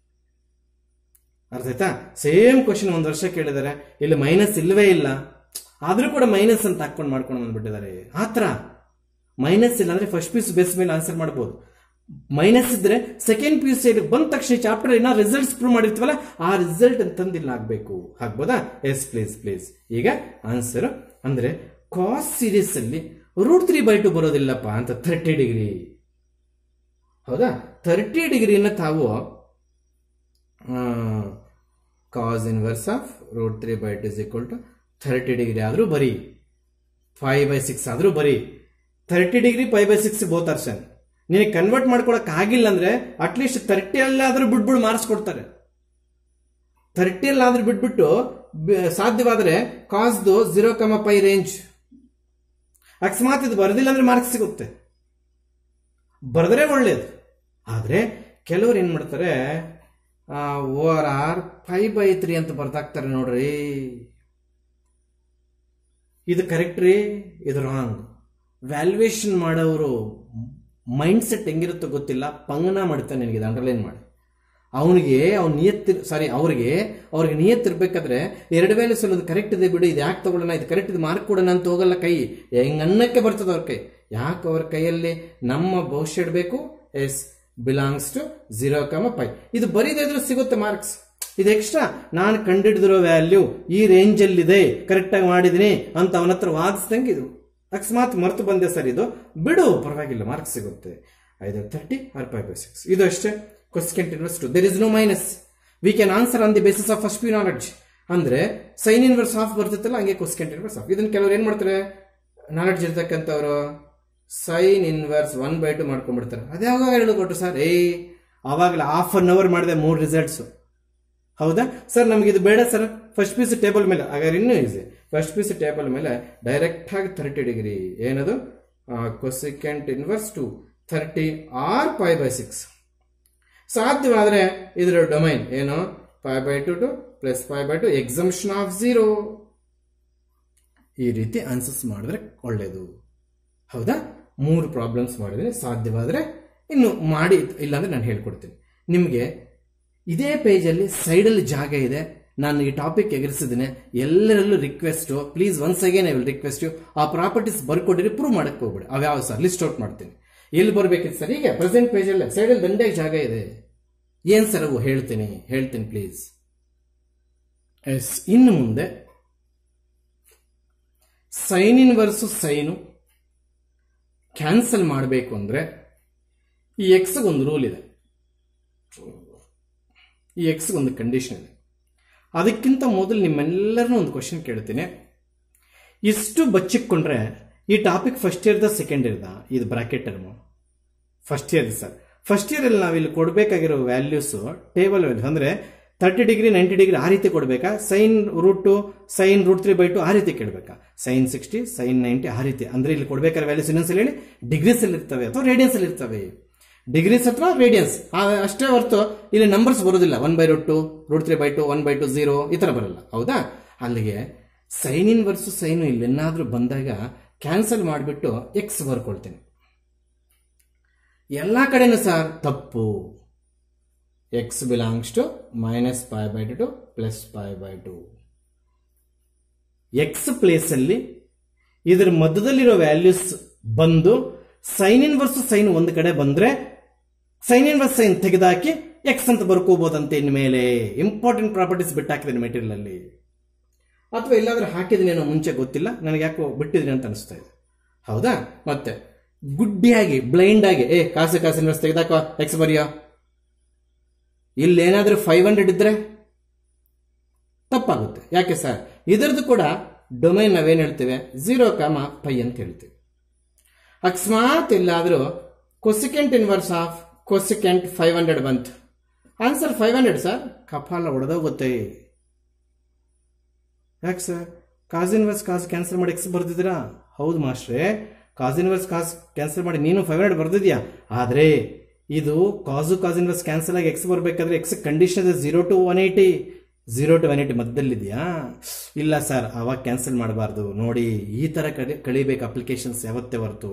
ಅರ್ಥ ಆಯ್ತಾ ಸೇಮ್ ಕ್ವಶನ್ ಒಂದು ವರ್ಷ ಕೇಳಿದ್ದಾರೆ ಇಲ್ಲಿ ಮೈನಸ್ ಇಲ್ಲವೇ ಇಲ್ಲ ಆದ್ರೂ ಕೂಡ ಮೈನಸ್ ಅಂತ ಹಾಕೊಂಡು ಮಾಡ್ಕೊಂಡು ಬಂದ್ಬಿಟ್ಟಿದ್ದಾರೆ ಆ ಥರ ಮೈನಸ್ ಇಲ್ಲ ಅಂದ್ರೆ ಫಸ್ಟ್ ಪಿ ಯು ಬೇಸ್ ಮೇಲೆ ಆನ್ಸರ್ ಮಾಡ್ಬೋದು ಮೈನಸ್ ಇದ್ರೆ ಸೆಕೆಂಡ್ ಪಿ ಯು ಸಿ ಬಂದ ತಕ್ಷಣ ಚಾಪ್ಟರ್ ಏನೋ ರಿಸಲ್ಟ್ಸ್ ಪ್ರೂವ್ ಮಾಡಿರ್ತೀವಲ್ಲ ಆ ರಿಸಲ್ಟ್ ಅಂತಂದಿಲ್ಲ ಆಗ್ಬೇಕು ಆಗ್ಬೋದಾ ಎಸ್ ಪ್ಲೀಸ್ ಪ್ಲೀಸ್ ಈಗ ಆನ್ಸರ್ ಅಂದ್ರೆ ಕಾಸ್ ಸೀರೀಸ್ ಅಲ್ಲಿ ರೂಟ್ ತ್ರೀ ಬೈ ಟು ಬರೋದಿಲ್ಲಪ್ಪ ಅಂತ ಥರ್ಟಿ ಡಿಗ್ರಿ ಹೌದಾ ಥರ್ಟಿ ಡಿಗ್ರಿನ ತಾವು cos inverse of root three by two is equal to thirty degree ಆದರೂ ಬರೀ ಫೈವ್ ಬೈ ಸಿಕ್ಸ್ ಆದರೂ ಬರೀ thirty degree five by six both ಆರ್ಷನ್ ನಿನಗೆ ಕನ್ವರ್ಟ್ ಮಾಡ್ಕೊಳಕ್ ಆಗಿಲ್ಲ ಅಂದ್ರೆ ಅಟ್ಲೀಸ್ಟ್ ತರ್ಟಿಯಲ್ಲಾದ್ರೂ ಬಿಟ್ಬಿಟ್ಟು ಮಾರ್ಕ್ಸ್ ಕೊಡ್ತಾರೆ ತರ್ಟಿಯಲ್ಲಾದ್ರೂ ಬಿಟ್ಬಿಟ್ಟು ಬ- ಸಾಧ್ಯವಾದರೆ ಕಾಸ್ದು ಜೀರೋ ಕಮ ಪೈ ರೇಂಜ್ ಅಕಸ್ಮಾತ್ ಇದು ಬರೆದಿಲ್ಲ ಅಂದ್ರೆ ಮಾರ್ಕ್ಸ್ ಸಿಗುತ್ತೆ ಬರೆದ್ರೆ ಒಳ್ಳೇದು ಆದ್ರೆ ಕೆಲವ್ರು ಏನ್ ಮಾಡ್ತಾರೆ over or five by three ಅಂತ ಬರ್ದಾಕ್ತಾರೆ ನೋಡ್ರಿ ಇದು ಕರೆಕ್ಟ್ ರೀ ಇದು ರಾಂಗ್ ವ್ಯಾಲ್ಯೂಯೇಷನ್ ಮಾಡೋರು ಮೈಂಡ್ ಸೆಟ್ ಹೆಂಗಿರುತ್ತೋ ಗೊತ್ತಿಲ್ಲ ಪಂಗನ ಮಾಡ್ತಾನೆ ನಿನಗೆ ಅಂಡರ್ಲೈನ್ ಮಾಡಿ ಅವನಿಗೆ ಅವ್ನ ನಿಯತ್ತಿರ್ ಸಾರಿ ಅವ್ರಿಗೆ ಅವ್ರಿಗೆ ನಿಯತ್ತಿರ್ಬೇಕಾದ್ರೆ ಎರಡು ವ್ಯಾಲ್ಯೂಸ್ ಅಲ್ಲಿ ಕರೆಕ್ಟ್ ಇದೆ ಬಿಡು ಇದು ಯಾಕೆ ತಗೊಳ್ಳೋಣ ಇದು ಕರೆಕ್ಟ್ ಇದು ಮಾರ್ಕ್ ಕೊಡೋಣ ಅಂತ ಹೋಗಲ್ಲ ಕೈ ಹೆಂಗ್ ಅನ್ನಕ್ಕೆ ಬರ್ತದೆ ಅವ್ರ ಕೈ ಯಾಕೆ ಅವ್ರ ಕೈಯಲ್ಲಿ ನಮ್ಮ ಭವಿಷ್ಯ ಇಡಬೇಕು yes belongs to zero comma pi ಇದು ಬರೀದೇ ಇದ್ರೂ ಸಿಗುತ್ತೆ ಮಾರ್ಕ್ಸ್ ಇದು ಎಕ್ಸ್ಟ್ರಾ ನಾನು ಕಂಡಿಡಿದಿರೋ ವ್ಯಾಲ್ಯೂ ಈ ರೇಂಜಲ್ಲಿದೆ ಕರೆಕ್ಟಾಗಿ ಮಾಡಿದ್ದೀನಿ ಅಂತ ಅವನ ಹತ್ರ ವಾದಿಸ್ದಂಗೆ ಇದು ಅಕಸ್ಮಾತ್ ಮರ್ತು ಬಂದೆ ಸರ್ ಇದು ಬಿಡು ಪರವಾಗಿಲ್ಲ ಮಾರ್ಕ್ಸ್ ಸಿಗುತ್ತೆ ಐದು thirty or five by six ಇದು ಅಷ್ಟೇ question inverse to there is no minus we can answer on the basis of first P knowledge ಅಂದ್ರೆ ಸೈನ್ ಇನ್ವರ್ಸ್ ಆಫ್ ಬರ್ತಿತ್ತಲ್ಲ ಹಂಗೆ ಕ್ವಶನ್ ಇನ್ವರ್ಸ್ ಆಫ್ ಇದನ್ನ ಕೆಲವರು ಏನ್ ಮಾಡ್ತಾರೆ ನಾಲೆಡ್ಜ್ ಇರ್ತಕ್ಕಂಥವ್ರು sine inverse one by two ಮಾಡ್ಕೊಂಡ್ಬಿಡ್ತಾರೆ ಅದ್ಯಾವಾಗ ಹೇಳಿಕೊಟ್ರು ಸರ್ ಏ ಆವಾಗಲೇ ಹಾಫ್ ಅನ್ ಅವರ್ ಮಾಡಿದೆ ಮೂರು ರಿಸಲ್ಟ್ಸ್ ಹೌದಾ ಸರ್ ನಮ್ಗೆ ಇದು ಬೇಡ ಸರ್ ಫಸ್ಟ್ ಪೀಸ್ ಟೇಬಲ್ ಮೇಲೆ ಹಾಗಾದ್ರೆ ಇನ್ನೂ ಈಸಿ ಫಸ್ಟ್ ಪೀಸ್ ಟೇಬಲ್ ಮೇಲೆ ಡೈರೆಕ್ಟ್ ಆಗಿ ಥರ್ಟಿ ಡಿಗ್ರಿ ಏನದು cosecant inverse two thirty or five by six ಸಾಧ್ಯವಾದ್ರೆ ಇದರ ಡೊಮೈನ್ ಏನು five by two two plus five by two exemption of zero ಈ ರೀತಿ ಆನ್ಸರ್ಸ್ ಮಾಡಿದ್ರೆ ಒಳ್ಳೇದು ಹೌದಾ ಮೂರು ಪ್ರಾಬ್ಲಮ್ಸ್ ಮಾಡಿದ್ರೆ ಸಾಧ್ಯವಾದರೆ ಇನ್ನು ಮಾಡಿ ಇಲ್ಲಾಂದ್ರೆ ನಾನು ಹೇಳ್ಕೊಡ್ತೀನಿ ನಿಮಗೆ ಇದೇ ಪೇಜಲ್ಲಿ ಸೈಡಲ್ಲಿ ಜಾಗ ಇದೆ ನಾನು ಈ ಟಾಪಿಕ್ ಎಗರಿಸಿದ್ದೀನಿ ಎಲ್ಲರಲ್ಲೂ request please once again I will request you ಆ ಪ್ರಾಪರ್ಟೀಸ್ ಬರ್ಕೊಟ್ಟಿರಿ ಪ್ರೂವ್ ಮಾಡಕ್ಕೆ ಹೋಗ್ಬೇಡಿ ಅವ್ಯಾವ ಸರ್ ಲಿಸ್ಟ್ ಔಟ್ ಮಾಡ್ತೀನಿ ಎಲ್ಲಿ ಬರ್ಬೇಕಿತ್ತು ಸರ್ ಈಗ ಪ್ರೆಸೆಂಟ್ ಪೇಜಲ್ಲೇ ಸೈಡಲ್ಲಿ ದಂಡೆಗೆ ಜಾಗ ಇದೆ ಏನ್ ಸರ್ ಅವು ಹೇಳ್ತೀನಿ ಹೇಳ್ತೀನಿ ಪ್ಲೀಸ್ ಎಸ್ ಇನ್ನು ಮುಂದೆ sine inverse sine cancel ಮಾಡಬೇಕು ಅಂದ್ರೆ ಈ ಎಕ್ಸ್ ಒಂದು ರೂಲ್ ಇದೆ ಈ ಎಕ್ಸ್ ಒಂದು ಕಂಡೀಷನ್ ಇದೆ ಅದಕ್ಕಿಂತ ಮೊದಲು ನಿಮ್ಮೆಲ್ಲರನ್ನೂ ಒಂದು ಕ್ವಶನ್ ಕೇಳ್ತೀನಿ ಇಷ್ಟು ಬಚ್ಚಿಕೊಂಡ್ರೆ ಈ ಟಾಪಿಕ್ ಫಸ್ಟ್ ಇಯರ್ದ ಸೆಕೆಂಡ್ ಇಯರ್ದ ಇದು bracket term first year sir first ಇಯರಲ್ಲಿ ನಾವು ಇಲ್ಲಿ ಕೊಡಬೇಕಾಗಿರೋ ವ್ಯಾಲ್ಯೂಸು ಟೇಬಲ್ ವ್ಯಾಲ್ಯೂಸ್ ಅಂದರೆ ತರ್ಟಿ ಡಿಗ್ರಿ ನೈಂಟಿ ಡಿಗ್ರಿ ಆ ರೀತಿ ಕೊಡಬೇಕಾ sine root two sine root three by two ಆ ರೀತಿ ಕೇಳಬೇಕಾ ಸೈನ್ ಸಿಕ್ಸ್ಟಿ ಸೈನ್ ನೈಂಟಿ ಆ ರೀತಿ ಅಂದರೆ ಇಲ್ಲಿ ಕೊಡಬೇಕಾದ ವ್ಯಾಲ್ಯೂಸ್ ಇನ್ನೊಂದ್ಸಲ ಹೇಳಿ ಡಿಗ್ರೀಸ್ ಅಲ್ಲಿ ಇರ್ತವೆ ಅಥವಾ ರೇಡಿಯನ್ಸ್ ಅಲ್ಲಿ ಇರ್ತವೆ ಡಿಗ್ರೀಸ್ ಅಥವಾ ರೇಡಿಯನ್ಸ್ ಅಷ್ಟೇ ಹೊರತು ಇಲ್ಲಿ ನಂಬರ್ಸ್ ಬರೋದಿಲ್ಲ one by root two root three by two one by two zero ಈ ಥರ ಬರಲ್ಲ ಹೌದಾ ಅಲ್ಲಿಗೆ ಸೈನ್ ಇನ್ ವರ್ಸು ಸೈನು ಇಲ್ಲೆನ್ನಾದರೂ ಬಂದಾಗ ಕ್ಯಾನ್ಸಲ್ ಮಾಡಿಬಿಟ್ಟು ಎಕ್ಸ್ ಬರ್ಕೊಳ್ತೀನಿ ಎಲ್ಲ ಕಡೆನೂ ಸರ್ ತಪ್ಪು x belongs to minus five by two plus five by two x ಪ್ಲೇಸಲ್ಲಿ ಇದರ ಮಧ್ಯದಲ್ಲಿರೋ ವ್ಯಾಲ್ಯೂಸ್ ಬಂದು ಸೈನ್ ಇನ್ ವರ್ಸು ಸೈನ್ ಒಂದು ಕಡೆ ಬಂದ್ರೆ ಸೈನ್ ಇನ್ ವರ್ಸ್ ಸೈನ್ ತೆಗೆದಾಕಿ ಎಕ್ಸ್ ಅಂತ ಬರ್ಕೋಬಹುದಂತೆ ಇನ್ಮೇಲೆ ಇಂಪಾರ್ಟೆಂಟ್ ಪ್ರಾಪರ್ಟೀಸ್ ಬಿಟ್ಟಾಕಿದ್ದೀನಿ ಮೆಟೀರಿಯಲ್ ಅಲ್ಲಿ ಅಥವಾ ಎಲ್ಲಾದ್ರೂ ಹಾಕಿದ್ದೀನಿ ಏನೋ ಮುಂಚೆ ಗೊತ್ತಿಲ್ಲ ನನಗೆ ಯಾಕೋ ಬಿಟ್ಟಿದ್ದೀನಿ ಅಂತ ಅನಿಸ್ತಾ ಇದೆ ಹೌದಾ ಮತ್ತೆ ಗುಡ್ಡಿಯಾಗಿ ಬ್ಲೈಂಡ್ ಆಗಿ ಏ ಕಾಸು ಕಾಸು ಇನ್ವೆಸ್ಟ್ ತೆಗೆದಾಕೋ ಎಕ್ಸ್ ಬರೆಯೋ ಇಲ್ಲೇನಾದ್ರೂ ಫೈವ್ ಹಂಡ್ರೆಡ್ ಇದ್ರೆ ತಪ್ಪಾಗುತ್ತೆ ಯಾಕೆ ಸರ್ ಇದರದ್ದು ಕೂಡ ಡೊಮೈನ್ ನಾವೇನು ಹೇಳ್ತೇವೆ ಝೀರೋ ಕಾಮ ಪೈ ಅಂತ ಹೇಳ್ತೀವಿ ಅಕಸ್ಮಾತ್ ಎಲ್ಲಾದರೂ cosecant inverse of cosecant five hundred ಬಂತು ಆನ್ಸರ್ ಫೈವ್ ಹಂಡ್ರೆಡ್ ಸರ್ ಕಪಾಲ ಹೊಡೆದೋಗುತ್ತೆ ಯಾಕೆ sir cos inverse cos cancel ಮಾಡಿ ಎಕ್ಸ್ ಬರ್ದಿದ್ದೀರಾ ಹೌದು ಮಾಸ್ಟ್ರೇ ಕಾಸ್ ಇನ್ವರ್ಸ್ ಕಾಸ್ ಕ್ಯಾನ್ಸಲ್ ಮಾಡಿ ನೀನು ಫೈವ್ ಹಂಡ್ರೆಡ್ ಬರ್ದಿದ್ಯಾ ಆದರೆ ಇದು ಕಾಸು ಕಾಸ್ ಇನ್ವರ್ಸ್ ಕ್ಯಾನ್ಸಲ್ ಆಗಿ ಎಕ್ಸ್ ಬರಬೇಕಾದ್ರೆ ಎಕ್ಸ್ ಕಂಡೀಷನ್ ಇದೆ zero to one eighty zero to one eighty ಮಧ್ಯದಲ್ಲಿದೆಯಾ ಇಲ್ಲ ಸರ್ ಅವಾಗ ಕ್ಯಾನ್ಸಲ್ ಮಾಡಬಾರ್ದು ನೋಡಿ ಈ ಥರ ಕಳಿ ಕಳಿಬೇಕು ಅಪ್ಲಿಕೇಶನ್ಸ್ ಯಾವತ್ತೇ ಹೊರತು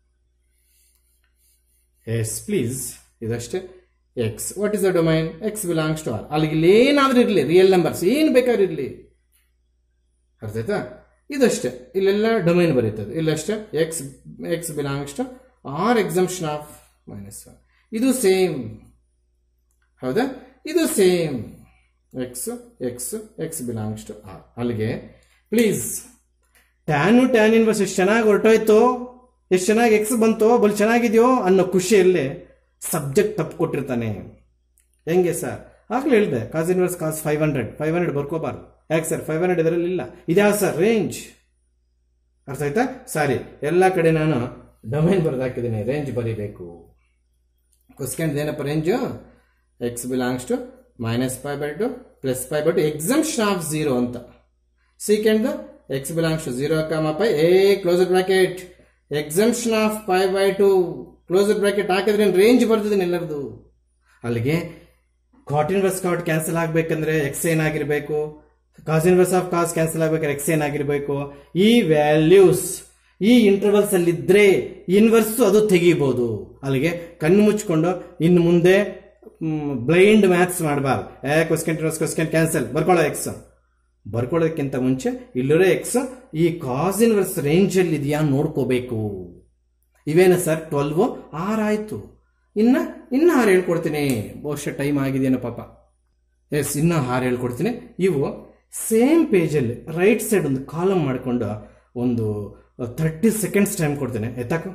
ಎಸ್ ಪ್ಲೀಸ್ ಇದಷ್ಟೇ x what is the domain x belongs to R ಅಲ್ಲಿಗೆ ಇಲ್ಲಿ ಏನಾದರೂ ಇರಲಿ ರಿಯಲ್ ನಂಬರ್ಸ್ ಏನು ಬೇಕಾದ್ರೂ ಇರಲಿ ಅರ್ಥ ಆಯ್ತಾ ಇದಷ್ಟೇ ಇಲ್ಲೆಲ್ಲ ಡೊಮೈನ್ ಬರೀತದೆ ಇಲ್ಲಷ್ಟೇ x x belongs to R exemption of minus one ಇದು ಸೇಮ್ ಹೌದಾ ಇದು same x x x belongs to R ಅಲ್ಲಿಗೆ ಪ್ಲೀಸ್ ಟ್ಯಾನು ಟ್ಯಾನ್ ಇನ್ವರ್ಸ್ ಎಷ್ಟು ಚೆನ್ನಾಗಿ ಹೊರಟೋಯ್ತು ಎಷ್ಟು ಚೆನ್ನಾಗಿ ಎಕ್ಸ್ ಬಂತು ಬಲ್ ಚೆನ್ನಾಗಿದೆಯೋ ಅನ್ನೋ ಖುಷಿಯಲ್ಲಿ ಸಬ್ಜೆಕ್ಟ್ ತಪ್ಪು ಕೊಟ್ಟಿರ್ತಾನೆ ಹೆಂಗೆ ಸರ್ ಆಗ್ಲೇ ಹೇಳಿದೆ cos inverse cos five hundred five hundred ಬರ್ಕೋಬಾರ್ದು ಯಾಕೆ ಸರ್ ಫೈವ್ ಹಂಡ್ರೆಡ್ ಇದರಲ್ಲಿ ಇಲ್ಲ ಇದ್ಯಾ ಸರ್ ರೇಂಜ್ ಅರ್ಥ ಆಯ್ತಾ ಸಾರಿ ಎಲ್ಲ ಕಡೆ ನಾನು ಡೊಮೈನ್ ಬರೆದು ಹಾಕಿದ್ದೀನಿ ರೇಂಜ್ ಬರೀಬೇಕು ಕ್ವಸ್ಕೆಂಡ್ ಏನಪ್ಪ range x belongs to minus five by two plus five by two exemption of zero ಅಂತ second x belongs to zero comma pi a close bracket exemption of five by two close bracket ಹಾಕಿದ್ರೆ range ಬರ್ತಿದ್ದೀನಿ ಎಲ್ಲರದು ಅಲ್ಲಿಗೆ cot inverse cot cancel ಆಗಬೇಕಂದ್ರೆ x ಏನಾಗಿರಬೇಕು cos inverse of cos cancel ಆಗ್ಬೇಕಾದ್ರೆ x ಏನಾಗಿರಬೇಕು ಈ ವ್ಯಾಲ್ಯೂಸ್ ಈ ಇಂಟರ್ವಲ್ಸ್ ಅಲ್ಲಿ ಇದ್ರೆ ಇನ್ವರ್ಸ್ ಅದು ತೆಗಿಬಹುದು ಅಲ್ಲಿಗೆ ಕಣ್ಣು ಮುಚ್ಕೊಂಡು ಇನ್ನು ಮುಂದೆ ಬ್ಲೈಂಡ್ ಮ್ಯಾಥ್ಸ್ ಮಾಡಬಾರ್ದು ಏ ಕ್ವಸ್ಕೆನ್ ಇನ್ವರ್ಸ್ ಕ್ವಸ್ಕೆನ್ ಕ್ಯಾನ್ಸಲ್ ಬರ್ಕೊಳ್ಳೋ ಎಕ್ಸ್ ಬರ್ಕೊಳ್ಳೋದಕ್ಕಿಂತ ಮುಂಚೆ ಇಲ್ಲಿರೋ ಎಕ್ಸ್ ಈ ಕಾಸ್ ಇನ್ವರ್ಸ್ ರೇಂಜ್ ಅಲ್ಲಿ ಇದೆಯಾ ನೋಡ್ಕೋಬೇಕು ಇವೇನ ಸರ್ ಟ್ವೆಲ್ವ್ ಆರ್ ಆಯ್ತು ಇನ್ನ ಇನ್ನ ಆರು ಹೇಳ್ಕೊಡ್ತೀನಿ ಬಹುಶಃ ಟೈಮ್ ಆಗಿದೆಯೇನೋ ಪಾಪ ಎಸ್ ಇನ್ನ ಆರು ಹೇಳ್ಕೊಡ್ತೀನಿ ಇವು ಸೇಮ್ ಪೇಜಲ್ಲಿ ರೈಟ್ ಸೈಡ್ ಒಂದು ಕಾಲಮ್ ಮಾಡಿಕೊಂಡು ಒಂದು ತರ್ಟಿ ಸೆಕೆಂಡ್ಸ್ ಟೈಮ್ ಕೊಡ್ತೀನಿ ಎತ್ತಾಕ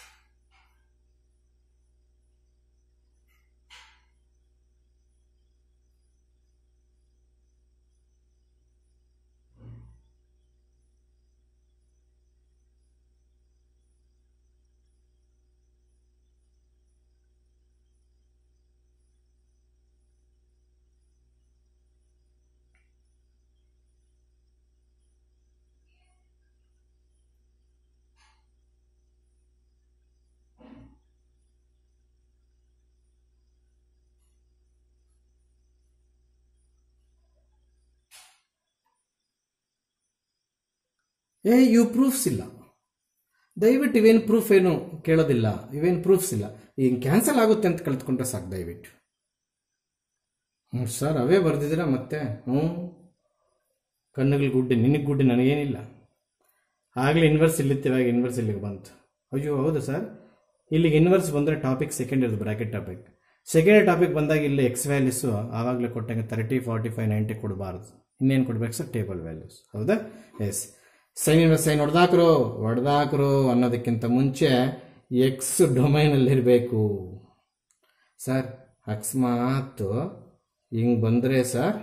ಏ ಇವು ಪ್ರೂಫ್ಸ್ ಇಲ್ಲ ದಯವಿಟ್ಟು ಇವೇನು ಪ್ರೂಫ್ ಏನು ಕೇಳೋದಿಲ್ಲ ಇವೇನು ಪ್ರೂಫ್ಸ್ ಇಲ್ಲ ಈಗ ಕ್ಯಾನ್ಸಲ್ ಆಗುತ್ತೆ ಅಂತ ಕಲ್ತ್ಕೊಂಡ್ರೆ ಸಾಕು ದಯವಿಟ್ಟು ಹ್ಞೂ ಸರ್ ಅವೇ ಬರ್ದಿದ್ದೀರಾ ಮತ್ತೆ ಹ್ಞೂ ಕಣ್ಣುಗಳು ಗುಡ್ಡೆ ನಿನಗೆ ಗುಡ್ಡೆ ನನಗೇನಿಲ್ಲ ಆಗಲೇ ಇನ್ವರ್ಸ್ ಇಲ್ಲಿತ್ತಿವಾಗ ಇನ್ವರ್ಸ್ ಇಲ್ಲಿಗೆ ಬಂತು ಅಯ್ಯೋ ಹೌದು ಸರ್ ಇಲ್ಲಿಗೆ ಇನ್ವರ್ಸ್ ಬಂದರೆ ಟಾಪಿಕ್ ಸೆಕೆಂಡ್ ಇರೋದು ಬ್ರಾಕೆಟ್ ಟಾಪಿಕ್ ಸೆಕೆಂಡ್ ಟಾಪಿಕ್ ಬಂದಾಗ ಇಲ್ಲಿ ಎಕ್ಸ್ ವ್ಯಾಲ್ಯೂಸು ಆವಾಗಲೇ ಕೊಟ್ಟಂಗೆ ತರ್ಟಿ ಫಾರ್ಟಿ ಫೈವ್ ನೈಂಟಿ ಕೊಡಬಾರ್ದು ಇನ್ನೇನು ಕೊಡ್ಬೇಕು ಸರ್ ಟೇಬಲ್ ವ್ಯಾಲ್ಯೂಸ್ ಹೌದಾ ಎಸ್ ಸೈನ್ ಇನ್ವರ್ಸ್ ಸೈನ್ ಹೊಡೆದಾಕ್ರು ಹೊಡೆದಾಕ್ರು ಅನ್ನೋದಕ್ಕಿಂತ ಮುಂಚೆ ಎಕ್ಸ್ ಡೊಮೈನಲ್ಲಿರಬೇಕು ಸರ್ ಅಕಸ್ಮಾತ್ ಹಿಂಗೆ ಬಂದರೆ ಸರ್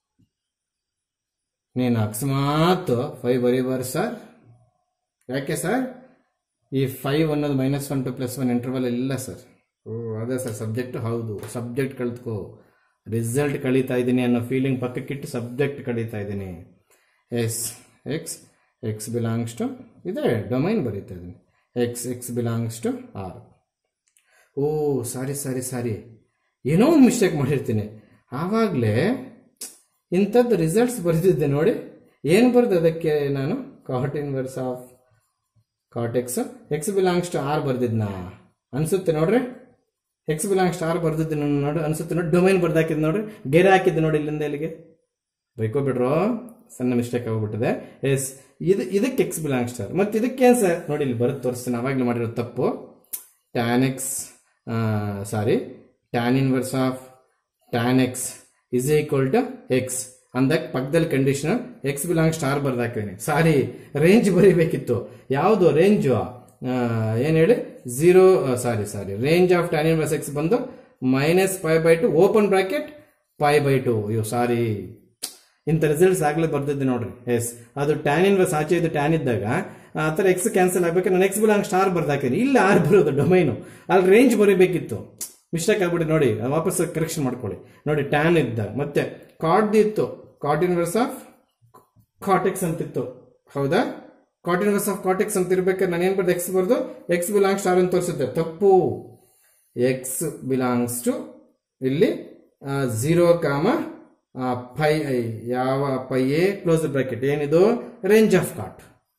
ನೀನು ಅಕಸ್ಮಾತ್ ಫೈವ್ ಬರೀಬಾರ್ದು ಸರ್ ಯಾಕೆ ಸರ್ ಈ ಫೈವ್ ಅನ್ನೋದು minus one to plus one interval ಇಲ್ಲ ಸರ್ ಓ ಅದೇ ಸರ್ ಸಬ್ಜೆಕ್ಟ್ ಹೌದು ಸಬ್ಜೆಕ್ಟ್ ಕಳ್ತ್ಕೋ ರಿಸಲ್ಟ್ ಕಳೀತಾ ಇದ್ದೀನಿ ಅನ್ನೋ ಫೀಲಿಂಗ್ ಪಕ್ಕಕ್ಕಿಟ್ಟು ಸಬ್ಜೆಕ್ಟ್ ಕಳೀತಾ ಇದ್ದೀನಿ yes x x belongs to ಇದೆ ಡೊಮೈನ್ ಬರೀತಾ ಇದ್ದೀನಿ x x belongs to R ಓ ಸಾರಿ ಸಾರಿ ಸಾರಿ ಏನೋ ಒಂದು ಮಿಸ್ಟೇಕ್ ಮಾಡಿರ್ತೀನಿ ಆವಾಗಲೇ ಇಂಥದ್ದು ರಿಸಲ್ಟ್ಸ್ ಬರೆದಿದ್ದೆ ನೋಡಿ ಏನು ಬರ್ದು ಅದಕ್ಕೆ ನಾನು cot inverse of cot x x belongs to R ಬರ್ದಿದ್ನಾ ಅನ್ಸುತ್ತೆ ನೋಡ್ರಿ ಎಕ್ಸ್ ಬಿಲಾಂಗ್ಸ್ ಟು ಆರ್ ಬರ್ದಿದ್ದೆ ನೋಡಿ ಅನ್ಸುತ್ತೆ ನೋಡಿ ಡೊಮೈನ್ ಬರ್ದಾಕಿದ್ ನೋಡ್ರಿ ಗೆರೆ ಹಾಕಿದ್ದೆ ನೋಡಿ ಇಲ್ಲಿಂದ ಇಲ್ಲಿಗೆ ಬೈಕೋಬಿಡ್ರೋ ಸಣ್ಣ ಮಿಸ್ಟೇಕ್ ಆಗ್ಬಿಟ್ಟಿದೆ ಎಸ್ ಇದು ಇದಕ್ಕೆ ಎಕ್ಸ್ ಬಿಲಾಂಗ್ಸ್ ಟು ಮತ್ತೆ ಇದಕ್ಕೇನು ಸರ್ ನೋಡಿ ಇಲ್ಲಿ ಬರುತ್ತೆ ತೋರಿಸ್ತೀನಿ ಅವಾಗಲೇ ಮಾಡಿರೋ ತಪ್ಪು tan x sorry tan inverse of tan x is equal to x ಅಂದಕ್ಕೆ ಪಕ್ಕದಲ್ಲಿ ಕಂಡೀಷನ್ ಎಕ್ಸ್ ಬಿಲಾಂಗ್ ಸ್ಟಾರ್ ಬರ್ದಾಕಿದ್ದೀನಿ ಸಾರಿ ರೇಂಜ್ ಬರೀಬೇಕಿತ್ತು ಯಾವುದು ರೇಂಜು ಏನು ಹೇಳಿ zero sorry sorry range of tan inverse x ಬಂದು minus five by two open bracket five by two ಅಯ್ಯೋ sorry ಇಂಥ ರಿಸಲ್ಟ್ಸ್ ಆಗಲೇ ಬರ್ದಿದ್ದೆ ನೋಡ್ರಿ ಎಸ್ ಅದು ಟ್ಯಾನ್ ಇನ್ವರ್ಸ್ ಆಚೆ ಇದು ಟ್ಯಾನ್ ಇದ್ದಾಗ ಆ ಥರ ಎಕ್ಸ್ ಕ್ಯಾನ್ಸಲ್ ಆಗ್ಬೇಕು ನಾನು ಎಕ್ಸ್ ಬಿಲಾಂಗ್ ಸ್ಟಾರ್ ಬರ್ದಾಕಿನಿ ಇಲ್ಲ ಆರ್ ಬರೋದು ಡೊಮೈನು ಅಲ್ಲಿ ರೇಂಜ್ ಬರೀಬೇಕಿತ್ತು ಮಿಸ್ಟೇಕ್ ಆಗ್ಬಿಟ್ಟು ನೋಡಿ ಅದು ವಾಪಸ್ ಕರೆಕ್ಷನ್ ಮಾಡ್ಕೊಳ್ಳಿ ನೋಡಿ ಟ್ಯಾನ್ ಇದ್ದ ಮತ್ತೆ ಕಾರ್ಡ್ ಇತ್ತು ಕಾರ್ಡ್ ಇನ್ವರ್ಸ್ ಆಫ್ ಕಾಟೆಕ್ಸ್ ಅಂತಿತ್ತು ಹೌದಾ ಕಾಟ್ ಇನ್ವರ್ಸ್ ಆಫ್ ಕಾಟೆಕ್ಸ್ ಅಂತ ಇರ್ಬೇಕಾದ್ರೆ ನಾನು ಏನ್ ಬರ್ದು ಎಕ್ಸ್ ಬರ್ದು ಎಕ್ಸ್ ಬಿಲಾಂಗ್ ಸ್ಟಾರ್ ಅಂತ ತೋರಿಸುತ್ತೆ ತಪ್ಪು ಎಕ್ಸ್ ಬಿಲಾಂಗ್ಸ್ ಟು ಇಲ್ಲಿ ಝೀರೋ ಕಾಮ ಪೈ ಐ ಯಾವ ಪೈ ಎ ಕ್ಲೋಸ್ ಬ್ರಾಕೆಟ್ ಏನಿದು range of cot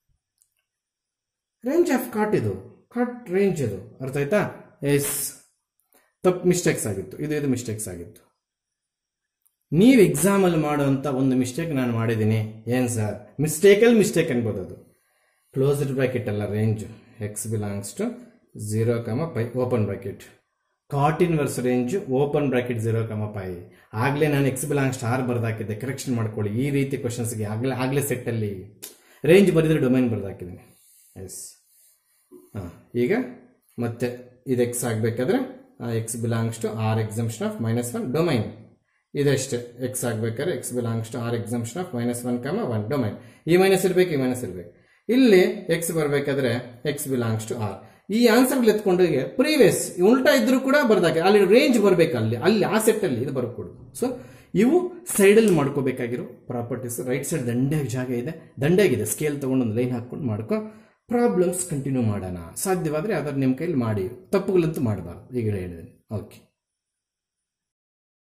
range of cot ಇದು ಕಾಟ್ ರೇಂಜ್ ಇದು ಅರ್ಥ ಆಯ್ತಾ ಎಸ್ ತಪ್ಪು ಮಿಸ್ಟೇಕ್ಸ್ ಆಗಿತ್ತು ಇದು ಇದು ಮಿಸ್ಟೇಕ್ಸ್ ಆಗಿತ್ತು ನೀವು ಎಕ್ಸಾಮಲ್ಲಿ ಮಾಡುವಂಥ ಒಂದು ಮಿಸ್ಟೇಕ್ ನಾನು ಮಾಡಿದ್ದೀನಿ ಏನು ಸರ್ ಮಿಸ್ಟೇಕಲ್ಲಿ ಮಿಸ್ಟೇಕ್ ಅನ್ಬೋದು ಅದು ಕ್ಲೋಸ್ಡ್ ಬ್ರಾಕೆಟ್ ಅಲ್ಲ range x belongs to zero comma pi open bracket cot inverse range open bracket zero comma pi ಆಗಲೇ ನಾನು ಎಕ್ಸ್ ಬಿಲಾಂಗ್ ಸ್ಟಾರ್ ಬರ್ದಾಕಿದ್ದೆ ಕರೆಕ್ಷನ್ ಮಾಡ್ಕೊಳ್ಳಿ ಈ ರೀತಿ ಕ್ವಶನ್ಸ್ಗೆ ಆಗಲೇ ಆಗಲೇ ಸೆಟ್ಟಲ್ಲಿ ರೇಂಜ್ ಬರೆದ್ರೆ ಡೊಮೈನ್ ಬರ್ದಾಕಿದ್ದೀನಿ ಎಸ್ ಹಾಂ ಈಗ ಮತ್ತೆ ಇದು ಎಕ್ಸ್ ಆಗಬೇಕಾದ್ರೆ x belongs to R exemption of minus one domain ಇದಷ್ಟೇ ಎಕ್ಸ್ ಆಗ್ಬೇಕಾದ್ರೆ x belongs to R exemption of minus one comma one domain ಈ ಮೈನಸ್ ಇರಬೇಕು ಈ ಮೈನಸ್ ಇರಬೇಕು ಇಲ್ಲಿ ಎಕ್ಸ್ ಬರಬೇಕಾದ್ರೆ ಎಕ್ಸ್ ಬಿಲಾಂಗ್ಸ್ ಟು ಆರ್ ಈ ಆನ್ಸರ್ ಎತ್ಕೊಂಡೋಗಿ ಪ್ರೀವಿಯಸ್ ಉಲ್ಟಾ ಇದ್ರೂ ಕೂಡ ಬರ್ದಾಕೆ ಅಲ್ಲಿ ರೇಂಜ್ ಬರ್ಬೇಕು ಅಲ್ಲಿ ಅಲ್ಲಿ ಆ ಸೆಟ್ ಅಲ್ಲಿ ಇದು ಬರ್ಕೊಡುದು ಸೊ ಇವು ಸೈಡಲ್ಲಿ ಮಾಡ್ಕೋಬೇಕಾಗಿರೋ ಪ್ರಾಪರ್ಟೀಸ್ ರೈಟ್ ಸೈಡ್ ದಂಡೆಗೆ ಜಾಗ ಇದೆ ದಂಡೆಗಿದೆ ಸ್ಕೇಲ್ ತಗೊಂಡು ಒಂದು ಲೈನ್ ಹಾಕೊಂಡು ಮಾಡ್ಕೊ ಪ್ರಾಬ್ಲಮ್ಸ್ ಕಂಟಿನ್ಯೂ ಮಾಡೋಣ ಸಾಧ್ಯವಾದರೆ ಯಾವ್ದಾದ್ರು ನಿಮ್ಮ ಕೈಲಿ ಮಾಡಿ ತಪ್ಪುಗಳಂತೂ ಮಾಡಬಾರ್ದು ಈಗ ಹೇಳಿದ್ದೀನಿ ಓಕೆ